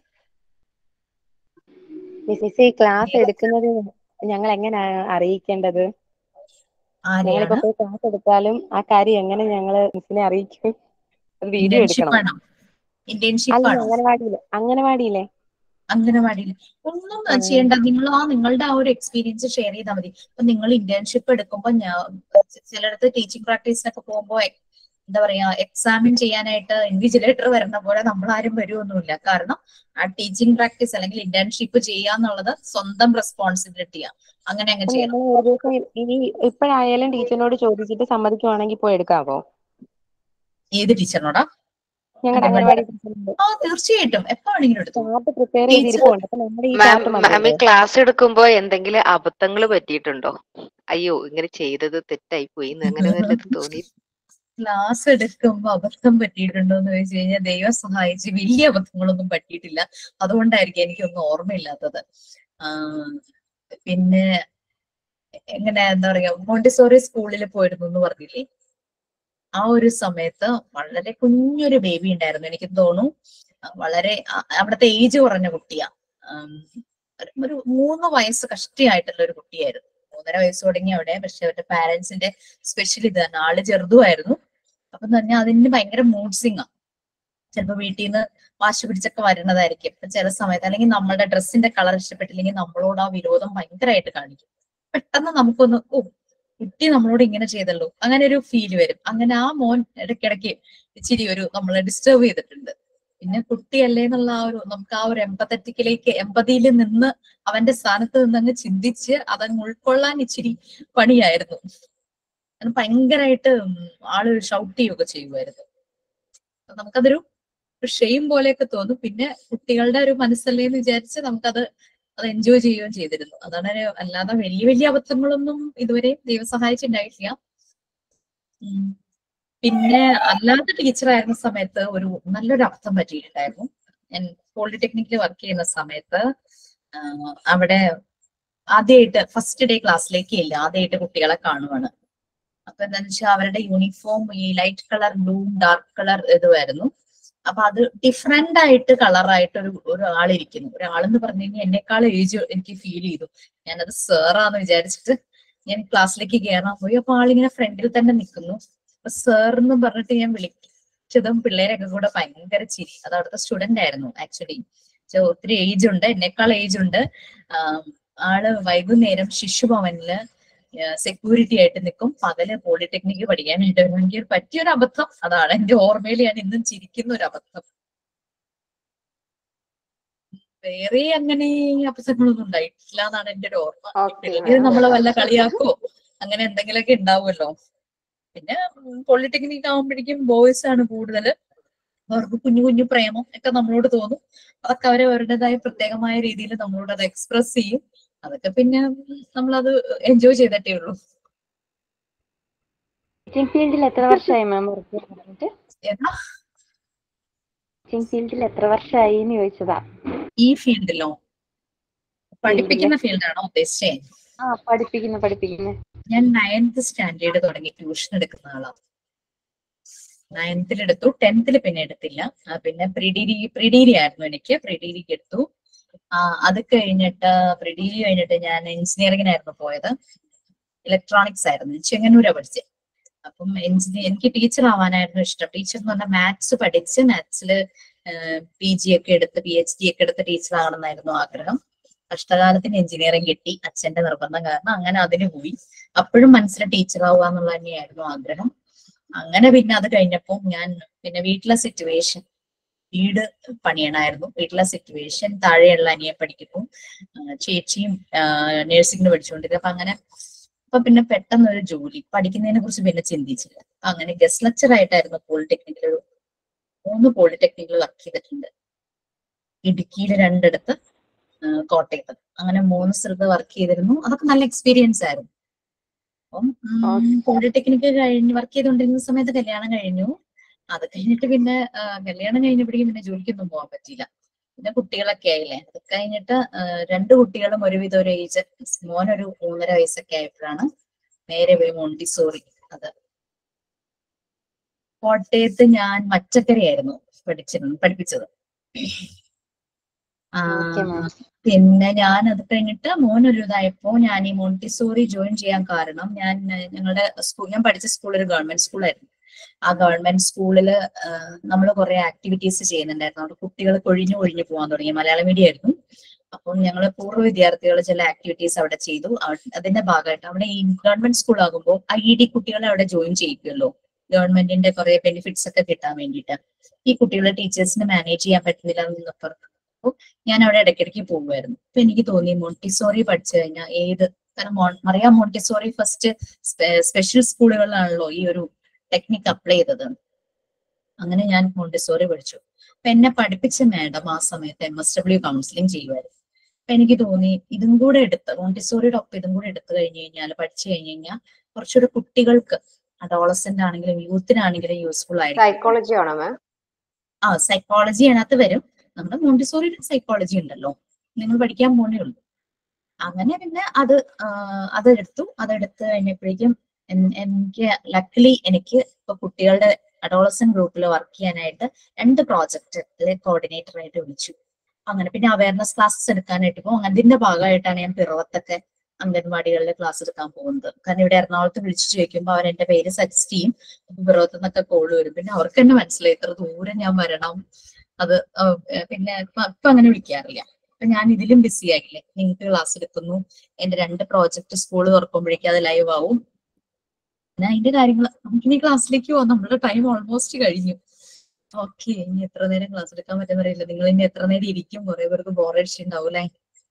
മിസ്സിസ് ഈ ക്ലാസ് എടുക്കുന്നത് ഞങ്ങൾ എങ്ങനെ അറിയിക്കേണ്ടത് ഞങ്ങളിപ്പോ ആരെയാണ് പോയി ക്ലാസ് എടുത്താലും ആ കാര്യം എങ്ങനെ ഞങ്ങള് മിസ്സിനെ അറിയിക്കും അത് വീഡിയോ ഇന്റേൺഷിപ്പ് എടുക്കണം ആണോ ഇന്റേൺഷിപ്പ് അല്ല ആണോ അംഗനവാടിയില് അംഗനവാടിയിലെ അംഗനവാടിയിൽ ഒന്നും ആ. ചെയ്യണ്ട നിങ്ങൾ ആ നിങ്ങളുടെ ആ ഒരു എക്സ്പീരിയൻസ് ഷെയർ ചെയ്താൽ മതി ഇപ്പൊ നിങ്ങൾ ഇന്റേൺഷിപ്പ് എടുക്കുമ്പോൾ ഞാൻ ചിലടത്ത് ടീച്ചിങ് പ്രാക്ടീസിനൊക്കെ പോകുമ്പോൾ എന്താ പറയാ എക്സാമിൻ ചെയ്യാനായിട്ട് ഇൻവിജിലേറ്റർ വരുന്ന പോലെ നമ്മൾ ആരും വരുമൊന്നുമില്ല കാരണം ആ ടീച്ചിങ് പ്രാക്ടീസ് അല്ലെങ്കിൽ ഇന്റേൺഷിപ്പ് ചെയ്യാന്നുള്ളത് സ്വന്തം റെസ്പോൺസിബിലിറ്റിയാ അങ്ങനെ അങ്ങ് അപ്പൊ ചെയ്യണം നമ്മൾ ഒരു ദിവസം ഇനി ഇപ്പോഴായാലും ടീച്ചറിനോട് ചോദിച്ചിട്ട് സമ്മതിക്കുവാണെങ്കിൽ പോയി എടുക്കാവോ ഏത് ടീച്ചറിനോടാ ഞങ്ങളുടെ അംഗൻവാടി അംഗനവാടി ടീച്ചറിനോട് ആ തീർച്ചയായിട്ടും എപ്പോ വേണമെങ്കിലും എടുത്തു ചാർട്ട് പ്രിപ്പയർ ടീച്ചർ ചെയ്തിരിപ്പുണ്ട് അപ്പൊ നമ്മുടെ ഈ മാം ചാർട്ട് മാം ഈ മതിയല്ലോ ക്ലാസ് എടുക്കുമ്പോ എന്തെങ്കിലും അബദ്ധങ്ങൾ പറ്റിയിട്ടുണ്ടോ അയ്യോ ഇങ്ങനെ ചെയ്തത് തെറ്റായി പോയി എന്ന് അങ്ങനെ വല്ലതും തോന്നി ക്ലാസ് എടുക്കുമ്പോ അബദ്ധം പറ്റിയിട്ടുണ്ടോ എന്ന് ചോദിച്ചു കഴിഞ്ഞാൽ ദൈവം സഹായിച്ച് വലിയ അബദ്ധങ്ങളൊന്നും പറ്റിയിട്ടില്ല അതുകൊണ്ടായിരിക്കും എനിക്കൊന്നും ഓർമ്മയില്ലാത്തത് ആ, പിന്നെ എങ്ങനെ എന്താ പറയാ മോണ്ടിസോറി സ്കൂളിൽ പോയിരുന്നു എന്ന് പറഞ്ഞില്ലേ ആ ഒരു സമയത്ത് വളരെ കുഞ്ഞൊരു ബേബി ഉണ്ടായിരുന്നു എനിക്ക് തോന്നുന്നു ആ, വളരെ ആ, അവിടുത്തെ ഏജ് കുറഞ്ഞ കുട്ടിയാ ആം, ഒരു- ഒരു മൂന്ന് വയസ്സ് കഷ്ടിയായിട്ടുള്ള ഒരു കുട്ടിയായിരുന്നു മൂന്നര വയസ്സ് തുടങ്ങി അവിടെ പക്ഷെ അവരുടെ പാരന്റ്സിന്റെ സ്പെഷ്യൽ ഇത് തന്നെ ആള് ചെറുതുമായിരുന്നു അപ്പൊ തന്നെ അതിന് ഭയങ്കര മൂഡ് സിംഗാ ചിലപ്പോ വീട്ടിൽ നിന്ന് വാശി പിടിച്ചൊക്കെ വരുന്നതായിരിക്കും ഇപ്പൊ ചില സമയത്ത് അല്ലെങ്കിൽ നമ്മുടെ ഡ്രസ്സിന്റെ കളർ ഇഷ്ടപ്പെട്ടില്ലെങ്കിൽ നമ്മളോട് ആ വിരോധം ഭയങ്കരമായിട്ട് കാണിക്കും പെട്ടെന്ന് നമുക്കൊന്ന് ഓ കുട്ടി നമ്മളോട് ഇങ്ങനെ ചെയ്തല്ലോ അങ്ങനെ ഒരു ഫീൽ വരും അങ്ങനെ ആ മോൻ ഇടയ്ക്കിടയ്ക്ക് ഇച്ചിരി ഒരു നമ്മളെ ഡിസ്റ്റർബ് ചെയ്തിട്ടുണ്ട് പിന്നെ കുട്ടിയല്ലേ എന്നുള്ള ആ ഒരു നമുക്ക് ആ ഒരു എമ്പത്തറ്റിക്കിലേക്ക് എമ്പതിയിൽ നിന്ന് അവന്റെ സ്ഥാനത്ത് നിന്ന് അങ്ങ് ചിന്തിച്ച് അതങ്ങ് ഉൾക്കൊള്ളാൻ ഇച്ചിരി പണിയായിരുന്നു കാരണം ഭയങ്കരമായിട്ട് ഉം ആള് ഷൗട്ട് ചെയ്യുകയൊക്കെ ചെയ്യുമായിരുന്നു അപ്പൊ നമുക്കതൊരു ഷെയിം പോലെയൊക്കെ തോന്നും പിന്നെ കുട്ടികളുടെ ഒരു മനസ്സല്ലേ എന്ന് വിചാരിച്ച് നമുക്കത് അത് എൻജോയ് ചെയ്യുകയും ചെയ്തിരുന്നു അതാണ് ഒരു അല്ലാതെ വലിയ വലിയ അബദ്ധങ്ങളൊന്നും ഇതുവരെ ദൈവം സഹായിച്ചിട്ടുണ്ടായിട്ടില്ല ഉം. പിന്നെ അല്ലാതെ ടീച്ചർ ആയിരുന്ന സമയത്ത് ഒരു നല്ലൊരു അബദ്ധം പറ്റിയിട്ടുണ്ടായിരുന്നു ഞാൻ പോളിടെക്നിക്കിൽ വർക്ക് ചെയ്യുന്ന സമയത്ത് ആഹ് അവിടെ ആദ്യമായിട്ട് ഫസ്റ്റ് ഡേ ക്ലാസ്സിലേക്ക് ഇല്ല ആദ്യമായിട്ട് കുട്ടികളെ കാണുവാണ് അപ്പൊ എന്താന്ന് വെച്ചാൽ അവരുടെ യൂണിഫോം ഈ ലൈറ്റ് കളർ ബ്ലൂം ഡാർക്ക് കളർ ഇതുമായിരുന്നു അപ്പൊ അത് ഡിഫറെന്റ് ആയിട്ട് കളറായിട്ട് ഒരു ഒരാളിരിക്കുന്നു ഒരാളെന്ന് പറഞ്ഞു കഴിഞ്ഞാൽ എന്നെക്കാൾ ഏജ് എനിക്ക് ഫീൽ ചെയ്തു ഞാനത് സാറാന്ന് വിചാരിച്ചിട്ട് ഞാൻ ക്ലാസ്സിലേക്ക് കയറാൻ പോയി അപ്പൊ ആളിങ്ങനെ ഫ്രണ്ടിൽ തന്നെ നിൽക്കുന്നു അപ്പൊ സാർ എന്ന് പറഞ്ഞിട്ട് ഞാൻ വിളിച്ചതും പിള്ളേരൊക്കെ കൂടെ ഭയങ്കര ചിരി അത് അവിടുത്തെ സ്റ്റുഡന്റ് ആയിരുന്നു ആക്ച്വലി ഒത്തിരി ഏജ് ഉണ്ട് എന്നെക്കാൾ ഏജ് ഉണ്ട് ആം, ആള് വൈകുന്നേരം ശിശുഭവനില് സെക്യൂരിറ്റി ആയിട്ട് നിൽക്കും പകല് പോളിടെക്നിക്ക് പഠിക്കാനായിട്ട് വരും. എനിക്ക് ഒരു പറ്റിയൊരു അബദ്ധം അതാണ് എന്റെ ഓർമ്മയിൽ ഞാൻ ഇന്നും ചിരിക്കുന്ന ഒരു അബദ്ധം വേറെ അങ്ങനെ അബദ്ധങ്ങളൊന്നും ഉണ്ടായിട്ടില്ല എന്നാണ് എന്റെ ഒരു ഓർമ്മ പിള്ളേര് നമ്മളെ വല്ല കളിയാക്കോ അങ്ങനെ എന്തെങ്കിലുമൊക്കെ ഉണ്ടാവുമല്ലോ പിന്നെ പോളിടെക്നിക് ആകുമ്പോഴേക്കും ബോയ്സ് ആണ് കൂടുതൽ അവർക്ക് കുഞ്ഞു കുഞ്ഞു പ്രേമം ഒക്കെ നമ്മളോട് തോന്നും അതൊക്കെ അവരെ അവരുടേതായ പ്രത്യേകമായ രീതിയിൽ നമ്മളോട് അത് എക്സ്പ്രസ് ചെയ്യും അതൊക്കെ പിന്നെ നമ്മളത് എൻജോയ് ചെയ്തിട്ടേ ഉള്ളൂ ടീച്ചിങ് ഫീൽഡിൽ എത്ര വർഷമായി മാം വർക്ക് ചെയ്തിട്ട് എന്നാ ടീച്ചിങ് ഫീൽഡിൽ എത്ര വർഷമായി എന്ന് ചോദിച്ചതാ ഈ ഫീൽഡിലോ പഠിപ്പിക്കുന്ന ഫീൽഡാണോ ഉദ്ദേശിച്ചേ ആ പഠിപ്പിക്കുന്നു പഠിപ്പിക്കുന്നു ഞാൻ നയൻത് സ്റ്റാൻഡേർഡ് തുടങ്ങി ട്യൂഷൻ എടുക്കുന്ന ആളാണ് നയൻത്തിൽ എടുത്തു ടെൻത്തിൽ പിന്നെ എടുത്തില്ല ആ, പിന്നെ പ്രിഡിഗ്രി പ്രിഡിഗ്രി ആയിരുന്നു എനിക്ക് പ്രിഡിഗ്രിക്ക് എടുത്തു ആ, അത് കഴിഞ്ഞിട്ട് പ്രിഡിഗ്രി കഴിഞ്ഞിട്ട് ഞാൻ എഞ്ചിനീയറിംഗിനായിരുന്നു പോയത് ഇലക്ട്രോണിക്സ് ആയിരുന്നു ചെങ്ങന്നൂരാ പഠിച്ചത് അപ്പം എഞ്ചിനീയർ എനിക്ക് ടീച്ചർ ആവാനായിരുന്നു ഇഷ്ടം ടീച്ചർ എന്ന് പറഞ്ഞാൽ മാത്സ് പഠിച്ച് മാത്സിൽ പി ജി ഒക്കെ എടുത്ത് പി എച്ച് ഡി ഒക്കെ എടുത്ത് ടീച്ചർ ആകണമെന്നായിരുന്നു ആഗ്രഹം കഷ്ടകാലത്തിന് എഞ്ചിനീയറിംഗ് കിട്ടി അച്ഛന്റെ നിർബന്ധം കാരണം അങ്ങനെ അതിന് പോയി അപ്പോഴും മനസ്സിൽ ടീച്ചർ ആവുക എന്നുള്ള തന്നെയായിരുന്നു ആഗ്രഹം അങ്ങനെ പിന്നെ അത് കഴിഞ്ഞപ്പോൾ ഞാൻ പിന്നെ വീട്ടിലെ സിറ്റുവേഷൻ വീട് പണിയണമായിരുന്നു വീട്ടിലെ സിറ്റുവേഷൻ താഴെയുള്ള അനിയെ പഠിക്കുന്നു ആ, ചേച്ചിയും നഴ്സിംഗിന് പഠിച്ചുകൊണ്ടിരിക്കും അപ്പൊ അങ്ങനെ അപ്പൊ പിന്നെ പെട്ടെന്ന് ഒരു ജോലി പഠിക്കുന്നതിനെ കുറിച്ച് പിന്നെ ചിന്തിച്ചില്ല അപ്പൊ അങ്ങനെ ഗസ്റ്റ് ലെക്ചർ ആയിട്ടായിരുന്നു പോളിടെക്നിക്കിൽ ഒരു മൂന്ന് പോളിടെക്നിക്കിൽ വർക്ക് ചെയ്തിട്ടുണ്ട് ഇടുക്കിയിൽ രണ്ടിടത്ത് ആ, കോട്ടയത്ത് അങ്ങനെ മൂന്ന് സ്ഥലത്ത് വർക്ക് ചെയ്തിരുന്നു അതൊക്കെ നല്ല എക്സ്പീരിയൻസ് ആയിരുന്നു അപ്പം പോളിടെക്നിക്ക് കഴിഞ്ഞ് വർക്ക് ചെയ്തുകൊണ്ടിരുന്ന സമയത്ത് കല്യാണം കഴിഞ്ഞു അത് കഴിഞ്ഞിട്ട് പിന്നെ ആ, കല്യാണം കഴിഞ്ഞപ്പോഴേക്കും പിന്നെ ജോലിക്കൊന്നും പോകാൻ പറ്റിയില്ല പിന്നെ കുട്ടികളൊക്കെ ആയില്ലേ അത് കഴിഞ്ഞിട്ട് ആ, രണ്ട് കുട്ടികളും ഒരുവിധം ഒരു ഏജ് മോനൊരു മൂന്നര വയസ്സൊക്കെ ആയപ്പോഴാണ് നേരെ പോയി മോണ്ടിസോറി അത് കോട്ടയത്ത് ഞാൻ മച്ചക്കരയായിരുന്നു പഠിച്ചിരുന്നു പഠിപ്പിച്ചത് ആ, പിന്നെ ഞാൻ അത് കഴിഞ്ഞിട്ട് മോൻ ഒരു ഇതായപ്പോ ഞാൻ ഈ മോണ്ടിസോറി ജോയിൻ ചെയ്യാൻ കാരണം ഞാൻ ഏഹ്, ഞങ്ങളുടെ സ്കൂൾ ഞാൻ പഠിച്ച സ്കൂൾ ഒരു ഗവൺമെന്റ് സ്കൂളായിരുന്നു ആ ഗവൺമെന്റ് സ്കൂളില് നമ്മൾ കുറെ ആക്ടിവിറ്റീസ് ചെയ്യുന്നുണ്ടായിരുന്നു അവിടെ കുട്ടികൾ കൊഴിഞ്ഞു കൊഴിഞ്ഞു പോകാൻ തുടങ്ങി മലയാളം മീഡിയം ആയിരുന്നു അപ്പം ഞങ്ങൾ പൂർവ്വ വിദ്യാർത്ഥികൾ ചില ആക്ടിവിറ്റീസ് അവിടെ ചെയ്തു അവ- അതിന്റെ ഭാഗമായിട്ട് അവിടെ ഈ ഗവൺമെന്റ് സ്കൂൾ ആകുമ്പോൾ ഐ ഇ ഡി കുട്ടികളെ അവിടെ ജോയിൻ ചെയ്യിക്കുമല്ലോ ഗവൺമെന്റിന്റെ കുറെ ബെനിഫിറ്റ്സ് ഒക്കെ കിട്ടാൻ വേണ്ടിയിട്ട് ഈ കുട്ടികളെ ടീച്ചേഴ്സിന് മാനേജ് ചെയ്യാൻ പറ്റുന്നില്ല എന്നൊക്കെ അപ്പോൾ ഞാൻ അവിടെ ഇടയ്ക്കിടയ്ക്ക് പോകുമായിരുന്നു അപ്പൊ എനിക്ക് തോന്നി മോണ്ടിസോറി പഠിച്ചു കഴിഞ്ഞാൽ ഏത് കാരണം മോൺ- മറിയാം മോണ്ടിസോറി ഫസ്റ്റ് സ്പെഷ്യൽ സ്കൂളുകളിലാണല്ലോ ഈ ഒരു ടെക്നിക്ക് അപ്ലൈ ചെയ്തത് അങ്ങനെ ഞാൻ മോണ്ടിസോറി പഠിച്ചു അപ്പൊ എന്നെ പഠിപ്പിച്ച മാഡം ആ സമയത്ത് എം എസ് ഡബ്ല്യു കൗൺസിലിംഗ് ചെയ്യുമായിരുന്നു അപ്പൊ എനിക്ക് തോന്നി ഇതും കൂടെ എടുത്ത് മോണ്ടിസോറിയുടെ ഒപ്പം ഇതും കൂടെ എടുത്തു കഴിഞ്ഞു കഴിഞ്ഞാൽ പഠിച്ചു കഴിഞ്ഞു കഴിഞ്ഞാൽ കുറച്ചുകൂടെ കുട്ടികൾക്ക് അഡോളസെന്റ് ആണെങ്കിലും യൂത്തിനാണെങ്കിലും യൂസ്ഫുൾ ആയിരിക്കും സൈക്കോളജി ആണോ മാം ആ സൈക്കോളജി അതിനകത്ത് വരും നമ്മുടെ മോണ്ടിസോറിയുടെ സൈക്കോളജി ഉണ്ടല്ലോ നിങ്ങൾ പഠിക്കാൻ പോണേ ഉള്ളൂ അങ്ങനെ പിന്നെ അത് ആ, അതെടുത്തു അതെടുത്ത് കഴിഞ്ഞപ്പോഴേക്കും എൻ- എനിക്ക് ലക്കിലി എനിക്ക് ഇപ്പൊ കുട്ടികളുടെ അഡോളസൻ ഗ്രൂപ്പിൽ വർക്ക് ചെയ്യാനായിട്ട് രണ്ട് പ്രോജക്റ്റ് കോർഡിനേറ്റർ ആയിട്ട് വിളിച്ചു അങ്ങനെ പിന്നെ അവയർനെസ് ക്ലാസ്സസ് എടുക്കാനായിട്ട് പോകും അതിന്റെ ഭാഗമായിട്ടാണ് ഞാൻ പിറവത്തൊക്കെ അംഗൻവാടികളിലെ ക്ലാസ് എടുക്കാൻ പോകുന്നത് കാരണം ഇവിടെ എറണാകുളത്ത് വിളിച്ചു ചോദിക്കുമ്പോൾ അവർ എന്റെ പേര് സജസ്റ്റ് ചെയ്യും അപ്പൊ പിറവത്ത് നിന്നൊക്കെ കോള് വരും പിന്നെ അവർക്ക് തന്നെ മനസ്സിലായി ഇത്ര ദൂരം ഞാൻ വരണം അത് ആ, ഏ, പിന്നെ ഇപ്പൊ ഇപ്പൊ അങ്ങനെ വിളിക്കാറില്ല അപ്പൊ ഞാൻ ഇതിലും ബിസി ആയില്ലേ നിങ്ങൾക്ക് ക്ലാസ് എടുക്കുന്നു എന്റെ രണ്ട് പ്രോജക്റ്റ് സ്കൂൾ തുറക്കുമ്പോഴേക്കും അത് ലൈവ് ആവും പിന്നെ അതിന്റെ കാര്യങ്ങൾ നമുക്കിനി ക്ലാസ്സിലേക്ക് പോവാം നമ്മുടെ ടൈം ഓൾമോസ്റ്റ് കഴിഞ്ഞു ഓക്കെ ഇനി എത്ര നേരം ക്ലാസ് എടുക്കാൻ പറ്റുന്ന അറിയില്ല നിങ്ങൾ ഇനി എത്ര നേരം ഇരിക്കും കുറെ പേർക്ക് ബോറടിച്ചിട്ടുണ്ടാവും അല്ലേ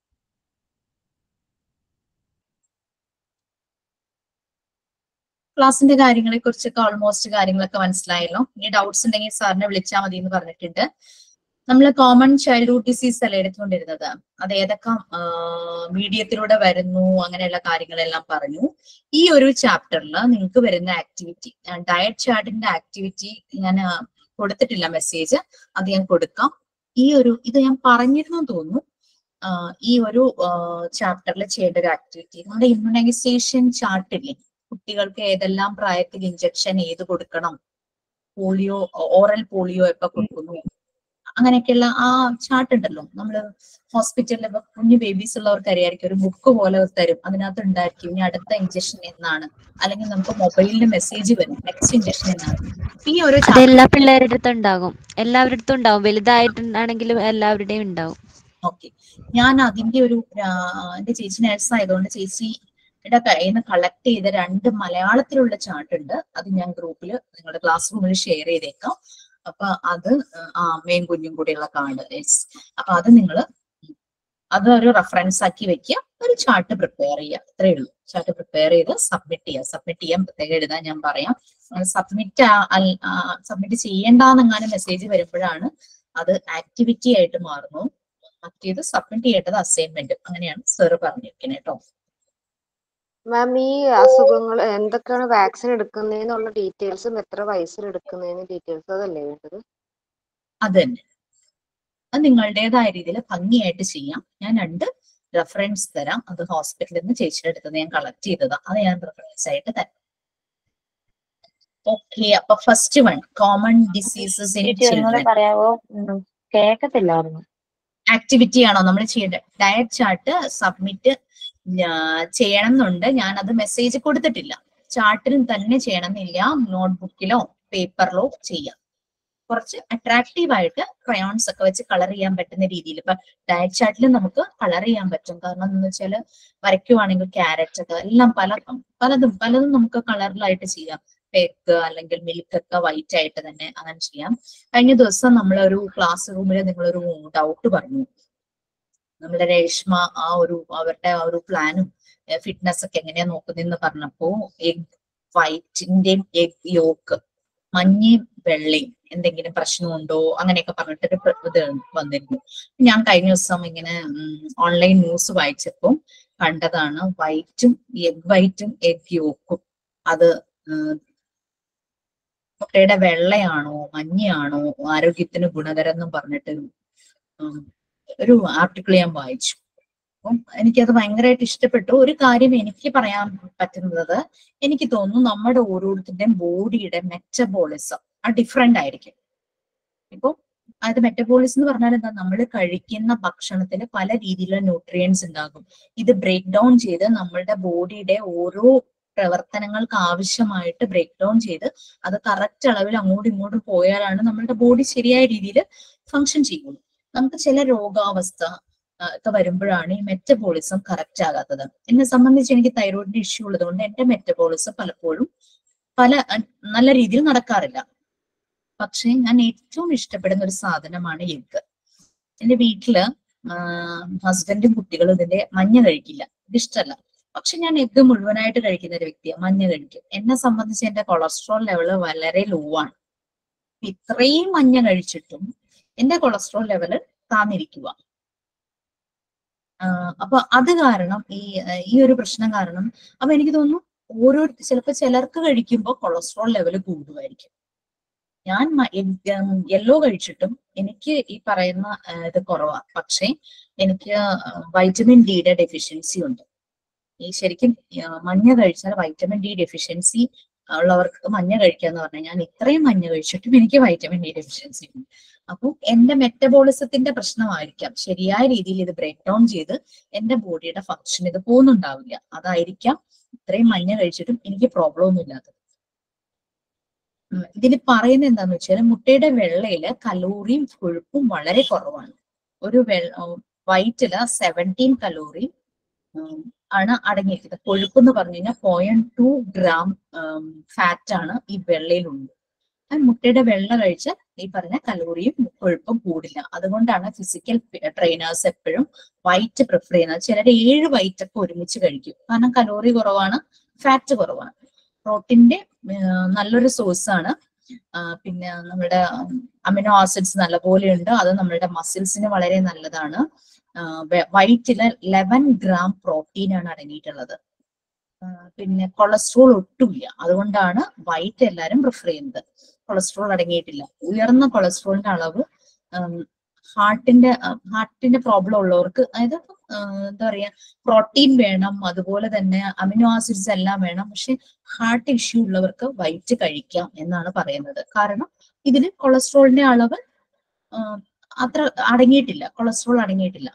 ക്ലാസിന്റെ കാര്യങ്ങളെ കുറിച്ചൊക്കെ ഓൾമോസ്റ്റ് കാര്യങ്ങളൊക്കെ മനസ്സിലായല്ലോ ഇനി ഡൗട്ട്സ് ഉണ്ടെങ്കിൽ സാറിനെ വിളിച്ചാൽ മതി എന്ന് പറഞ്ഞിട്ടുണ്ട് നമ്മൾ കോമൺ ചൈൽഡ്ഹുഡ് ഡിസീസ് അല്ലേ എടുത്തുകൊണ്ടിരുന്നത് അത് ഏതൊക്കെ മീഡിയത്തിലൂടെ വരുന്നു അങ്ങനെയുള്ള കാര്യങ്ങളെല്ലാം പറഞ്ഞു ഈ ഒരു ചാപ്റ്ററിൽ നിങ്ങൾക്ക് വരുന്ന ആക്ടിവിറ്റി ഡയറ്റ് ചാർട്ടിന്റെ ആക്ടിവിറ്റി ഞാൻ ആ, കൊടുത്തിട്ടില്ല മെസ്സേജ് അത് ഞാൻ കൊടുക്കാം ഈ ഒരു ഇത് ഞാൻ പറഞ്ഞിരുന്നു തോന്നുന്നു ആ, ഈ ഒരു ചാപ്റ്ററിൽ ചെയ്യേണ്ട ഒരു ആക്ടിവിറ്റി നമ്മുടെ ഇമ്മ്യൂണൈസേഷൻ ചാർട്ടില്ലേ കുട്ടികൾക്ക് ഏതെല്ലാം പ്രായത്തിൽ ഇഞ്ചക്ഷൻ ഏത് കൊടുക്കണം പോളിയോ ഓറൽ പോളിയോ എപ്പോ കൊടുക്കുന്നു അങ്ങനെയൊക്കെയുള്ള ആ ചാർട്ട് ഉണ്ടല്ലോ നമ്മള് ഹോസ്പിറ്റലിൽ ഇപ്പൊ കുഞ്ഞു ബേബീസ് ഉള്ളവർക്ക് അറിയായിരിക്കും ഒരു ബുക്ക് പോലെ തരും അതിനകത്ത് ഉണ്ടായിരിക്കും ഇനി അടുത്ത ഇഞ്ചക്ഷൻ എന്നാണ് അല്ലെങ്കിൽ നമുക്ക് മൊബൈലിൽ മെസ്സേജ് വരും നെക്സ്റ്റ് ഇഞ്ചക്ഷൻ എന്നാണ് അപ്പൊ ഈ ഒരു അത് chapter- എല്ലാ പിള്ളേരുടെ അടുത്തും ഉണ്ടാകും എല്ലാവരുടെ അടുത്തും ഉണ്ടാവും വലുതായിട്ടുണ്ടാണെങ്കിലും എല്ലാവരുടെയും ഉണ്ടാവും ഓക്കെ ഞാൻ അതിന്റെ ഒരു ആ, എന്റെ ചേച്ചി നേഴ്സ് ആയതുകൊണ്ട് ചേച്ചിയുടെ കയ്യിൽ നിന്ന് കളക്ട് ചെയ്ത രണ്ട് മലയാളത്തിലുള്ള ചാർട്ട് ഉണ്ട് അത് ഞാൻ ഗ്രൂപ്പിൽ നിങ്ങളുടെ ക്ലാസ് റൂമിൽ ഷെയർ ചെയ്തേക്കാം അപ്പൊ അത് ആ അമ്മയും കുഞ്ഞും കൂടിയുള്ള കാർഡ് അപ്പൊ അത് നിങ്ങൾ അത് ഒരു റെഫറൻസ് ആക്കി വെക്കുക ഒരു ചാർട്ട് പ്രിപ്പയർ ചെയ്യുക അത്രേ ഉള്ളൂ ചാർട്ട് പ്രിപ്പയർ ചെയ്ത് സബ്മിറ്റ് ചെയ്യുക സബ്മിറ്റ് ചെയ്യാൻ പ്രത്യേകം എഴുതാൻ ഞാൻ പറയാം സബ്മിറ്റ് സബ്മിറ്റ് ചെയ്യേണ്ടെന്നെങ്ങാനും മെസ്സേജ് വരുമ്പോഴാണ് അത് ആക്ടിവിറ്റി ആയിട്ട് മാറുന്നു മറ്റേത് സബ്മിറ്റ് ചെയ്യേണ്ടത് അസൈൻമെന്റ് അങ്ങനെയാണ് സാറ് പറഞ്ഞിരിക്കുന്നത് കേട്ടോ മാം ഈ അസുഖങ്ങൾ എന്തൊക്കെയാണ് വാക്സിൻ എടുക്കുന്നതിനുള്ള ഡീറ്റെയിൽസും എത്ര വയസ്സിൽ എടുക്കുന്നതിന് ഡീറ്റെയിൽസ് അതല്ലേ വേണ്ടത് അത് തന്നെ അത് നിങ്ങളുടേതായ രീതിയിൽ ഭംഗിയായിട്ട് ചെയ്യാം ഞാൻ രണ്ട് റെഫറൻസ് തരാം അത് ഹോസ്പിറ്റലിൽ നിന്ന് ചേച്ചിയുടെ അടുത്ത് നിന്ന് ഞാൻ കളക്ട് ചെയ്തതാ അത് ഞാൻ റെഫറൻസ് ആയിട്ട് തരാം ഓക്കെ അപ്പൊ first one common diseases in ചേച്ചി ഒന്നുകൂടെ ചിൽഡ്രൻ പറയാവോ ഉം, കേക്കത്തില്ലായിരുന്നു ആക്ടിവിറ്റി ആണോ നമ്മൾ ചെയ്യേണ്ടത് ഡയറ്റ് ചാർട്ട് സബ്മിറ്റ് ചെയ്യണം എന്നുണ്ട് ഞാൻ അത് മെസ്സേജ് കൊടുത്തിട്ടില്ല ചാർട്ടിൽ തന്നെ ചെയ്യണം എന്നില്ല നോട്ട്ബുക്കിലോ പേപ്പറിലോ ചെയ്യാം കുറച്ച് അട്രാക്റ്റീവ് ആയിട്ട് ക്രയോൺസ് ഒക്കെ വെച്ച് കളർ ചെയ്യാൻ പറ്റുന്ന രീതിയിൽ ഇപ്പൊ ഡയറ്റ് ചാർട്ടിൽ നമുക്ക് കളർ ചെയ്യാൻ പറ്റും കാരണം എന്ന് വെച്ചാൽ വരയ്ക്കുവാണെങ്കിൽ ക്യാരറ്റ് ഒക്കെ എല്ലാം പല പലതും പലതും നമുക്ക് കളറിലായിട്ട് ചെയ്യാം പേക്ക് അല്ലെങ്കിൽ മിൽക്ക് ഒക്കെ വൈറ്റ് ആയിട്ട് തന്നെ അങ്ങനെ ചെയ്യാം കഴിഞ്ഞ ദിവസം നമ്മളൊരു ക്ലാസ് റൂമിൽ നിങ്ങളൊരു ഡൗട്ട് പറഞ്ഞു നമ്മുടെ രേഷ്മ ആ ഒരു അവരുടെ ആ ഒരു പ്ലാനും ഫിറ്റ്നസ് ഒക്കെ എങ്ങനെയാ നോക്കുന്നതെന്ന് പറഞ്ഞപ്പോ എഗ് വൈറ്റിന്റെയും എഗ് യോക്ക് മഞ്ഞയും വെള്ളയും എന്തെങ്കിലും പ്രശ്നമുണ്ടോ അങ്ങനെയൊക്കെ പറഞ്ഞിട്ടൊരു പ്ര- ഇത് വന്നിരുന്നു ഞാൻ കഴിഞ്ഞ ദിവസം ഇങ്ങനെ ഓൺലൈൻ ന്യൂസ് വായിച്ചപ്പോൾ കണ്ടതാണ് വൈറ്റും എഗ് വൈറ്റും എഗ് യോക്കും അത് ഉം, മുട്ടയുടെ വെള്ളയാണോ മഞ്ഞയാണോ ആരോഗ്യത്തിന് ഗുണകരം എന്നും പറഞ്ഞിട്ട് ഉം, ഒരു ആർട്ടിക്കിൾ ഞാൻ വായിച്ചു അപ്പം എനിക്കത് ഭയങ്കരമായിട്ട് ഇഷ്ടപ്പെട്ടു ഒരു കാര്യം എനിക്ക് പറയാൻ പറ്റുന്നത് എനിക്ക് തോന്നുന്നു നമ്മുടെ ഓരോരുത്തരുടെയും ബോഡിയുടെ മെറ്റബോളിസം ആ ഡിഫറെന്റ് ആയിരിക്കും ഇപ്പൊ അത് മെറ്റബോളിസം എന്ന് പറഞ്ഞാൽ എന്താ നമ്മൾ കഴിക്കുന്ന ഭക്ഷണത്തിൽ പല രീതിയിലുള്ള ന്യൂട്രിയൻസ് ഉണ്ടാകും ഇത് ബ്രേക്ക് ഡൗൺ ചെയ്ത് നമ്മളുടെ ബോഡിയുടെ ഓരോ പ്രവർത്തനങ്ങൾക്ക് ആവശ്യമായിട്ട് ബ്രേക്ക് ഡൗൺ ചെയ്ത് അത് കറക്റ്റ് അളവിൽ അങ്ങോട്ടും ഇങ്ങോട്ടും പോയാലാണ് നമ്മളുടെ ബോഡി ശരിയായ രീതിയിൽ ഫങ്ഷൻ ചെയ്യുള്ളൂ നമുക്ക് ചില രോഗാവസ്ഥ ആ, ഒക്കെ വരുമ്പോഴാണ് ഈ മെറ്റബോളിസം കറക്റ്റ് ആകാത്തത് എന്നെ സംബന്ധിച്ച് എനിക്ക് തൈറോയിഡിന്റെ ഇഷ്യൂ ഉള്ളതുകൊണ്ട് എന്റെ മെറ്റബോളിസം പലപ്പോഴും പല അഹ് നല്ല രീതിയിൽ നടക്കാറില്ല പക്ഷേ ഞാൻ ഏറ്റവും ഇഷ്ടപ്പെടുന്ന ഒരു സാധനമാണ് എഗ്ഗ് എന്റെ വീട്ടില് ഹസ്ബൻഡും കുട്ടികളും ഇതിന്റെ മഞ്ഞ കഴിക്കില്ല ഇത് ഇഷ്ടമല്ല പക്ഷെ ഞാൻ എഗ്ഗ് മുഴുവനായിട്ട് കഴിക്കുന്ന ഒരു വ്യക്തിയാണ് മഞ്ഞ കഴിക്കും എന്നെ സംബന്ധിച്ച് എന്റെ കൊളസ്ട്രോൾ ലെവല് വളരെ ലോ ആണ് ഇത്രയും മഞ്ഞ കഴിച്ചിട്ടും എന്റെ കൊളസ്ട്രോൾ ലെവല് താന്നിരിക്കുക അപ്പൊ അത് കാരണം ഈ ആഹ് ഈ ഒരു പ്രശ്നം കാരണം അപ്പൊ എനിക്ക് തോന്നുന്നു ഓരോ ചിലപ്പോ ചിലർക്ക് കഴിക്കുമ്പോൾ കൊളസ്ട്രോൾ ലെവല് കൂടുമായിരിക്കും ഞാൻ യെല്ലോ കഴിച്ചിട്ടും എനിക്ക് ഈ പറയുന്ന ആഹ് ഇത് കുറവാ പക്ഷേ എനിക്ക് വൈറ്റമിൻ ഡിയുടെ ഡെഫിഷ്യൻസി ഉണ്ട് ഈ ശരിക്കും ആഹ് മഞ്ഞ കഴിച്ചാൽ വൈറ്റമിൻ ഡി ഡെഫിഷ്യൻസി ഉള്ളവർക്ക് മഞ്ഞ കഴിക്കാന്ന് പറഞ്ഞാൽ ഞാൻ ഇത്രയും മഞ്ഞ കഴിച്ചിട്ടും എനിക്ക് വൈറ്റമിൻ ഡി ഡെഫിഷ്യൻസി ഉണ്ട് അപ്പോൾ എന്റെ മെറ്റബോളിസത്തിന്റെ പ്രശ്നമായിരിക്കാം ശരിയായ രീതിയിൽ ഇത് ബ്രേക്ക് ഡൗൺ ചെയ്ത് എന്റെ ബോഡിയുടെ ഫങ്ഷൻ ഇത് പോകുന്നുണ്ടാവില്ല അതായിരിക്കാം ഇത്രയും മഞ്ഞ കഴിച്ചിട്ടും എനിക്ക് പ്രോബ്ലം ഒന്നും ഇല്ലാത്തത് ഉം, ഇതിന് പറയുന്നത് എന്താന്ന് വെച്ചാൽ മുട്ടയുടെ വെള്ളയില് കലോറിയും കൊഴുപ്പും വളരെ കുറവാണ് ഒരു വെള്ള വൈറ്റില് സെവൻറ്റീൻ കലോറി ആണ് അടങ്ങിയിരിക്കുന്നത് കൊഴുപ്പ് എന്ന് പറഞ്ഞു കഴിഞ്ഞാൽ പോയിന്റ് ടു ഗ്രാം ഫാറ്റ് ആണ് ഈ വെള്ളയിലുള്ളത് ആ മുട്ടയുടെ വെള്ള കഴിച്ചാൽ ഈ പറഞ്ഞ കലോറിയും കൊഴുപ്പും കൂടില്ല അതുകൊണ്ടാണ് ഫിസിക്കൽ ട്രെയിനേഴ്സ് എപ്പോഴും വൈറ്റ് പ്രിഫർ ചെയ്യുന്നത് ചിലർ ഏഴ് വൈറ്റ് ഒക്കെ ഒരുമിച്ച് കഴിക്കും കാരണം കലോറി കുറവാണ് ഫാറ്റ് കുറവാണ് പ്രോട്ടീന്റെ നല്ലൊരു സോഴ്സ് ആണ് ആ, പിന്നെ നമ്മുടെ അമിനോ ആസിഡ്സ് നല്ലപോലെ ഉണ്ട് അത് നമ്മുടെ മസിൽസിന് വളരെ നല്ലതാണ് വൈറ്റില് ലെവൻ ഗ്രാം പ്രോട്ടീൻ ആണ് അടങ്ങിയിട്ടുള്ളത് ആ, പിന്നെ കൊളസ്ട്രോൾ ഒട്ടുമില്ല അതുകൊണ്ടാണ് വൈറ്റ് എല്ലാവരും പ്രിഫർ ചെയ്യുന്നത് കൊളസ്ട്രോൾ അടങ്ങിയിട്ടില്ല ഉയർന്ന കൊളസ്ട്രോളിന്റെ അളവ് ഹാർട്ടിന്റെ ഹാർട്ടിന്റെ പ്രോബ്ലം ഉള്ളവർക്ക് അതായത് ആ, എന്താ പറയാ പ്രോട്ടീൻ വേണം അതുപോലെ തന്നെ അമിനോ ആസിഡ്സ് എല്ലാം വേണം പക്ഷെ ഹാർട്ട് ഇഷ്യൂ ഉള്ളവർക്ക് വൈറ്റ് കഴിക്കാം എന്നാണ് പറയുന്നത് കാരണം ഇതിൽ കൊളസ്ട്രോളിന്റെ അളവ് ആ, അത്ര അടങ്ങിയിട്ടില്ല കൊളസ്ട്രോൾ അടങ്ങിയിട്ടില്ല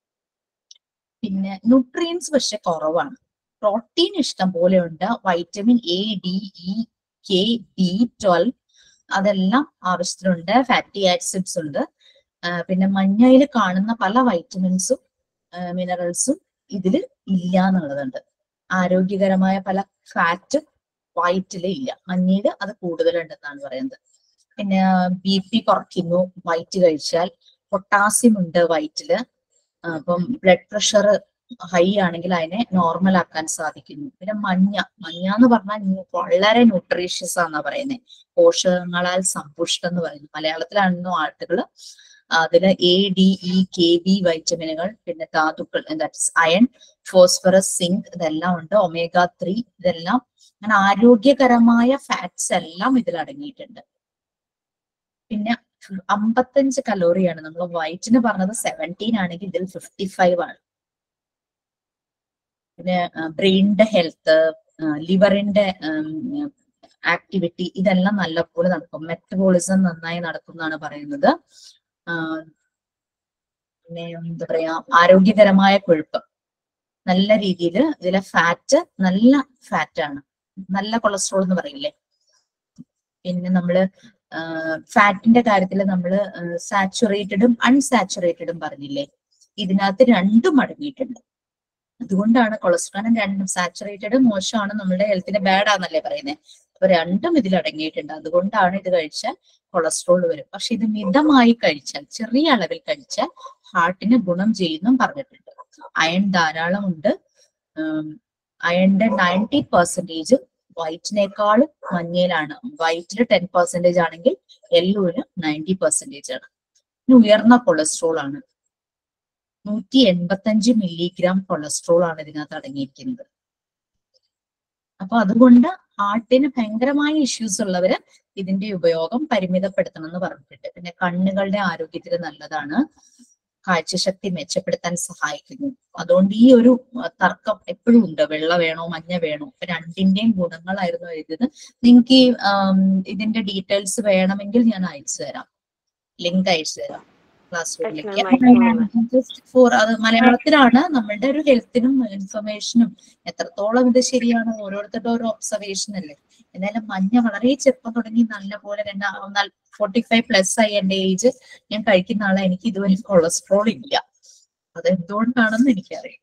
പിന്നെ ന്യൂട്രിയൻസ് പക്ഷെ കുറവാണ് പ്രോട്ടീൻ ഇഷ്ടം പോലെ ഉണ്ട് vitamin A D E K B twelve അതെല്ലാം ആവശ്യത്തിനുണ്ട് ഫാറ്റി ആസിഡ്സ് ഉണ്ട് ആ, പിന്നെ മഞ്ഞയിൽ കാണുന്ന പല വൈറ്റമിൻസും മിനറൽസും ഇതിൽ ഇല്ല എന്നുള്ളതുണ്ട് ആരോഗ്യകരമായ പല ഫാറ്റും വൈറ്റില് ഇല്ല മഞ്ഞയിൽ അത് കൂടുതലുണ്ടെന്നാണ് പറയുന്നത് പിന്നെ ബി പി കുറയ്ക്കുന്നു വൈറ്റ് കഴിച്ചാൽ പൊട്ടാസ്യം ഉണ്ട് വൈറ്റില് അപ്പം ബ്ലഡ് പ്രഷർ ഹൈ ആണെങ്കിൽ അതിനെ നോർമൽ ആക്കാൻ സാധിക്കുന്നു പിന്നെ മഞ്ഞ മഞ്ഞ എന്ന് പറഞ്ഞാൽ ന്യൂ- വളരെ ന്യൂട്രീഷ്യസ് ആണെന്നാ പറയുന്നത് പോഷകങ്ങളാൽ സമ്പുഷ്ടം എന്ന് പറയുന്നു മലയാളത്തിലാണെന്നോ ആളുകൾ അതില് A D E K B വൈറ്റമിനുകൾ പിന്നെ ധാതുക്കൾ ദാറ്റ്സ് അയൺ ഫോസ്ഫറസ് സിങ്ക് ഇതെല്ലാം ഉണ്ട് ഒമേഗ ത്രീ ഇതെല്ലാം അങ്ങനെ ആരോഗ്യകരമായ ഫാറ്റ്സ് എല്ലാം ഇതിൽ അടങ്ങിയിട്ടുണ്ട് പിന്നെ അമ്പത്തഞ്ച് കലോറിയാണ് നമ്മൾ വൈറ്റിന് പറഞ്ഞത് സെവൻറ്റീൻ ആണെങ്കിൽ ഇതിൽ ഫിഫ്റ്റി ഫൈവ് ആണ് പിന്നെ ബ്രെയിനിന്റെ ഹെൽത്ത് ലിവറിന്റെ ആക്ടിവിറ്റി ഇതെല്ലാം നല്ലപോലെ നടക്കും മെറ്റബോളിസം നന്നായി നടക്കും എന്നാണ് പറയുന്നത് ആ, പിന്നെ എന്താ പറയാ ആരോഗ്യകരമായ കൊഴുപ്പ് നല്ല രീതിയിൽ ഇതിലെ ഫാറ്റ് നല്ല ഫാറ്റ് ആണ് നല്ല കൊളസ്ട്രോൾ എന്ന് പറയില്ലേ പിന്നെ നമ്മള് ഫാറ്റിന്റെ കാര്യത്തിൽ നമ്മൾ സാച്ചുറേറ്റഡും അൺസാച്ചുറേറ്റഡും പറഞ്ഞില്ലേ ഇതിനകത്ത് രണ്ടും അടങ്ങിയിട്ടുണ്ട് അതുകൊണ്ടാണ് കൊളസ്ട്രോൾ കാരണം രണ്ടും സാച്ചുറേറ്റഡ് മോശമാണ് നമ്മുടെ ഹെൽത്തിന് ബാഡ് ആണെന്നല്ലേ പറയുന്നത് അപ്പൊ രണ്ടും ഇതിൽ അടങ്ങിയിട്ടുണ്ട് അതുകൊണ്ടാണ് ഇത് കഴിച്ചാൽ കൊളസ്ട്രോൾ വരും പക്ഷെ ഇത് മിതമായി കഴിച്ചാൽ ചെറിയ അളവിൽ കഴിച്ചാൽ ഹാർട്ടിന് ഗുണം ചെയ്യുന്നും പറഞ്ഞിട്ടുണ്ട് അയൺ ധാരാളം ഉണ്ട് അയണിന്റെ നയൻറ്റി പെർസെന്റേജ് വൈറ്റിനേക്കാൾ മഞ്ഞയിലാണ് വൈറ്റിൽ ടെൻ പെർസെന്റേജ് ആണെങ്കിൽ യെല്ലോയില് നയൻറ്റി പെർസെന്റേജ് ആണ് ഇനി ഉയർന്ന കൊളസ്ട്രോൾ ആണ് നൂറ്റി എൺപത്തഞ്ച് മില്ലിഗ്രാം കൊളസ്ട്രോൾ ആണ് ഇതിനകത്ത് അടങ്ങിയിരിക്കുന്നത് അപ്പൊ അതുകൊണ്ട് ഹാർട്ടിന് ഭയങ്കരമായ ഇഷ്യൂസ് ഉള്ളവര് ഇതിന്റെ ഉപയോഗം പരിമിതപ്പെടുത്തണം എന്ന് പറഞ്ഞിട്ടുണ്ട് പിന്നെ കണ്ണുകളുടെ ആരോഗ്യത്തിന് നല്ലതാണ് കാഴ്ചശക്തി മെച്ചപ്പെടുത്താൻ സഹായിക്കുന്നു അതുകൊണ്ട് ഈ ഒരു അഹ് തർക്കം എപ്പോഴും ഉണ്ട് വെള്ള വേണോ മഞ്ഞ വേണോ ഇപ്പൊ രണ്ടിന്റെയും ഗുണങ്ങളായിരുന്നു എഴുതിയത് നിങ്ങൾക്ക് ഈ ആം, ഇതിന്റെ ഡീറ്റെയിൽസ് വേണമെങ്കിൽ ഞാൻ അയച്ചു തരാം ലിങ്ക് അയച്ചു തരാം ക്ലാസ് റൂമിലേക്ക് ഫോർ അത് മലയാളത്തിലാണ് നമ്മളുടെ ഒരു ഹെൽത്തിനും ഇൻഫർമേഷനും എത്രത്തോളം ഇത് ശരിയാണ് ഓരോരുത്തരുടെ ഓരോ ഒബ്സർവേഷൻ അല്ലേ എന്തായാലും മഞ്ഞ വളരെ ചെറുപ്പം തുടങ്ങി നല്ല പോലെ രണ്ടാ ഫോർട്ടി ഫൈവ് പ്ലസ് ആയി എന്റെ ഏജ് ഞാൻ കഴിക്കുന്ന ആളെ എനിക്ക് ഇതുവരെ കൊളസ്ട്രോൾ ഇല്ല അത് എന്തുകൊണ്ടാണെന്ന് എനിക്കറിയില്ല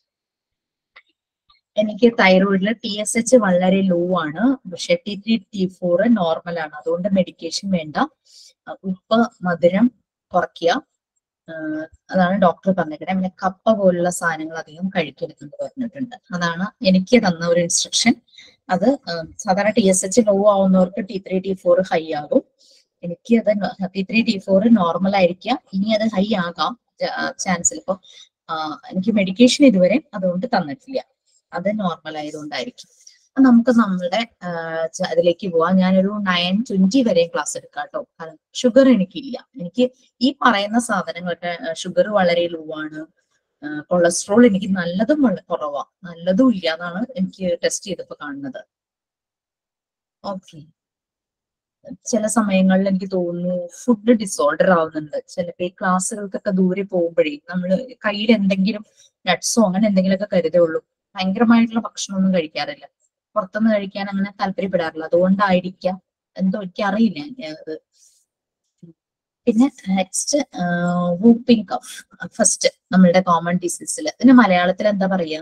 എനിക്ക് തൈറോയിഡില് ടി എസ് എച്ച് വളരെ ലോ ആണ് പക്ഷെ T three T four normal ആണ് അതുകൊണ്ട് മെഡിക്കേഷൻ വേണ്ട അഹ് ഉപ്പ് മധുരം കുറയ്ക്കുക ആഹ് അതാണ് ഡോക്ടർ പറഞ്ഞിരിക്കുന്നത് പിന്നെ കപ്പ പോലുള്ള സാധനങ്ങൾ അധികം കഴിക്കരുതെന്ന് പറഞ്ഞിട്ടുണ്ട് അതാണ് എനിക്ക് തന്ന ഒരു ഇൻസ്ട്രക്ഷൻ അത് ആഹ് സാധാരണ ടി എസ് എച്ച് ലോ ആവുന്നവർക്ക് T three T four high ആകും എനിക്ക് അത് T three T four normal ആയിരിക്കാം ഇനി അത് ഹൈ ആകാം ചാൻസിൽ ഇപ്പൊ ആഹ് എനിക്ക് മെഡിക്കേഷൻ ഇതുവരെ അതുകൊണ്ട് തന്നിട്ടില്ല അത് നോർമൽ ആയതുകൊണ്ടായിരിക്കും അപ്പൊ നമുക്ക് നമ്മളുടെ ആഹ് ച- അതിലേക്ക് പോവാം ഞാനൊരു നയൻ ട്വന്റി വരെ ക്ലാസ് എടുക്കാം കേട്ടോ കാരണം ഷുഗർ എനിക്കില്ല എനിക്ക് ഈ പറയുന്ന സാധനങ്ങളൊക്കെ ഷുഗർ വളരെ ലോ ആണ് കൊളസ്ട്രോൾ എനിക്ക് നല്ലതും വളരെ കുറവാ നല്ലതും ഇല്ല എന്നാണ് എനിക്ക് ടെസ്റ്റ് ചെയ്തപ്പോ കാണുന്നത് ഓക്കെ ചില സമയങ്ങളിൽ എനിക്ക് തോന്നുന്നു ഫുഡ് ഡിസോർഡർ ആവുന്നുണ്ട് ചിലപ്പോ ഈ ക്ലാസ്സുകൾക്കൊക്കെ ദൂരെ പോകുമ്പോഴേ നമ്മൾ കയ്യിൽ എന്തെങ്കിലും നട്ട്സോ അങ്ങനെ എന്തെങ്കിലുമൊക്കെ കരുതേ ഉള്ളൂ ഭയങ്കരമായിട്ടുള്ള ഭക്ഷണമൊന്നും കഴിക്കാറില്ല പുറത്തുനിന്ന് കഴിക്കാൻ അങ്ങനെ താല്പര്യപ്പെടാറില്ല അതുകൊണ്ടായിരിക്കാം എന്തോ എനിക്ക് അറിയില്ല അത് പിന്നെ നെക്സ്റ്റ് വൂപ്പിംഗ് കഫ് ഫസ്റ്റ് നമ്മളുടെ കോമൺ ഡിസീസിൽ ഇതിന് മലയാളത്തിൽ എന്താ പറയാ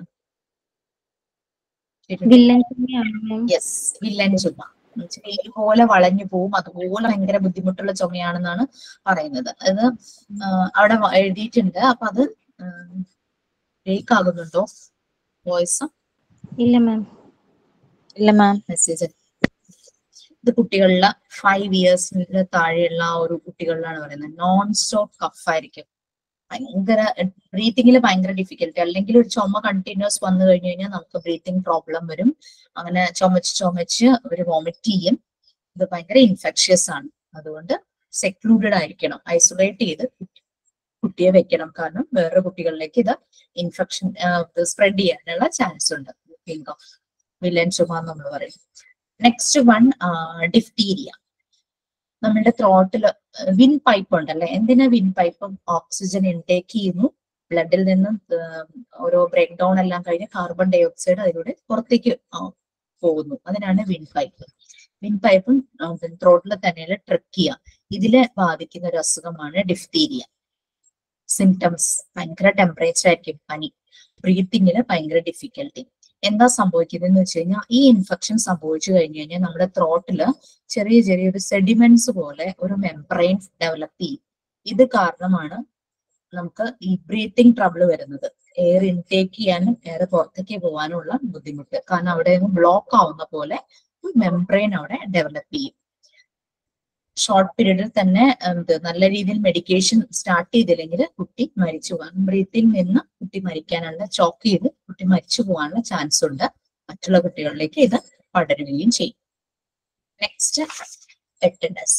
വില്ലൻ ചുമയാണോ മാം യെസ് വില്ലൻ ചുമ എന്നുവെച്ചാൽ പോലെ വളഞ്ഞു പോവും അതുപോലെ ഭയങ്കര ബുദ്ധിമുട്ടുള്ള ചുമയാണെന്നാണ് പറയുന്നത് അത് ആ, അവിടെ വ- എഴുതിയിട്ടുണ്ട് അപ്പൊ അത് ബ്രേക്ക് ആകുന്നുണ്ടോ വോയിസ് ഇല്ല മാം ഇല്ല മാം മെസ്സേജ് ഇത് കുട്ടികളിലെ ഫൈവ് ഇയേഴ്സിന് താഴെയുള്ള ആ ഒരു കുട്ടികളിലാണ് പറയുന്നത് നോൺ സ്റ്റോപ്പ് കഫ് ആയിരിക്കും ഭയങ്കര ബ്രീത്തിങ്ങിൽ ഭയങ്കര ഡിഫിക്കൽട്ടി അല്ലെങ്കിൽ ഒരു ചുമ കണ്ടിന്യൂസ് വന്നു കഴിഞ്ഞു കഴിഞ്ഞാൽ നമുക്ക് ബ്രീത്തിങ് പ്രോബ്ലം വരും അങ്ങനെ ചുമച്ച് ചുമച്ച് ഒരു വോമിറ്റ് ചെയ്യും ഇത് ഭയങ്കര ഇൻഫെക്ഷ്യസ് ആണ് അതുകൊണ്ട് സെക്ലൂഡഡ് ആയിരിക്കണം ഐസൊലേറ്റ് ചെയ്ത് കുട്ടിയെ വെക്കണം കാരണം വേറെ കുട്ടികളിലേക്ക് ഇത് ഇൻഫെക്ഷൻ സ്പ്രെഡ് ചെയ്യാനുള്ള ചാൻസ് ഉണ്ട് വില്ലൻ ചുമ എന്ന് നമ്മൾ പറയും നെക്സ്റ്റ് വൺ ഡിഫ്തീരിയ നമ്മുടെ ത്രോട്ടിൽ വിൻ പൈപ്പ് ഉണ്ടല്ലേ എന്തിനാ വിൻ പൈപ്പ് ഓക്സിജൻ ഇൻടേക്ക് ചെയ്യുന്നു ബ്ലഡിൽ നിന്നും ആഹ് ഓരോ ബ്രേക്ക് ഡൗൺ എല്ലാം കഴിഞ്ഞ് കാർബൺ ഡൈ ഓക്സൈഡ് അതിലൂടെ പുറത്തേക്ക് ആഹ് പോകുന്നു അതിനാണ് വിൻ പൈപ്പ് വിൻ പൈപ്പും ത്രോട്ടിൽ തന്നെയുള്ള ട്രക്കിയ ഇതിലെ ബാധിക്കുന്ന ഒരു അസുഖമാണ് ഡിഫ്തീരിയ സിംറ്റംസ് ഭയങ്കര ടെമ്പറേച്ചർ ആയിരിക്കും പനി ബ്രീത്തിങ്ങിന് ഭയങ്കര ഡിഫിക്കൽട്ടി എന്താ സംഭവിക്കുന്നത് എന്ന് വെച്ച് കഴിഞ്ഞാൽ ഈ ഇൻഫെക്ഷൻ സംഭവിച്ചു കഴിഞ്ഞു കഴിഞ്ഞാൽ നമ്മുടെ ത്രോട്ടില് ചെറിയ ചെറിയൊരു സെഡിമെന്റ്സ് പോലെ ഒരു മെംബ്രെയിൻ ഡെവലപ്പ് ചെയ്യും ഇത് കാരണമാണ് നമുക്ക് ഈ ബ്രീത്തിങ് ട്രബിൾ വരുന്നത് എയർ ഇൻടേക്ക് ചെയ്യാനും എയർ പുറത്തേക്ക് പോകാനുള്ള ബുദ്ധിമുട്ട് കാരണം അവിടെ ബ്ലോക്ക് ആവുന്ന പോലെ മെംബ്രെയിൻ അവിടെ ഡെവലപ്പ് ചെയ്യും ഷോർട്ട് പീരീഡിൽ തന്നെ എന്ത് നല്ല രീതിയിൽ മെഡിക്കേഷൻ സ്റ്റാർട്ട് ചെയ്തില്ലെങ്കിൽ കുട്ടി മരിച്ചു പോകാൻ ബ്രീത്തിങ് നിന്ന് കുട്ടി മരിക്കാനുള്ള ചോക്ക് ചെയ്ത് കുട്ടി മരിച്ചു പോകാനുള്ള ചാൻസ് ഉണ്ട് മറ്റുള്ള കുട്ടികളിലേക്ക് ഇത് പടരുകയും ചെയ്യും നെക്സ്റ്റ് എട്ടനസ്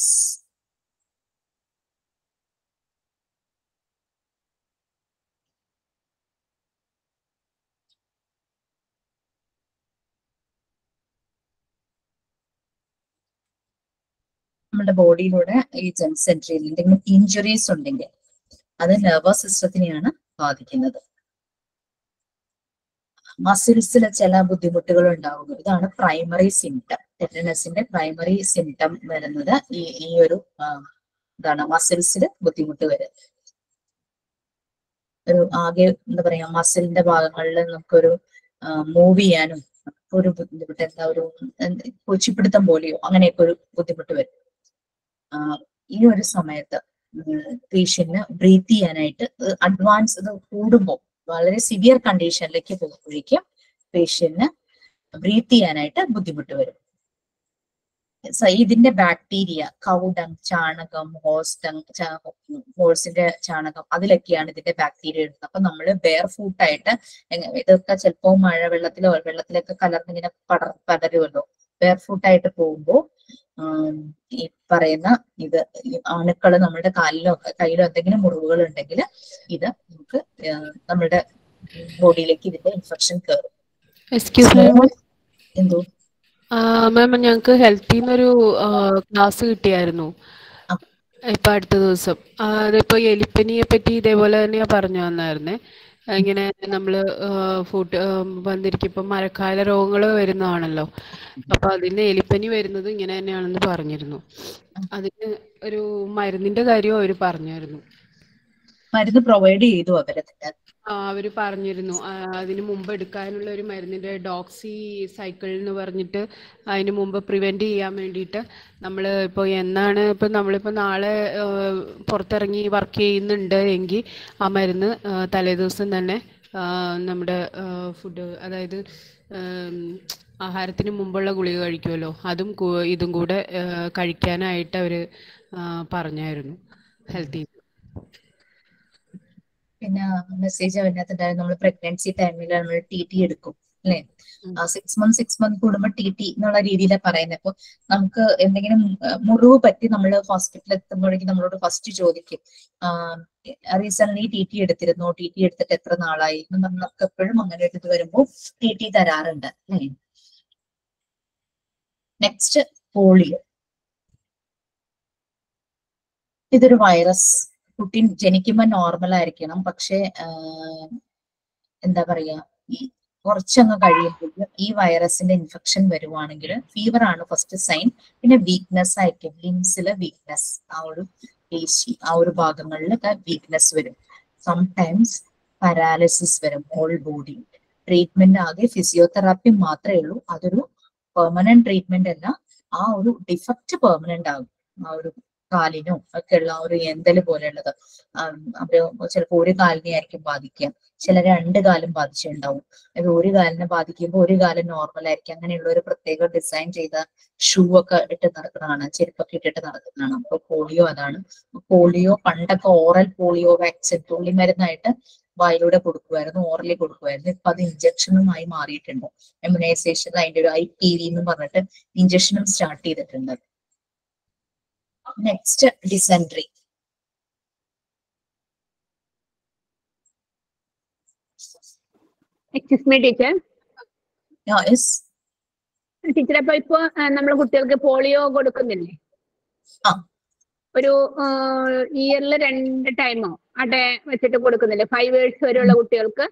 നമ്മുടെ ബോഡിയിലൂടെ ഈ ജെം സെൻട്രിയിൽ എന്തെങ്കിലും ഇഞ്ചുറീസ് ഉണ്ടെങ്കിൽ അത് നെർവസ് സിസ്റ്റത്തിനെയാണ് ബാധിക്കുന്നത് മസിൽസിൽ ചില ബുദ്ധിമുട്ടുകൾ ഉണ്ടാവുന്നു ഇതാണ് പ്രൈമറി സിംറ്റം ടെറ്റനസിന്റെ പ്രൈമറി സിംറ്റം വരുന്നത് ഈ ഈ ഒരു ആ, ഇതാണ് മസിൽസിൽ ബുദ്ധിമുട്ട് വരും ഒരു ആകെ എന്താ പറയാ മസിലിന്റെ ഭാഗങ്ങളിൽ നമുക്കൊരു മൂവ് ചെയ്യാനും ഒരു ബുദ്ധിമുട്ട് എന്താ ഒരു എന്ത് കൊച്ചിപ്പിടുത്തം പോലെയോ അങ്ങനെയൊക്കെ ഒരു ബുദ്ധിമുട്ട് വരും ആ, ഈ ഒരു സമയത്ത് പേഷ്യന്റിന് ബ്രീത്ത് ചെയ്യാനായിട്ട് അഡ്വാൻസ് ഇത് കൂടുമ്പോൾ വളരെ സിവിയർ കണ്ടീഷനിലേക്ക് പോകുമ്പോഴേക്കും പേഷ്യന്റിന് ബ്രീത്ത് ചെയ്യാനായിട്ട് ബുദ്ധിമുട്ട് വരും സ- ഇതിന്റെ ബാക്ടീരിയ കൗഡങ് ചാണകം ഹോസ്റ്റങ് ഹോഴ്സിന്റെ ചാണകം അതിലൊക്കെയാണ് ഇതിന്റെ ബാക്ടീരിയ ഇടുന്നത് അപ്പൊ നമ്മൾ ബെയർ ഫൂട്ടായിട്ട് ഇതൊക്കെ ചിലപ്പോ മഴ വെള്ളത്തിലോ വെള്ളത്തിലൊക്കെ കലർന്നിങ്ങനെ പടർ പടരുമല്ലോ ബെയർ ഫൂട്ടായിട്ട് പോകുമ്പോൾ ഈ പറയുന്ന ഇത് ഈ അണുക്കള് നമ്മുടെ കാലിലോ കയ്യിലോ എന്തെങ്കിലും മുറിവുകൾ ഉണ്ടെങ്കിൽ ഇത് നമുക്ക് ആ, നമ്മുടെ ബോഡിയിലേക്ക് ഇതിന്റെ ഇൻഫെക്ഷൻ കയറും എക്സ്ക്യൂസ് മീ എന്തോ മാം ഞങ്ങൾക്ക് ഹെൽത്തിൽ നിന്നൊരു ക്ലാസ് കിട്ടിയായിരുന്നു ഇപ്പൊ അടുത്ത ദിവസം ആ, അതിപ്പോ എലിപ്പനിയെ പറ്റി ഇതേപോലെ തന്നെയാ പറഞ്ഞു തന്നായിരുന്നേ ഇങ്ങനെ നമ്മള് ഫുഡ് വന്നിരിക്കും ഇപ്പൊ മഴക്കാല രോഗങ്ങൾ വരുന്നതാണല്ലോ അപ്പൊ അതിന് എലിപ്പനി വരുന്നത് ഇങ്ങനെ തന്നെയാണെന്ന് പറഞ്ഞിരുന്നു അതിന് ഒരു മരുന്നിന്റെ കാര്യം അവര് പറഞ്ഞായിരുന്നു മരുന്ന് പ്രൊവൈഡ് ചെയ്തു അവരതിന്റെ ആ അവര് പറഞ്ഞിരുന്നു ആ, അതിന് മുമ്പ് എടുക്കാനുള്ള ഒരു മരുന്നിന്റെ ഡോക്സി സൈക്കിൾ എന്ന് പറഞ്ഞിട്ട് അതിന് മുമ്പ് പ്രിവെന്റ് ചെയ്യാൻ വേണ്ടിയിട്ട് നമ്മൾ ഇപ്പോൾ എന്നാണ് ഇപ്പം നമ്മളിപ്പോൾ നാളെ ആ, പുറത്തിറങ്ങി വർക്ക് ചെയ്യുന്നുണ്ട് എങ്കിൽ ആ മരുന്ന് ആ, തലേദിവസം തന്നെ ആ, നമ്മുടെ ഫുഡ് അതായത് ഉം, ആഹാരത്തിന് മുമ്പുള്ള ഗുളിക കഴിക്കുമല്ലോ അതും കൂ- ഇതും കൂടെ ആ, കഴിക്കാനായിട്ട് അവർ പറഞ്ഞായിരുന്നു ഹെൽത്തിൽ പിന്നെ മെസ്സേജ് അതിനകത്തുണ്ടായിരുന്നു നമ്മൾ പ്രഗ്നൻസി ടൈമിൽ നമ്മൾ ടി ടി എടുക്കും അല്ലെ സിക്സ് മന്ത് സിക്സ് മന്ത് കൂടുമ്പോൾ ടി ടി എന്നുള്ള രീതിയിലാണ് പറയുന്നത് അപ്പൊ നമുക്ക് എന്തെങ്കിലും ആ, മുറിവ് പറ്റി നമ്മൾ ഹോസ്പിറ്റലിൽ എത്തുമ്പോഴേക്കും നമ്മളോട് ഫസ്റ്റ് ചോദിക്കും റീസെന്റ് ടി ടി എടുത്തിരുന്നോ ടി ടി എടുത്തിട്ട് എത്ര നാളായി എന്ന് നമുക്ക് എപ്പോഴും അങ്ങനെ ഒരു ഇത് വരുമ്പോൾ ടി ടി തരാറുണ്ട് അല്ലേ നെക്സ്റ്റ് പോളിയോ ഇതൊരു വൈറസ് കുട്ടി ജനിക്കുമ്പോൾ നോർമൽ ആയിരിക്കണം പക്ഷെ ആഹ്, എന്താ പറയാ ഈ കുറച്ചങ്ങ് കഴിയുമ്പോൾ ഈ വൈറസിന്റെ ഇൻഫെക്ഷൻ വരുവാണെങ്കിൽ ഫീവർ ആണ് ഫസ്റ്റ് സൈൻ പിന്നെ വീക്ക്നെസ് ആയിരിക്കും ലിംസിലെ വീക്ക്നെസ് ആ ഒരു പേശി ആ ഒരു ഭാഗങ്ങളിലൊക്കെ വീക്ക്നെസ് വരും സംടൈംസ് പാരാലിസിസ് വരും ഹോൾ ബോഡി ട്രീറ്റ്മെന്റ് ആകെ ഫിസിയോതെറാപ്പി മാത്രമേ ഉള്ളൂ അതൊരു പെർമനന്റ് ട്രീറ്റ്മെന്റ് അല്ല ആ ഒരു ഡിഫക്റ്റ് പെർമനന്റ് ആകും ആ ഒരു കാലിനോ ഒക്കെ ഉള്ള ആ ഒരു എന്തല് പോലെയുള്ളത് ആം, അവര് ചിലപ്പോൾ ഒരു കാലിനെ ആയിരിക്കും ബാധിക്കുക ചില രണ്ട് കാലും ബാധിച്ചിട്ടുണ്ടാവും അത് ഒരു കാലിനെ ബാധിക്കുമ്പോൾ ഒരു കാലം നോർമൽ ആയിരിക്കും അങ്ങനെയുള്ള ഒരു പ്രത്യേക ഡിസൈൻ ചെയ്ത ഷൂ ഒക്കെ ഇട്ട് നടക്കുന്നതാണ് ചെരുപ്പൊക്കെ ഇട്ടിട്ട് നടക്കുന്നതാണ് അപ്പൊ പോളിയോ അതാണ് പോളിയോ പണ്ടൊക്കെ ഓറൽ പോളിയോ വാക്സിൻ തുള്ളി മരുന്നായിട്ട് വായിലൂടെ കൊടുക്കുമായിരുന്നു ഓറലി കൊടുക്കുമായിരുന്നു ഇപ്പൊ അത് ഇഞ്ചക്ഷനുമായി മാറിയിട്ടുണ്ട് ഇമ്മ്യൂണൈസേഷൻ അതിന്റെ ഒരു ഐ പി വി എന്ന് പറഞ്ഞിട്ട് ഇഞ്ചക്ഷനും സ്റ്റാർട്ട് ചെയ്തിട്ടുണ്ട് next dysentery excuse me teacher yes teacher അപ്പൊ ഇപ്പൊ നമ്മൾ കുട്ടികൾക്ക് പോളിയോ കൊടുക്കുന്നില്ലേ ഒരു ഇയറിൽ രണ്ട് ടൈമോ അടെ വെച്ചിട്ട് കൊടുക്കുന്നില്ലേ ഫൈവ് ഇയേഴ്സ് വരെയുള്ള കുട്ടികൾക്ക്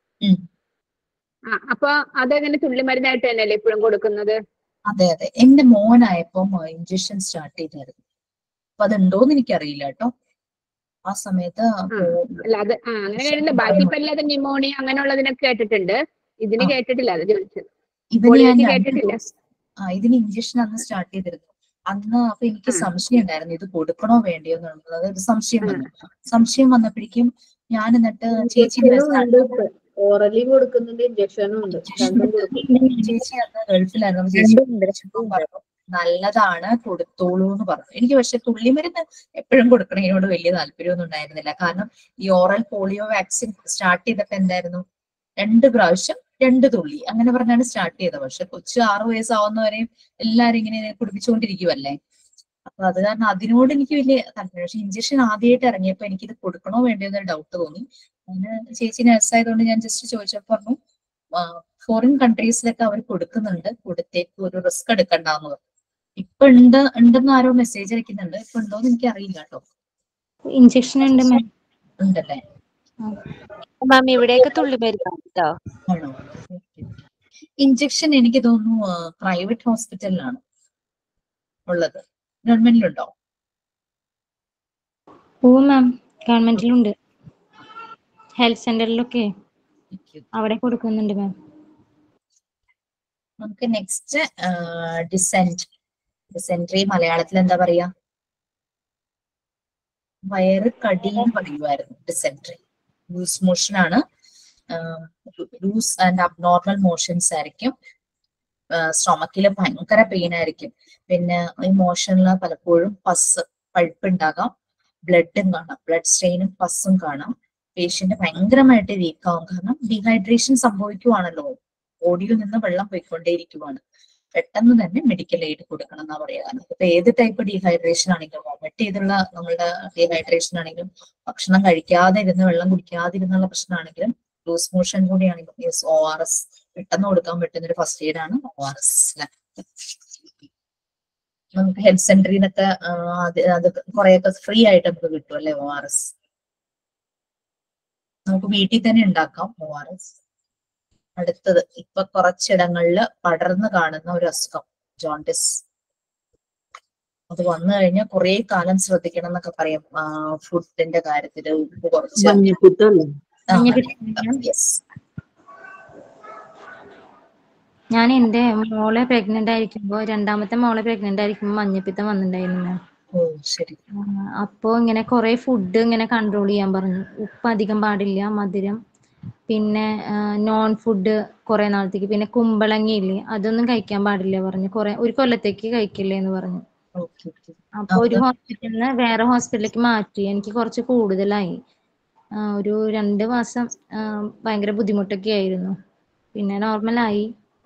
ആ അപ്പൊ അതെങ്ങനെ തുള്ളിമരുന്നായിട്ട് തന്നെയല്ലേ ഇപ്പോഴും കൊടുക്കുന്നത് അതെ അതെ എന്റെ മോനായപ്പം ഇഞ്ചക്ഷൻ സ്റ്റാർട്ട് ചെയ്തായിരുന്നു അപ്പൊ അതുണ്ടോന്ന് എനിക്കറിയില്ല കേട്ടോ ആ സമയത്ത് അല്ല അത് ആ അങ്ങനെ കേട്ടില്ല ബാക്കി ഇപ്പൊ എല്ലാതും ന്യൂമോണിയ അങ്ങനെയുള്ളതിനൊക്കെ കേട്ടിട്ടുണ്ട് ഇതിന് കേട്ടിട്ടില്ല അത് ചോദിച്ചത് ഇതിന് ഞാൻ പോളിയോക്ക് രണ്ട് കേട്ടിട്ടില്ല dose- ആ ഇതിന് ഇഞ്ചക്ഷൻ അന്ന് സ്റ്റാർട്ട് ചെയ്തിരുന്നു അന്ന് അപ്പൊ എനിക്ക് സംശയം ഉണ്ടായിരുന്നു ഇത് കൊടുക്കണോ വേണ്ടിയോ എന്നുള്ളത് ഒരു സംശയം വന്നു സംശയം വന്നപ്പോഴേക്കും ഞാൻ എന്നിട്ട് ചേച്ചി ഓറലി കൊടുക്കുന്നുണ്ട് ഇഞ്ചക്ഷനും ഉണ്ട് രണ്ടും കൊടുക്കും ചേച്ചി അന്ന് ഗൾഫിലായിരുന്നു അപ്പൊ ചേച്ചി വിളിച്ചപ്പോ പറഞ്ഞു നല്ലതാണ് കൊടുത്തോളൂ എന്ന് പറഞ്ഞു എനിക്ക് പക്ഷെ തുള്ളിമരുന്ന് എപ്പോഴും കൊടുക്കണതിനോട് വലിയ താല്പര്യമൊന്നും ഉണ്ടായിരുന്നില്ല കാരണം ഈ ഓറൽ പോളിയോ വാക്സിൻ സ്റ്റാർട്ട് ചെയ്തപ്പോ എന്തായിരുന്നു രണ്ട് പ്രാവശ്യം രണ്ട് തുള്ളി അങ്ങനെ പറഞ്ഞാണ് സ്റ്റാർട്ട് ചെയ്തത് പക്ഷെ കൊച്ചു ആറു വയസ്സാവുന്നവരെയും എല്ലാരും ഇങ്ങനെ കുടിപ്പിച്ചുകൊണ്ടിരിക്കുവല്ലേ അപ്പൊ അത് കാരണം അതിനോട് എനിക്ക് വലിയ താല്പര്യം പക്ഷെ ഇഞ്ചക്ഷൻ ആദ്യമായിട്ട് ഇറങ്ങിയപ്പോ എനിക്കിത് കൊടുക്കണോ വേണ്ടിയോ എന്നൊരു ഡൗട്ട് തോന്നി അങ്ങനെ ചേച്ചി നഴ്സായതുകൊണ്ട് ഞാൻ ജസ്റ്റ് ചോദിച്ചപ്പോ പറഞ്ഞു ഫോറിൻ കൺട്രീസിലൊക്കെ അവർ കൊടുക്കുന്നുണ്ട് കൊടുത്തേക്ക് ഒരു റിസ്ക് എടുക്കണ്ടെന്ന് പറഞ്ഞു ഇപ്പൊ ഉണ്ട് ഉണ്ടെന്ന് ആരോ മെസ്സേജ് അയക്കുന്നുണ്ട് ഇപ്പൊ ഉണ്ടോന്ന് എനിക്ക് അറിയില്ല കേട്ടോ ഇഞ്ചക്ഷൻ ഉണ്ട് മാം ഉണ്ടല്ലേ മാം ഇവിടെയൊക്കെ തുള്ളി മരുന്നാണ് കേട്ടോ ആണോ ഇഞ്ചക്ഷൻ എനിക്ക് തോന്നുന്നു പ്രൈവറ്റ് ഹോസ്പിറ്റലിലാണ് ഉള്ളത് ഗവൺമെന്റിലുണ്ടോ ഓ മാം ഗവൺമെന്റിലുണ്ട് ഹെൽത്ത് സെന്ററിലൊക്കെ അവിടെ കൊടുക്കുന്നുണ്ട് മാം നമുക്ക് നെക്സ്റ്റ് ഡിസെന്റ് ഡിസെൻട്രി മലയാളത്തിൽ എന്താ പറയാ വയറ് കടി എന്ന് പറയുമായിരുന്നു ഡിസെൻട്രി ലൂസ് മോഷൻ ആണ് ലൂസ് ആൻഡ് അബ്നോർമൽ മോഷൻസ് ആയിരിക്കും സ്റ്റൊമക്കിൽ ഭയങ്കര പെയിൻ ആയിരിക്കും പിന്നെ ഈ മോഷനിൽ പലപ്പോഴും പസ് പഴുപ്പ് ഉണ്ടാകാം ബ്ലഡും കാണാം ബ്ലഡ് സ്ട്രെയിനും പസ്സും കാണാം പേഷ്യന്റ് ഭയങ്കരമായിട്ട് വീക്ക് ആവും കാരണം ഡീഹൈഡ്രേഷൻ സംഭവിക്കുവാണല്ലോ ബോഡിയിൽ നിന്ന് വെള്ളം പോയിക്കൊണ്ടേയിരിക്കുവാണ് പെട്ടെന്ന് തന്നെ മെഡിക്കൽ എയ്ഡ് കൊടുക്കണം എന്നാ പറയാ കാരണം ഇപ്പൊ ഏത് ടൈപ്പ് ഡീഹൈഡ്രേഷൻ ആണെങ്കിലും വോമിറ്റ് ചെയ്തുള്ള നമ്മളുടെ ഡീഹൈഡ്രേഷൻ ആണെങ്കിലും ഭക്ഷണം കഴിക്കാതെ ഇരുന്ന് വെള്ളം കുടിക്കാതിരുന്നുള്ള പ്രശ്നമാണെങ്കിലും ലൂസ് മോഷൻ കൂടിയാണെങ്കിലും യെസ് ഒ ആർ എസ് പെട്ടെന്ന് കൊടുക്കാൻ പറ്റുന്ന ഒരു ഫസ്റ്റ് എയ്ഡ് ആണ് ഒ ആർ എസ് നമുക്ക് ഹെൽത്ത് സെന്ററിൽ നിന്നൊക്കെ അത് അത് കുറെയൊക്കെ ഫ്രീ ആയിട്ട് നമുക്ക് കിട്ടും അല്ലെ ഒ ആർ എസ് നമുക്ക് വീട്ടിൽ തന്നെ ഉണ്ടാക്കാം ഒ ആർ എസ് അടുത്തത് ഇപ്പൊ കുറച്ചിടങ്ങളിൽ പടർന്നു കാണുന്ന ഒരു അസുഖം ജോണ്ടിസ് അത് വന്നു കഴിഞ്ഞാൽ കുറെ കാലം ശ്രദ്ധിക്കണം എന്നൊക്കെ പറയും ഫുഡിന്റെ കാര്യത്തില് ഉപ്പ് കുറച്ച് മഞ്ഞപ്പിത്തല്ലേ യെസ് ഞാൻ എന്റെ മോളെ പ്രഗ്നന്റ് ആയിരിക്കുമ്പോ രണ്ടാമത്തെ മോളെ പ്രഗ്നന്റ് ആയിരിക്കുമ്പോ മഞ്ഞപ്പിത്തം വന്നിട്ടുണ്ടായിരുന്നു മാം ഓ ശരി അപ്പോ ഇങ്ങനെ കുറെ ഫുഡ് ഇങ്ങനെ കൺട്രോൾ ചെയ്യാൻ പറഞ്ഞു ഉപ്പ് അധികം പാടില്ല മധുരം പിന്നെ നോൺ ഫുഡ് കുറെ നാളത്തേക്ക് പിന്നെ കുമ്പളങ്ങയില്ലേ അതൊന്നും കഴിക്കാൻ പാടില്ല പറഞ്ഞു കുറെ ഒരു കൊല്ലത്തേക്ക് കഴിക്കില്ലേ എന്ന് പറഞ്ഞു ഓക്കെ അപ്പൊ ഒരു ഹോസ്പിറ്റലിൽ നിന്ന് വേറെ ഹോസ്പിറ്റലിലേക്ക് മാറ്റി എനിക്ക് കുറച്ച് കൂടുതലായി ആ, ഒരു രണ്ട് മാസം ആ, ഭയങ്കര ബുദ്ധിമുട്ടൊക്കെ ആയിരുന്നു പിന്നെ നോർമലായി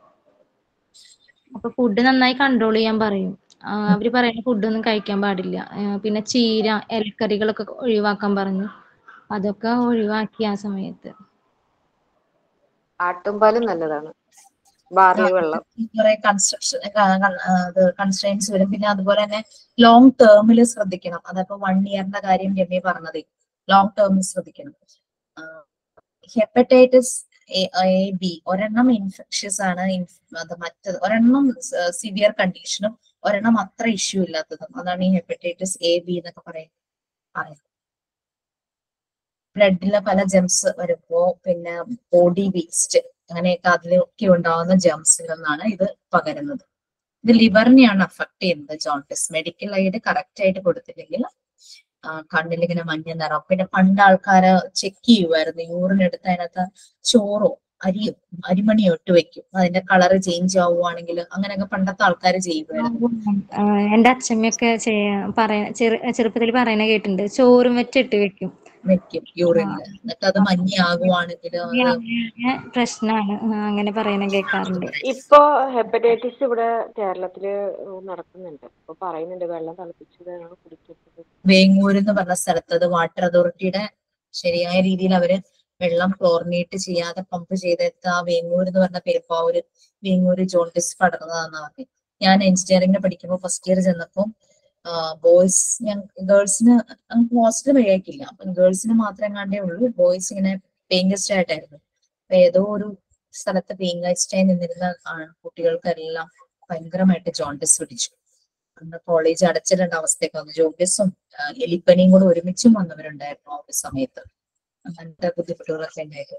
അപ്പൊ ഫുഡ് നന്നായി കൺട്രോൾ ചെയ്യാൻ പറയും ആ, അവര് പറയുന്ന ഫുഡൊന്നും കഴിക്കാൻ പാടില്ല ആ, പിന്നെ ചീര ഇലക്കറികളൊക്കെ ഒഴിവാക്കാൻ പറഞ്ഞു അതൊക്കെ ഒഴിവാക്കി ആ സമയത്ത് ആട്ടുംപാലും നല്ലതാണ് ബാർലി വെള്ളം കുറെ കൺസ്ട്രക്ഷൻ കൺസ്ട്രെയിൻസ് വരും പിന്നെ അതുപോലെ തന്നെ ലോങ് ടേമിൽ ശ്രദ്ധിക്കണം അതപ്പോ വൺ ഇയറിന്റെ കാര്യം രമ്യ പറഞ്ഞത് ലോങ് ടേമിൽ ശ്രദ്ധിക്കണം ഹെപ്പറ്റൈറ്റിസ് എ ബി ഒരെണ്ണം ഇൻഫെക്ഷ്യസ് ആണ് ഇൻഫ്- അത് മറ്റത് ഒരെണ്ണം സിവിയർ കണ്ടീഷനും ഒരെണ്ണം അത്ര ഇഷ്യൂ ഇല്ലാത്തതും അതാണ് ഈ ഹെപ്പറ്റൈറ്റിസ് എ ബി എന്നൊക്കെ പറയും പറയുന്നത് ബ്ലഡിലെ പല ജെംസ് വരുമ്പോ പിന്നെ ബോഡി വേസ്റ്റ് അങ്ങനെയൊക്കെ അതിലൊക്കെ ഉണ്ടാവുന്ന ജെംസിൽ നിന്നാണ് ഇത് പകരുന്നത് ഇത് ലിവറിനെയാണ് അഫക്ട് ചെയ്യുന്നത് ജോണ്ടിസ് മെഡിക്കൽ എയ്ഡ് കറക്റ്റ് ആയിട്ട് കൊടുത്തില്ലെങ്കിൽ ആ, കണ്ണിലിങ്ങനെ മഞ്ഞ നിറം പിന്നെ പണ്ട് ആൾക്കാര് ചെക്ക് ചെയ്യുമായിരുന്നു യൂറിൻ എടുത്ത് അതിനകത്ത് ചോറോ അരിയോ അരിമണിയോ ഇട്ട് വെക്കും അതിന്റെ കളർ ചേഞ്ച് ആവുകയാണെങ്കിൽ അങ്ങനെയൊക്കെ പണ്ടത്തെ ആൾക്കാർ ചെയ്യുമായിരുന്നു ആ, എന്റെ അച്ഛമ്മയൊക്കെ ചെയ്യാ പറയ ചെറു ചെറുപ്പത്തിൽ പറയുന്ന കേട്ടിട്ടുണ്ട് ചോറും വെച്ചിട്ട് വെക്കും വെക്കും യൂറിനില് എന്നിട്ട് അത് മഞ്ഞ ആകുവാണെങ്കിൽ അത് അങ്ങനെ പ്രശ്നമാണ് ആ, അങ്ങനെ പറയുന്ന കേൾക്കാറുണ്ട് ഇപ്പൊ ഹെപ്പറ്റൈറ്റിസ് ഇവിടെ കേരളത്തില് നടക്കുന്നുണ്ട് ഇപ്പൊ പറയുന്നുണ്ട് വെള്ളം തിളപ്പിച്ചതാണ് കുടിക്കുന്നത് വേങ്ങൂർ എന്ന് പറഞ്ഞ സ്ഥലത്ത് അത് വാട്ടർ അതോറിറ്റിയുടെ ശരിയായ രീതിയിൽ അവര് വെള്ളം ക്ലോറിനേറ്റ് ചെയ്യാതെ പമ്പ് ചെയ്തെടുത്ത ആ വേങ്ങൂർ എന്ന് പറഞ്ഞ പെരുപ്പാവൂര് വേങ്ങൂര് ജോണ്ടിസ് പടർന്നതാന്ന് പറഞ്ഞു ഞാൻ എഞ്ചിനീയറിംഗിന് പഠിക്കുമ്പോൾ ഫസ്റ്റ് ഇയർ ചെന്നപ്പോൾ ബോയ്സ് ഞാൻ ഗേൾസിന് ഹോസ്റ്റൽ വഴിയാക്കില്ല അപ്പൊ ഗേൾസിന് മാത്രം കണ്ടേ ഉള്ളൂ ബോയ്സ് ഇങ്ങനെ പേയിങ് ഗസ്റ്റ് ആയിട്ടായിരുന്നു അപ്പൊ ഏതോ ഒരു സ്ഥലത്ത് പേയിങ് ഗസ്റ്റ് ആയി നിന്നിരുന്ന ആ- കുട്ടികൾക്കെല്ലാം ഭയങ്കരമായിട്ട് ജോണ്ടിസ് പിടിച്ചു അന്ന് കോളേജ് അടച്ചിടേണ്ട അവസ്ഥയൊക്കെ വന്നു ജോണ്ടിസും ആ, എലിപ്പനിയും കൂടെ ഒരുമിച്ചും വന്നവരുണ്ടായിരുന്നു ആ ഒരു സമയത്ത് അങ്ങനത്തെ ബുദ്ധിമുട്ടുകളൊക്കെ ഉണ്ടായിട്ട്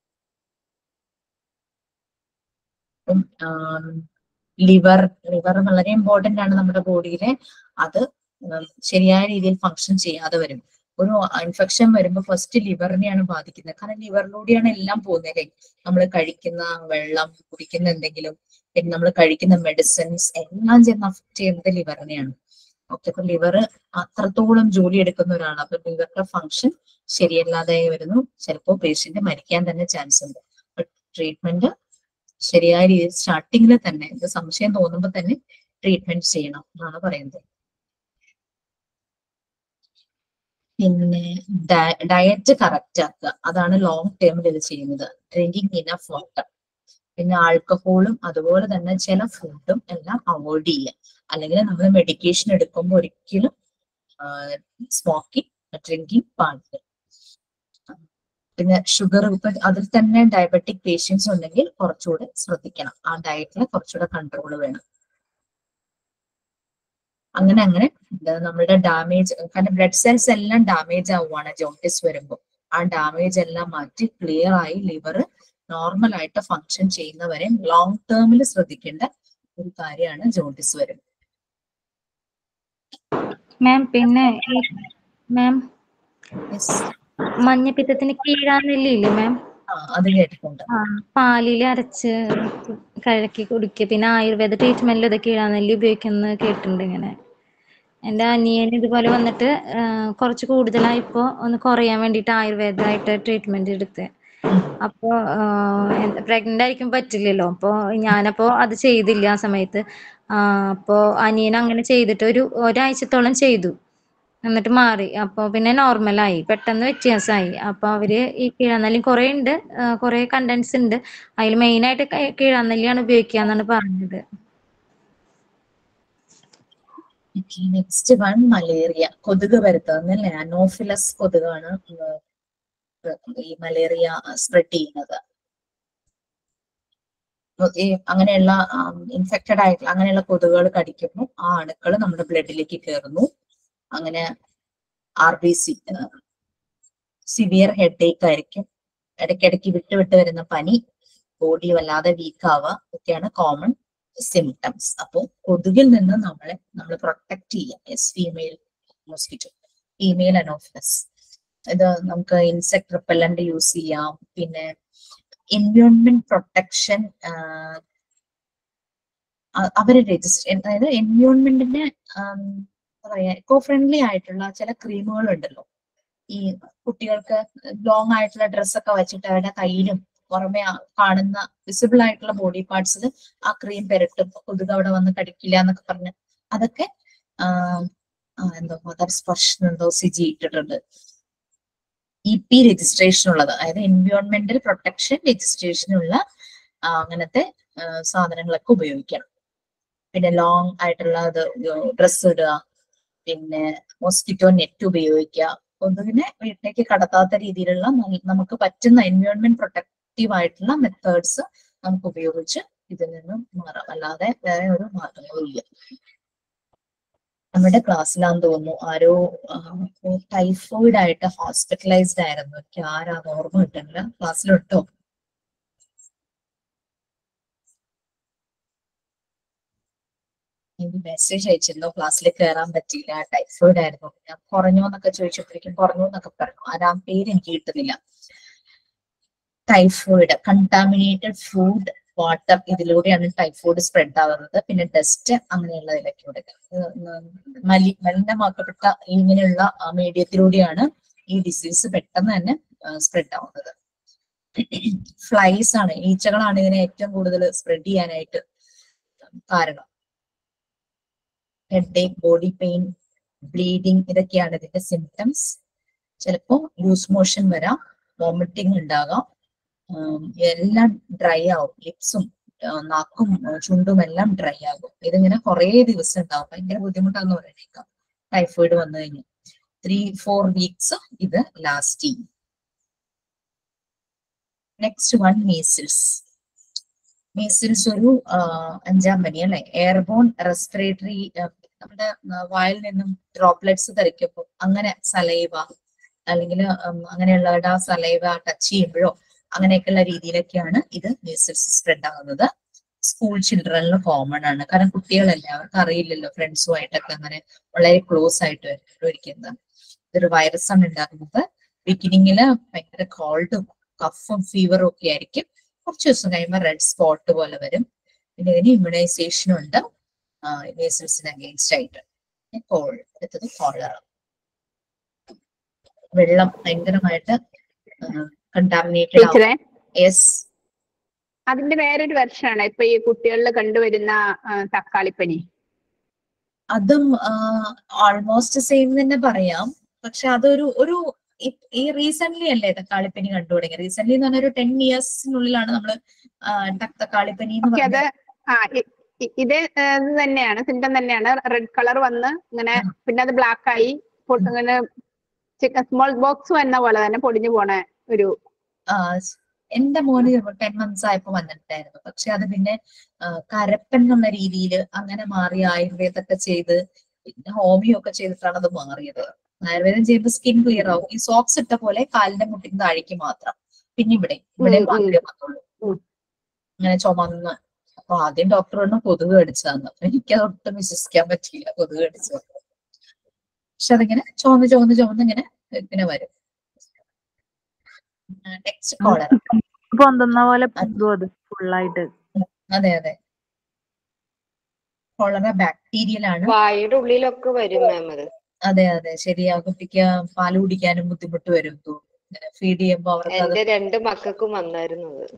ലിവർ ലിവർ വളരെ ഇമ്പോർട്ടന്റ് ആണ് നമ്മുടെ ബോഡിയിലെ അത് ഉം, ശരിയായ രീതിയിൽ ഫങ്ഷൻ ചെയ്യാതെ വരും ഒരു ഇൻഫെക്ഷൻ വരുമ്പോൾ ഫസ്റ്റ് ലിവറിനെയാണ് ബാധിക്കുന്നത് കാരണം ലിവറിലൂടെയാണ് എല്ലാം പോകുന്നത് നമ്മൾ കഴിക്കുന്ന വെള്ളം കുടിക്കുന്ന എന്തെങ്കിലും പിന്നെ നമ്മൾ കഴിക്കുന്ന മെഡിസിൻസ് എല്ലാം ചെന്ന് അഫക്ട് ചെയ്യുന്നത് ലിവറിനെയാണ് ഓക്കെ അപ്പൊ ലിവർ അത്രത്തോളം ജോലി എടുക്കുന്ന ഒരാളാണ് അപ്പൊ ലിവറിന്റെ ഫങ്ഷൻ ശരിയല്ലാതെ വരുന്നു ചിലപ്പോൾ പേഷ്യന്റ് മരിക്കാൻ തന്നെ ചാൻസ് ഉണ്ട് ട്രീറ്റ്മെന്റ് ശരിയായ രീതിയിൽ സ്റ്റാർട്ടിങ്ങിൽ തന്നെ ഇത് സംശയം തോന്നുമ്പോൾ തന്നെ ട്രീറ്റ്മെന്റ് ചെയ്യണം എന്നാണ് പറയുന്നത് പിന്നെ ഡയറ്റ് കറക്റ്റ് ആക്കുക അതാണ് ലോങ് ടേമിൽ ഇത് ചെയ്യുന്നത് ഡ്രിങ്കിങ് ഇനഫ് വാട്ടർ പിന്നെ ആൽക്കഹോളും അതുപോലെ തന്നെ ചില ഫുഡും എല്ലാം അവോയ്ഡ് ചെയ്യുക അല്ലെങ്കിൽ നമ്മൾ മെഡിക്കേഷൻ എടുക്കുമ്പോൾ ഒരിക്കലും സ്മോക്കിംഗ് ഡ്രിങ്കിങ് പാടില്ല പിന്നെ ഷുഗർ ഇപ്പൊ അതിൽ തന്നെ ഡയബറ്റിക് പേഷ്യൻസ് ഉണ്ടെങ്കിൽ കുറച്ചുകൂടെ ശ്രദ്ധിക്കണം ആ ഡയറ്റിൽ കുറച്ചുകൂടെ കൺട്രോൾ വേണം അങ്ങനെ അങ്ങനെ ഇത് നമ്മളുടെ ഡാമേജ് കാരണം ബ്ലഡ് സെൽസ് എല്ലാം ഡാമേജ് ആവുകയാണ് ജോണ്ടിസ് വരുമ്പോൾ ആ ഡാമേജ് എല്ലാം മാറ്റി ക്ലിയർ ആയി ലിവർ നോർമൽ ആയിട്ട് ഫങ്ഷൻ ചെയ്യുന്നവരെ ലോങ് ടേമിൽ ശ്രദ്ധിക്കേണ്ട ഒരു കാര്യമാണ് ജോണ്ടിസ് വരുന്നത് മാം പിന്നെ മാം മഞ്ഞപ്പിത്തത്തിന് കീഴാനെല്ലില്ലേ മാം ആ അത് കേട്ടിട്ടുണ്ട് ആ പാലിൽ അരച്ച് കലക്കി കുടിക്കുക പിന്നെ ആയുർവേദ ട്രീറ്റ്മെന്റിൽ ഇത് കീഴാനെല്ലി ഉപയോഗിക്കുന്നത് കേട്ടിട്ടുണ്ട് ഇങ്ങനെ എൻ്റെ അനിയൻ ഇതുപോലെ വന്നിട്ട് ആ, കുറച്ച് കൂടുതലായപ്പോ ഒന്ന് കുറയാൻ വേണ്ടിയിട്ട് ആയുർവേദമായിട്ട് ട്രീറ്റ്മെന്റ് എടുത്ത് അപ്പോ പ്രഗ്നന്റ് ആയിരിക്കും പറ്റില്ലല്ലോ അപ്പോ ഞാനപ്പോ അത് ചെയ്തില്ല ആ സമയത്ത് ആ, അപ്പോ അനിയൻ അങ്ങനെ ചെയ്തിട്ട് ഒരു ഒരാഴ്ചത്തോളം ചെയ്തു എന്നിട്ട് മാറി അപ്പൊ പിന്നെ നോർമലായി പെട്ടെന്ന് വ്യത്യാസമായി അപ്പൊ അവര് ഈ കീഴാനെല്ലി കുറെ ഉണ്ട് ആ, കുറെ കണ്ടന്റ്സ് ഉണ്ട് അതിൽ മെയിൻ ആയിട്ട് ക- കീഴാനെല്ലിയാണ് ഉപയോഗിക്കുക എന്നാണ് പറഞ്ഞത് നെക്സ്റ്റ് വൺ മലേറിയ കൊതുക് വരുത്തുന്നല്ലേ അനോഫിലസ് കൊതുകാണ് ഉം ഈ മലേറിയ സ്പ്രെഡ് ചെയ്യുന്നത് ഈ അങ്ങനെയുള്ള ഇൻഫെക്റ്റഡ് ആയിട്ടുള്ള അങ്ങനെയുള്ള കൊതുകുകൾ കടിക്കുമ്പോൾ ആ അണുക്കൾ നമ്മുടെ ബ്ലഡിലേക്ക് കയറുന്നു അങ്ങനെ R B C severe headache ആയിരിക്കും ഇടയ്ക്കിടയ്ക്ക് വിട്ട് വിട്ട് വരുന്ന പനി ബോഡി വല്ലാതെ വീക്ക് ആവുക ഒക്കെയാണ് കോമൺ സിംറ്റംസ് അപ്പോൾ കൊതുകിൽ നിന്ന് നമ്മളെ നമ്മൾ പ്രൊട്ടക്ട് ചെയ്യാം yes female mosquito female anopheles ഇത് നമുക്ക് ഇൻസെക്ട് റിപ്പല്ലന്റ് യൂസ് ചെയ്യാം പിന്നെ എൻവയോൺമെന്റ് പ്രൊട്ടക്ഷൻ അവര് രജിസ്റ്റർ അതായത് എൻവയോൺമെന്റിന്റെ എന്താ പറയാ എക്കോ ഫ്രണ്ട്ലി ആയിട്ടുള്ള ചില ക്രീമുകൾ ഉണ്ടല്ലോ ഈ കുട്ടികൾക്ക് ലോങ് ആയിട്ടുള്ള ഡ്രസ്സൊക്കെ വെച്ചിട്ട് അവരുടെ കയ്യിലും പുറമെ ആ കാണുന്ന വിസിബിൾ ആയിട്ടുള്ള ബോഡി പാർട്സിൽ ആ ക്രീം പെരട്ടും കൊതുക് അവിടെ വന്ന് കടിക്കില്ല എന്നൊക്കെ പറഞ്ഞ് അതൊക്കെ ആഹ് ആ എന്തോ മദർ സ്പർശം എന്തോ സിജി ഇട്ടിട്ടുണ്ട് ഇ പി രജിസ്ട്രേഷൻ ഉള്ളത് അതായത് എൻവയോൺമെന്റൽ പ്രൊട്ടക്ഷൻ രജിസ്ട്രേഷനുള്ള ആ, അങ്ങനത്തെ ആ, സാധനങ്ങളൊക്കെ ഉപയോഗിക്കണം പിന്നെ ലോങ് ആയിട്ടുള്ള അത് ഡ്രസ്സ് ഇടുക പിന്നെ മോസ്കിറ്റോ നെറ്റ് ഉപയോഗിക്കുക കൊതുകിനെ വീട്ടിലേക്ക് കടത്താത്ത രീതിയിലുള്ള ന- നമുക്ക് പറ്റുന്ന എൻവയോൺമെന്റ് പ്രൊട്ടക്റ്റീവ് ആയിട്ടുള്ള മെത്തേഡ്സ് നമുക്ക് ഉപയോഗിച്ച് ഇതിൽ നിന്നും മാറാം അല്ലാതെ വേറെ ഒരു മാർഗങ്ങളും ഇല്ല നമ്മുടെ ക്ലാസ്സിലാന്ന് തോന്നുന്നു ആരോ ടൈഫോയിഡ് ആയിട്ട് ഹോസ്പിറ്റലൈസ്ഡ് ആയിരുന്നു എനിക്ക് ആരാന്ന് ഓർമ്മ കിട്ടുന്നില്ല ക്ലാസ്സിലുണ്ടോ എനിക്ക് മെസ്സേജ് അയച്ചിരുന്നു ക്ലാസ്സിൽ കയറാൻ പറ്റിയില്ല ടൈഫോയിഡ് ആയിരുന്നു ഞാൻ കുറഞ്ഞു എന്നൊക്കെ ചോദിച്ചപ്പോഴേക്കും കുറഞ്ഞു എന്നൊക്കെ പറഞ്ഞു ആരാ പേര് എനിക്ക് കിട്ടുന്നില്ല ടൈഫോയിഡ് കണ്ടാമിനേറ്റഡ് ഫുഡ് വാട്ടർ ഇതിലൂടെയാണ് ടൈഫോയിഡ് സ്പ്രെഡ് ആവുന്നത് പിന്നെ ഡസ്റ്റ് അങ്ങനെയുള്ളതിലൊക്കെ മലി മലിനമാക്കപ്പെട്ട ഇങ്ങനെയുള്ള മീഡിയത്തിലൂടെയാണ് ഈ ഡിസീസ് പെട്ടെന്ന് തന്നെ സ്പ്രെഡ് ആവുന്നത് ഫ്ലൈസ് ആണ് ഈച്ചകളാണ് ഇതിനെ ഏറ്റവും കൂടുതൽ സ്പ്രെഡ് ചെയ്യാനായിട്ട് കാരണം headache body pain bleeding ഇതൊക്കെയാണ് ഇതിന്റെ സിംറ്റംസ് ചിലപ്പോ ലൂസ് മോഷൻ വരാം വോമിറ്റിംഗ് ഉണ്ടാകാം ഉം, എല്ലാം ഡ്രൈ ആവും ലിപ്സും നാക്കും ആ, ചുണ്ടും എല്ലാം ഡ്രൈ ആകും ഇതിങ്ങനെ കുറേ ദിവസം ഉണ്ടാവും ഭയങ്കര ബുദ്ധിമുട്ടാന്ന് പറയുന്നേക്കാം ടൈഫോയിഡ് വന്നു കഴിഞ്ഞു ത്രീ ഫോർ വീക്സ് ഇത് ലാസ്റ്റ് ചെയ്യും നെക്സ്റ്റ് വൺ മീസിൽസ് മീസിൽസ് ഒരു ആ, അഞ്ചാം പനി അല്ലെ എയർബോൺ റെസ്പിറേറ്ററി നമ്മുടെ ആ, വായിൽ നിന്നും ഡ്രോപ്ലെറ്റ്സ് തെറിക്കുമ്പോൾ അങ്ങനെ സലൈവ അല്ലെങ്കിൽ അങ്ങനെയുള്ളവരുടെ ആ സലൈവ ടച്ച് ചെയ്യുമ്പോഴോ അങ്ങനെയൊക്കെയുള്ള രീതിയിലൊക്കെയാണ് ഇത് മീസിൽസ് സ്പ്രെഡ് ആകുന്നത് സ്കൂൾ ചിൽഡ്രനിൽ കോമൺ ആണ് കാരണം കുട്ടികളല്ലേ അവർക്ക് അറിയില്ലല്ലോ ഫ്രണ്ട്സുമായിട്ടൊക്കെ അങ്ങനെ വളരെ ക്ലോസ് ആയിട്ട് ഇരിക്കുന്നത് ഇതൊരു വൈറസ് ആണ് ഉണ്ടാകുന്നത് ബിഗിനിങ്ങില് ഭയങ്കര കോൾഡും കഫും ഫീവറും ഒക്കെ ആയിരിക്കും കുറച്ച് ദിവസം കഴിയുമ്പോൾ റെഡ് സ്പോട്ട് പോലെ വരും പിന്നെ ഇതിന് ഇമ്മ്യൂണൈസേഷനും ഉണ്ട് മീസിൽസിന് അഗേൻസ്റ്റ് ആയിട്ട് കോൾ അടുത്തത് കോളറ വെള്ളം ഭയങ്കരമായിട്ട് കണ്ടാമിനേറ്റഡ് ആവും ടീച്ചറെ യെസ് അതിന്റെ വേറൊരു വെർഷനാണ് ഇപ്പൊ ഈ കുട്ടികളിൽ കണ്ടുവരുന്ന ആ, തക്കാളിപ്പനി അതും ആൾമോസ്റ്റ് സെയിം തന്നെ പറയാം പക്ഷെ അതൊരു ഒരു ഇ- ഈ റീസെന്റ് അല്ലേ തക്കാളിപ്പനി കണ്ടു തുടങ്ങി റീസെന്റ് എന്ന് പറഞ്ഞ ഒരു ടെൻ ഇയേഴ്സിനുള്ളിലാണ് നമ്മള് തക്കാളിപ്പനി എന്ന് ഓക്കെ അത് പറഞ്ഞത് ആ ഇ- ഇ- ഇത് ഏ, ഇത് തന്നെയാണ് സിംറ്റം തന്നെയാണ് റെഡ് കളർ വന്ന് ഇങ്ങനെ പിന്നെ അത് ബ്ലാക്ക് ആയി പൊ- ഇങ്ങനെ സ്മോൾ ബോക്സ് വന്ന പോലെ തന്നെ പൊടിഞ്ഞു പോണ ഒരു ആ, എന്റെ മോന് ടെൻ മന്ത്സ് ആയപ്പോ വന്നിട്ടുണ്ടായിരുന്നു പക്ഷെ അത് പിന്നെ ആ, കരപ്പൻ എന്നുള്ള രീതിയിൽ അങ്ങനെ മാറി ആയുർവേദമൊക്കെ ചെയ്ത് പിന്നെ ഹോമിയോ ഒക്കെ ചെയ്തിട്ടാണ് അത് മാറിയത് ആയുർവേദം ചെയ്യുമ്പോൾ സ്കിൻ ക്ലിയർ ആവും ഈ സോക്സ് ഇട്ട പോലെ കാലിന്റെ മുട്ടിന് താഴേക്ക് മാത്രം പിന്നെ ഇവിടെ ഇവിടെ ഉം, ഉം. മാത്രമേ വന്നുള്ളൂ അങ്ങനെ ചുമന്ന് അപ്പൊ ആദ്യം ഡോക്ടർ പറഞ്ഞു കൊതുക് കടിച്ചതാന്ന് അപ്പൊ എനിക്കത് ഒട്ടും വിശ്വസിക്കാൻ പറ്റിയില്ല കൊതുക് കടിച്ചത് പക്ഷെ അതിങ്ങനെ ചുവന്ന് ചുവന്ന് ചുവന്ന് ഇങ്ങനെ ഇങ്ങനെ വരും നെക്സ്റ്റ് കോളർ പൊന്തുന്ന പോലെ പൊന്തും അത് ഫുള്ളായിട്ട് അതെ അതെ കോളറ ബാക്ടീരിയൽ ആണ് വായുടെ ഉള്ളിലൊക്കെ വരും മാം അത് അതെ അതെ ശരിയാ കുട്ടിക്ക് പാല് കുടിക്കാനും ബുദ്ധിമുട്ട് വരും ഫീഡ് ചെയ്യുമ്പോ അവർക്ക് അത് എന്റെ രണ്ട് മക്കൾക്കും വന്നായിരുന്നു അത്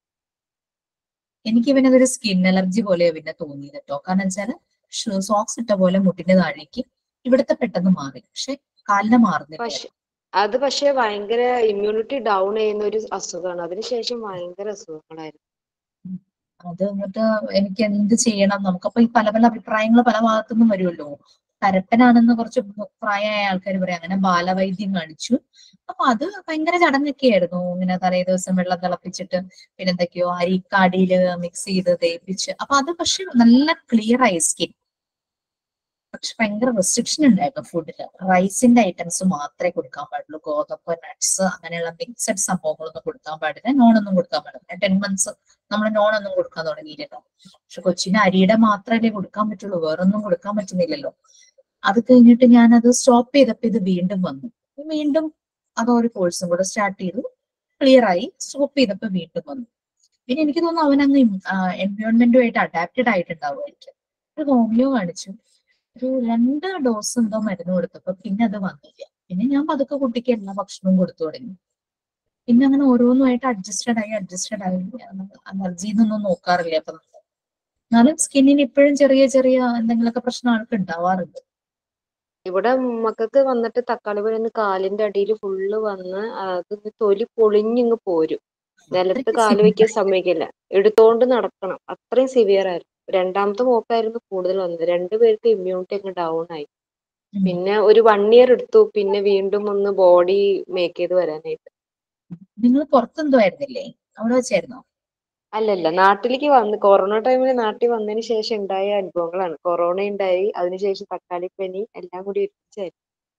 എനിക്ക് പിന്നെ അതൊരു സ്കിൻ അലർജി പോലെ പിന്നെ തോന്നിയത് കേട്ടോ കാരണം വെച്ചാല് സോക്സ് ഇട്ട പോലെ മുട്ടിന്റെ താഴേക്ക് ഇവിടുത്തെ പെട്ടെന്ന് മാറി പക്ഷെ കാലിന് മാറുന്നില്ല പക്ഷെ അത് പക്ഷെ ഭയങ്കര ഇമ്മ്യൂണിറ്റി ഡൗൺ ചെയ്യുന്ന ഒരു അസുഖമാണ് അതിനുശേഷം ഭയങ്കര അസുഖങ്ങളായിരുന്നു അത് എന്നിട്ട് എനിക്ക് എന്ത് ചെയ്യണം നമുക്കപ്പോ ഈ പല പല അഭിപ്രായങ്ങൾ പല ഭാഗത്തുനിന്നും വരുമല്ലോ കരപ്പനാണെന്ന് കുറച്ച് പ്രായമായ ആൾക്കാർ പറയും അങ്ങനെ ബാലവൈദ്യം കാണിച്ചു അപ്പൊ അത് ഭയങ്കര ചടങ്ങൊക്കെ ആയിരുന്നു ഇങ്ങനെ തലേ ദിവസം വെള്ളം തിളപ്പിച്ചിട്ട് പിന്നെ എന്തൊക്കെയോ അരിക്കാടിയില് മിക്സ് ചെയ്ത് തേപ്പിച്ച് അപ്പൊ അത് പക്ഷെ നല്ല ക്ലിയർ ആയി സ്കിൻ പക്ഷെ ഭയങ്കര റെസ്ട്രിക്ഷൻ ഉണ്ടായിരുന്നു ഫുഡിൽ റൈസിന്റെ ഐറ്റംസ് മാത്രമേ കൊടുക്കാൻ പാടുള്ളൂ ഗോതമ്പ് നട്ട്സ് അങ്ങനെയുള്ള മിക്സഡ് സംഭവങ്ങളൊന്നും കൊടുക്കാൻ പാടില്ല നോൺ ഒന്നും കൊടുക്കാൻ പാടില്ല ടെൻ മന്ത്സ് നമ്മൾ നോൺ ഒന്നും കൊടുക്കാൻ തുടങ്ങിയില്ലല്ലോ പക്ഷെ കൊച്ചിന് അരിയുടെ മാത്രമല്ലേ കൊടുക്കാൻ പറ്റുള്ളൂ വേറൊന്നും കൊടുക്കാൻ പറ്റുന്നില്ലല്ലോ അത് കഴിഞ്ഞിട്ട് ഞാൻ അത് സ്റ്റോപ്പ് ചെയ്തപ്പോ ഇത് വീണ്ടും വന്നു വീണ്ടും അത് ഒരു കോഴ്സും കൂടെ സ്റ്റാർട്ട് ചെയ്തു ക്ലിയർ ആയി സ്റ്റോപ്പ് ചെയ്തപ്പോ വീണ്ടും വന്നു പിന്നെ എനിക്ക് തോന്നുന്നു അവനങ്ങ് എൻവയോൺമെന്റുമായിട്ട് അഡാപ്റ്റഡ് ആയിട്ടുണ്ടാവുമായിരിക്കും ഒരു ഹോമിയോ കാണിച്ചു ഒരു രണ്ട് ഡോസ് എന്തോ മരുന്ന് കൊടുത്തപ്പോ പിന്നെ അത് വന്നില്ല പിന്നെ ഞാൻ പതുക്കെ കുട്ടിക്ക് എല്ലാ ഭക്ഷണവും കൊടുത്തു തുടങ്ങി പിന്നെ അങ്ങനെ ഓരോന്നുമായിട്ട് അഡ്ജസ്റ്റഡ് ആയി അഡ്ജസ്റ്റഡ് ആയി അലർജി എന്നൊന്നും നോക്കാറില്ല അപ്പൊ നമ്മള്. എന്നാലും സ്കിന്നിന് ഇപ്പോഴും ചെറിയ ചെറിയ എന്തെങ്കിലുമൊക്കെ പ്രശ്നങ്ങളൊക്കെ ഉണ്ടാവാറുണ്ട് ഇവിടെ മക്കൾക്ക് വന്നിട്ട് തക്കാളി പഴം കാലിന്റെ അടിയിൽ ഫുള്ള് വന്ന് അത് തൊലി പൊളിഞ്ഞിങ്ങ് പോരും നിലത്ത് കാല് വെക്കാൻ സമ്മതിക്കില്ല എടുത്തോണ്ട് നടക്കണം അത്രയും സിവിയർ ആയിരുന്നു രണ്ടാമത്തെ മോക്കായിരുന്നു കൂടുതൽ വന്നത് രണ്ടുപേർക്ക് ഇമ്മ്യൂണിറ്റി ഒക്കെ ഡൗൺ ആയി പിന്നെ ഒരു വൺ ഇയർ എടുത്തു പിന്നെ വീണ്ടും ഒന്ന് ബോഡി മേക്ക് ചെയ്ത് വരാനായിട്ട് നിങ്ങൾ പുറത്തെന്തോ ആയിരുന്നില്ലേ അവിടെ വെച്ചായിരുന്നോ അല്ലല്ല നാട്ടിലേക്ക് വന്ന് കൊറോണ ടൈമിൽ നാട്ടിൽ വന്നതിന് ശേഷം ഉണ്ടായ അനുഭവങ്ങളാണ് കൊറോണ ഉണ്ടായി അതിനുശേഷം തക്കാളിപ്പനി എല്ലാം കൂടി ഒരുമിച്ചായിരുന്നു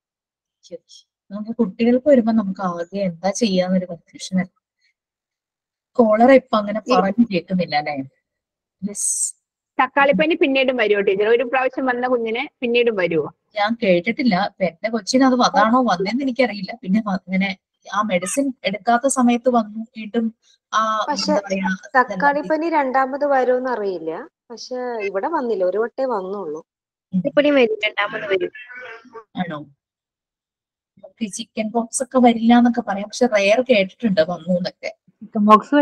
നമുക്ക് കുട്ടികൾക്ക് വരുമ്പോ നമുക്ക് ആകെ എന്താ ചെയ്യാന്നൊരു കൺഫ്യൂഷൻ കോളറ ഇപ്പൊ അങ്ങനെ പറഞ്ഞു കേൾക്കുന്നില്ല അല്ലെ തക്കാളിപ്പനി പിന്നീടും വരുമോ ടീച്ചർ ഒരു പ്രാവശ്യം വന്ന കുഞ്ഞിന് പിന്നീടും വരുമോ ഞാൻ കേട്ടിട്ടില്ല ഇപ്പൊ എന്റെ കൊച്ചിന് അത് അതാണോ വന്നതെന്ന് എനിക്കറിയില്ല പിന്നെ വ- ഇങ്ങനെ ആ മെഡിസിൻ എടുക്കാത്ത സമയത്ത് വന്നു വീണ്ടും ആ പക്ഷെ എന്താ പറയാ തക്കാളിപ്പനി രണ്ടാമത് വരുമെന്ന് അറിയില്ല പക്ഷെ ഇവിടെ വന്നില്ല ഒരു വട്ടേ വന്നുള്ളൂ ഇപ്പടി വരും രണ്ടാമത് വരും ആണോ നമുക്ക് ചിക്കൻ ബോക്സ് ഒക്കെ വരില്ല എന്നൊക്കെ പറയാം പക്ഷെ റയർ കേട്ടിട്ടുണ്ട് വന്നു എന്നൊക്കെ ചിക്കൻ ബോക്സ്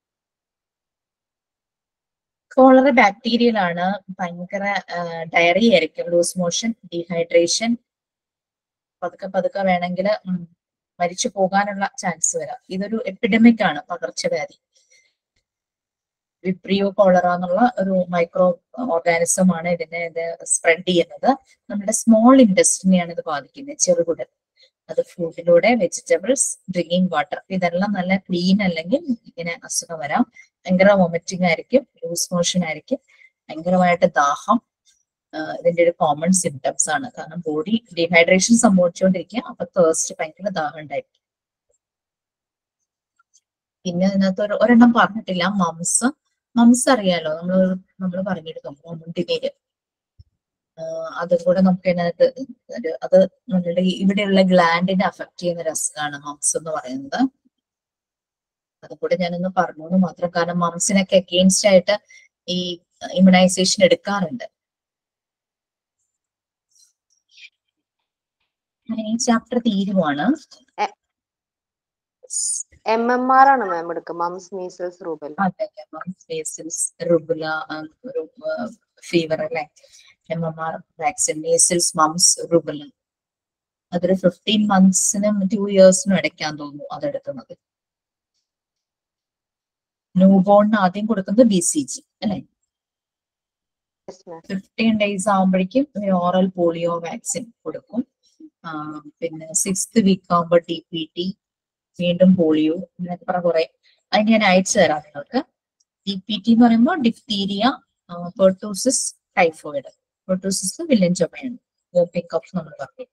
കോളറ ബാക്ടീരിയലാണ് ഭയങ്കര ഡയറി ആയിരിക്കും ലൂസ് മോഷൻ ഡീഹൈഡ്രേഷൻ പതുക്കെ പതുക്കെ വേണമെങ്കിൽ മരിച്ചു പോകാനുള്ള ചാൻസ് വരാം ഇതൊരു എപ്പിഡമിക് ആണ് പകർച്ചവ്യാധി വിപ്രിയോ കോളറ എന്നുള്ള ഒരു മൈക്രോ ഓർഗാനിസം ആണ് ഇതിനെ ഇത് സ്പ്രെഡ് ചെയ്യുന്നത് നമ്മുടെ സ്മോൾ ഇൻഡസ്ട്രിനെയാണ് ഇത് ബാധിക്കുന്നത് ചെറുകുടൽ അത് ഫുഡിലൂടെ വെജിറ്റബിൾസ് ഡ്രിങ്കിങ് വാട്ടർ ഇതെല്ലാം നല്ല ക്ലീൻ അല്ലെങ്കിൽ ഇങ്ങനെ അസുഖം വരാം ഭയങ്കര വൊമിറ്റിംഗ് ആയിരിക്കും ലൂസ് മോഷൻ ആയിരിക്കും ഭയങ്കരമായിട്ട് ദാഹം ആഹ് ഇതിന്റെ ഒരു കോമൺ സിംറ്റംസ് ആണ് കാരണം ബോഡി ഡീഹൈഡ്രേഷൻ സംഭവിച്ചുകൊണ്ടിരിക്കുക അപ്പൊ തേഴ്സ്റ്റ് ഭയങ്കര ദാഹം ഉണ്ടായിരിക്കും പിന്നെ അതിനകത്ത് ഒരു ഒരെണ്ണം പറഞ്ഞിട്ടില്ല മംസ് മംസ് അറിയാലോ നമ്മൾ നമ്മൾ പറഞ്ഞിരുന്നു മുണ്ടിനീര് അതും കൂടെ നമുക്ക് ഇതിനകത്ത് ഒരു അത് നമ്മളുടെ ഈ ഇവിടെയുള്ള ഗ്ലാൻഡിനെ അഫക്ട് ചെയ്യുന്ന ഒരു അസുഖമാണ് മംസ് എന്ന് പറയുന്നത് അതും കൂടെ ഞാനൊന്ന് പറഞ്ഞു എന്ന് മാത്രം കാരണം മംസിനൊക്കെ അഗെയിൻസ്റ്റ് ആയിട്ട് ഈ ഇമ്മ്യൂണൈസേഷൻ എടുക്കാറുണ്ട് അങ്ങനെ ഈ ചാപ്റ്റർ തീരുവാണ് എം എം ആർ ആണ് മാം എടുക്കുക മംസ് മീസൽസ് റൂബൽ അതെ മംസ് മീസിൽസ് റുബുല ഒരു ഫീവർ അല്ലെ M M R vaccine measles mumps rubella അതൊരു ഫിഫ്റ്റീൻ മന്ത്സിനും ടു ഇയേഴ്സിനും ഇടയ്ക്കാന്ന് തോന്നുന്നു അതെടുക്കുന്നത് ന്യൂ ബോണിന് ആദ്യം കൊടുക്കുന്നത് ബി സി ജി അല്ലെ ഫിഫ്റ്റീൻ ഡേയ്സ് ആകുമ്പോഴേക്കും ഓറൽ പോളിയോ വാക്സിൻ കൊടുക്കും ആ, പിന്നെ സിക്സ്ത് വീക്ക് ആകുമ്പോൾ ടി പി ടി വീണ്ടും പോളിയോ ഇങ്ങനത്തെ കുറെ കുറെ അത് ഞാൻ അയച്ചു തരാം നിങ്ങൾക്ക് ടി പി ടി എന്ന് പറയുമ്പോൾ ഡിഫ്തീരിയ പെർട്ടൂസിസ് ടൈഫോയിഡ് പെർട്ടൂസിസ് വില്ലൻ ചുമയാണ് വോപ്പിംഗ് കഫ് നമ്മൾ പറയും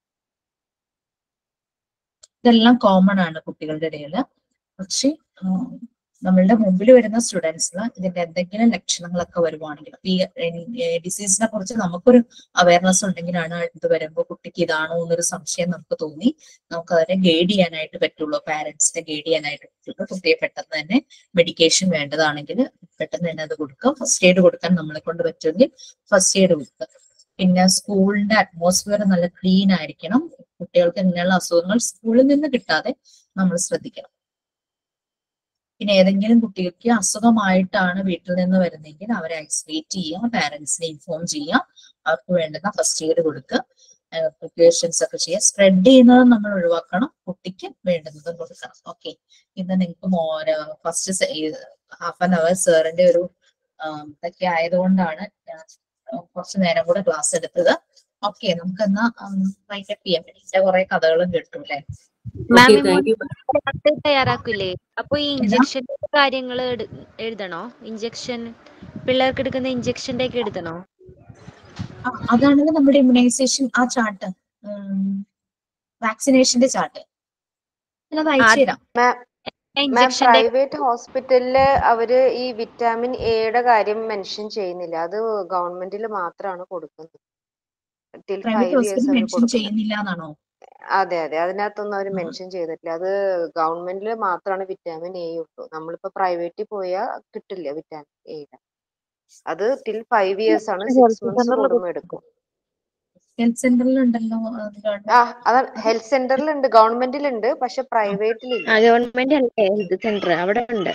ഇതെല്ലാം കോമൺ ആണ് കുട്ടികളുടെ ഇടയിൽ പക്ഷെ ആ, നമ്മളുടെ മുമ്പിൽ വരുന്ന സ്റ്റുഡൻസിന് ഇതിന്റെ എന്തെങ്കിലും ലക്ഷണങ്ങളൊക്കെ വരുവാണെങ്കിൽ ഈ ഡിസീസിനെ കുറിച്ച് നമുക്കൊരു അവയർനെസ് ഉണ്ടെങ്കിലാണ് ഇത് വരുമ്പോൾ കുട്ടിക്ക് ഇതാണോ എന്നൊരു സംശയം നമുക്ക് തോന്നി നമുക്ക് അതിനെ ഗൈഡ് ചെയ്യാനായിട്ട് പറ്റുള്ളൂ പാരന്റ്സിനെ ഗൈഡ് ചെയ്യാനായിട്ട് പറ്റുള്ളൂ കുട്ടിയെ പെട്ടെന്ന് തന്നെ മെഡിക്കേഷൻ വേണ്ടതാണെങ്കിൽ പെട്ടെന്ന് തന്നെ അത് കൊടുക്കുക ഫസ്റ്റ് എയ്ഡ് കൊടുക്കാൻ നമ്മളെ കൊണ്ട് പറ്റുമെങ്കിൽ ഫസ്റ്റ് എയ്ഡ് കൊടുക്കുക പിന്നെ സ്കൂളിന്റെ അറ്റ്മോസ്ഫിയർ നല്ല ക്ലീൻ ആയിരിക്കണം കുട്ടികൾക്ക് ഇങ്ങനെയുള്ള അസുഖങ്ങൾ സ്കൂളിൽ നിന്ന് കിട്ടാതെ നമ്മൾ ശ്രദ്ധിക്കണം പിന്നെ ഏതെങ്കിലും കുട്ടികൾക്ക് അസുഖമായിട്ടാണ് വീട്ടിൽ നിന്ന് വരുന്നതെങ്കിൽ അവരെ ഐസൊലേറ്റ് ചെയ്യുക പാരന്റ്സിനെ ഇൻഫോം ചെയ്യുക അവർക്ക് വേണ്ടുന്ന ഫസ്റ്റ് എയ്ഡ് കൊടുക്കുക പ്രിപ്പറേഷൻസ് ഒക്കെ ചെയ്യുക സ്പ്രെഡ് ചെയ്യുന്നത് നമ്മൾ ഒഴിവാക്കണം കുട്ടിക്ക് വേണ്ടുന്നത് കൊടുക്കണം ഓക്കെ ഇത് നിങ്ങൾക്ക് ഫസ്റ്റ് ഹാഫ് ആൻ അവർ സാറിന്റെ ഒരു ആം, ഇതൊക്കെ ആയതുകൊണ്ടാണ് ഞാൻ കുറച്ച് നേരം കൂടെ ക്ലാസ് എടുത്തത് ഓക്കെ നമുക്ക് എന്നാ വൈൻഡപ്പ് ചെയ്യാം ഇതിന്റെ കുറെ കഥകളും കിട്ടും അല്ലെ ma'am Okay, thank you. Chart തയ്യാറാക്കില്ലേ അപ്പൊ ഈ ഇഞ്ചക്ഷന്റെ കാര്യങ്ങൾ എഴുതണോ ഇഞ്ചക്ഷൻ പിള്ളേർക്ക് എടുക്കുന്ന ഇഞ്ചക്ഷന്റെ ഒക്കെ എഴുതണോ ആ, അതാണെങ്കിൽ നമ്മുടെ ഇമ്മ്യൂണൈസേഷൻ ആ ചാർട്ട് വാക്സിനേഷന്റെ ചാർട്ട് ഞാനത് അയച്ചു തരാം മാം ഇഞ്ചക്ഷന്റെ പ്രൈവറ്റ് ഹോസ്പിറ്റലില് അവര് ഈ വിറ്റാമിൻ എയുടെ കാര്യം മെൻഷൻ ചെയ്യുന്നില്ല അത് ഗവൺമെന്റിൽ മാത്രമാണ് കൊടുക്കുന്നത് till private five years hospital അവർ മെൻഷൻ കൊടുക്കുന്നത് ചെയ്യുന്നില്ല എന്നാണോ അതെ അതെ അതിനകത്തൊന്നും അവർ മെൻഷൻ ചെയ്തിട്ടില്ല അത് ഗവൺമെന്റിൽ മാത്രമാണ് വിറ്റാമിൻ എ ഉള്ളൂ നമ്മളിപ്പോ പ്രൈവറ്റിൽ പോയാൽ കിട്ടില്ല വിറ്റാമിൻ എയുടെ അത് ടിൽ ഫൈവ് ഇയേഴ്സ് ആണ് സിക്സ് മന്ത്സ് കൂടുമ്പോൾ എടുക്കും ഹെൽത്ത് സെന്ററിൽ ഉണ്ടല്ലോ ആ അതാണ് ഹെൽത്ത് സെന്ററിൽ ഉണ്ട് ഗവൺമെന്റിൽ ഉണ്ട് പക്ഷെ പ്രൈവറ്റിൽ ഇല്ല ആ ഗവൺമെന്റ് അല്ലേ ഹെൽത്ത് സെന്റർ അവിടെ ഉണ്ട്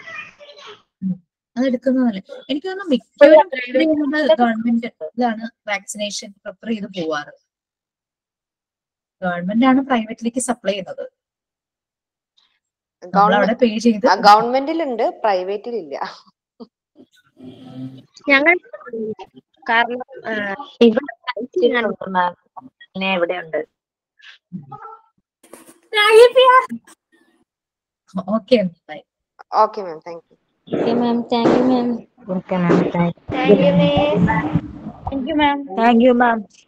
അത് എടുക്കുന്നതല്ലേ എനിക്ക് തോന്നുന്നു മിക്കവരും പ്രിഫർ ചെയ്യുന്നത് ഗവൺമെന്റ് ഇതാണ് വാക്സിനേഷൻ പ്രിഫർ ചെയ്ത് പോവാറ് ഗവൺമെന്റ് ആണ് പ്രൈവറ്റിലേക്ക് സപ്ലൈ ചെയ്യുന്നത് നമ്മൾ അവിടെ പേ ചെയ്ത് ഗവൺമെന്റിൽ ഉണ്ട് പ്രൈവറ്റിൽ ഇല്ല ഞങ്ങൾ കാരണം ആ, ഇവിടെ പിന്നെ എവിടെയുണ്ട് okay okay ma'am thank you okay ma'am thank you ma'am okay ma'am thank thank you miss thank you ma'am thank you ma'am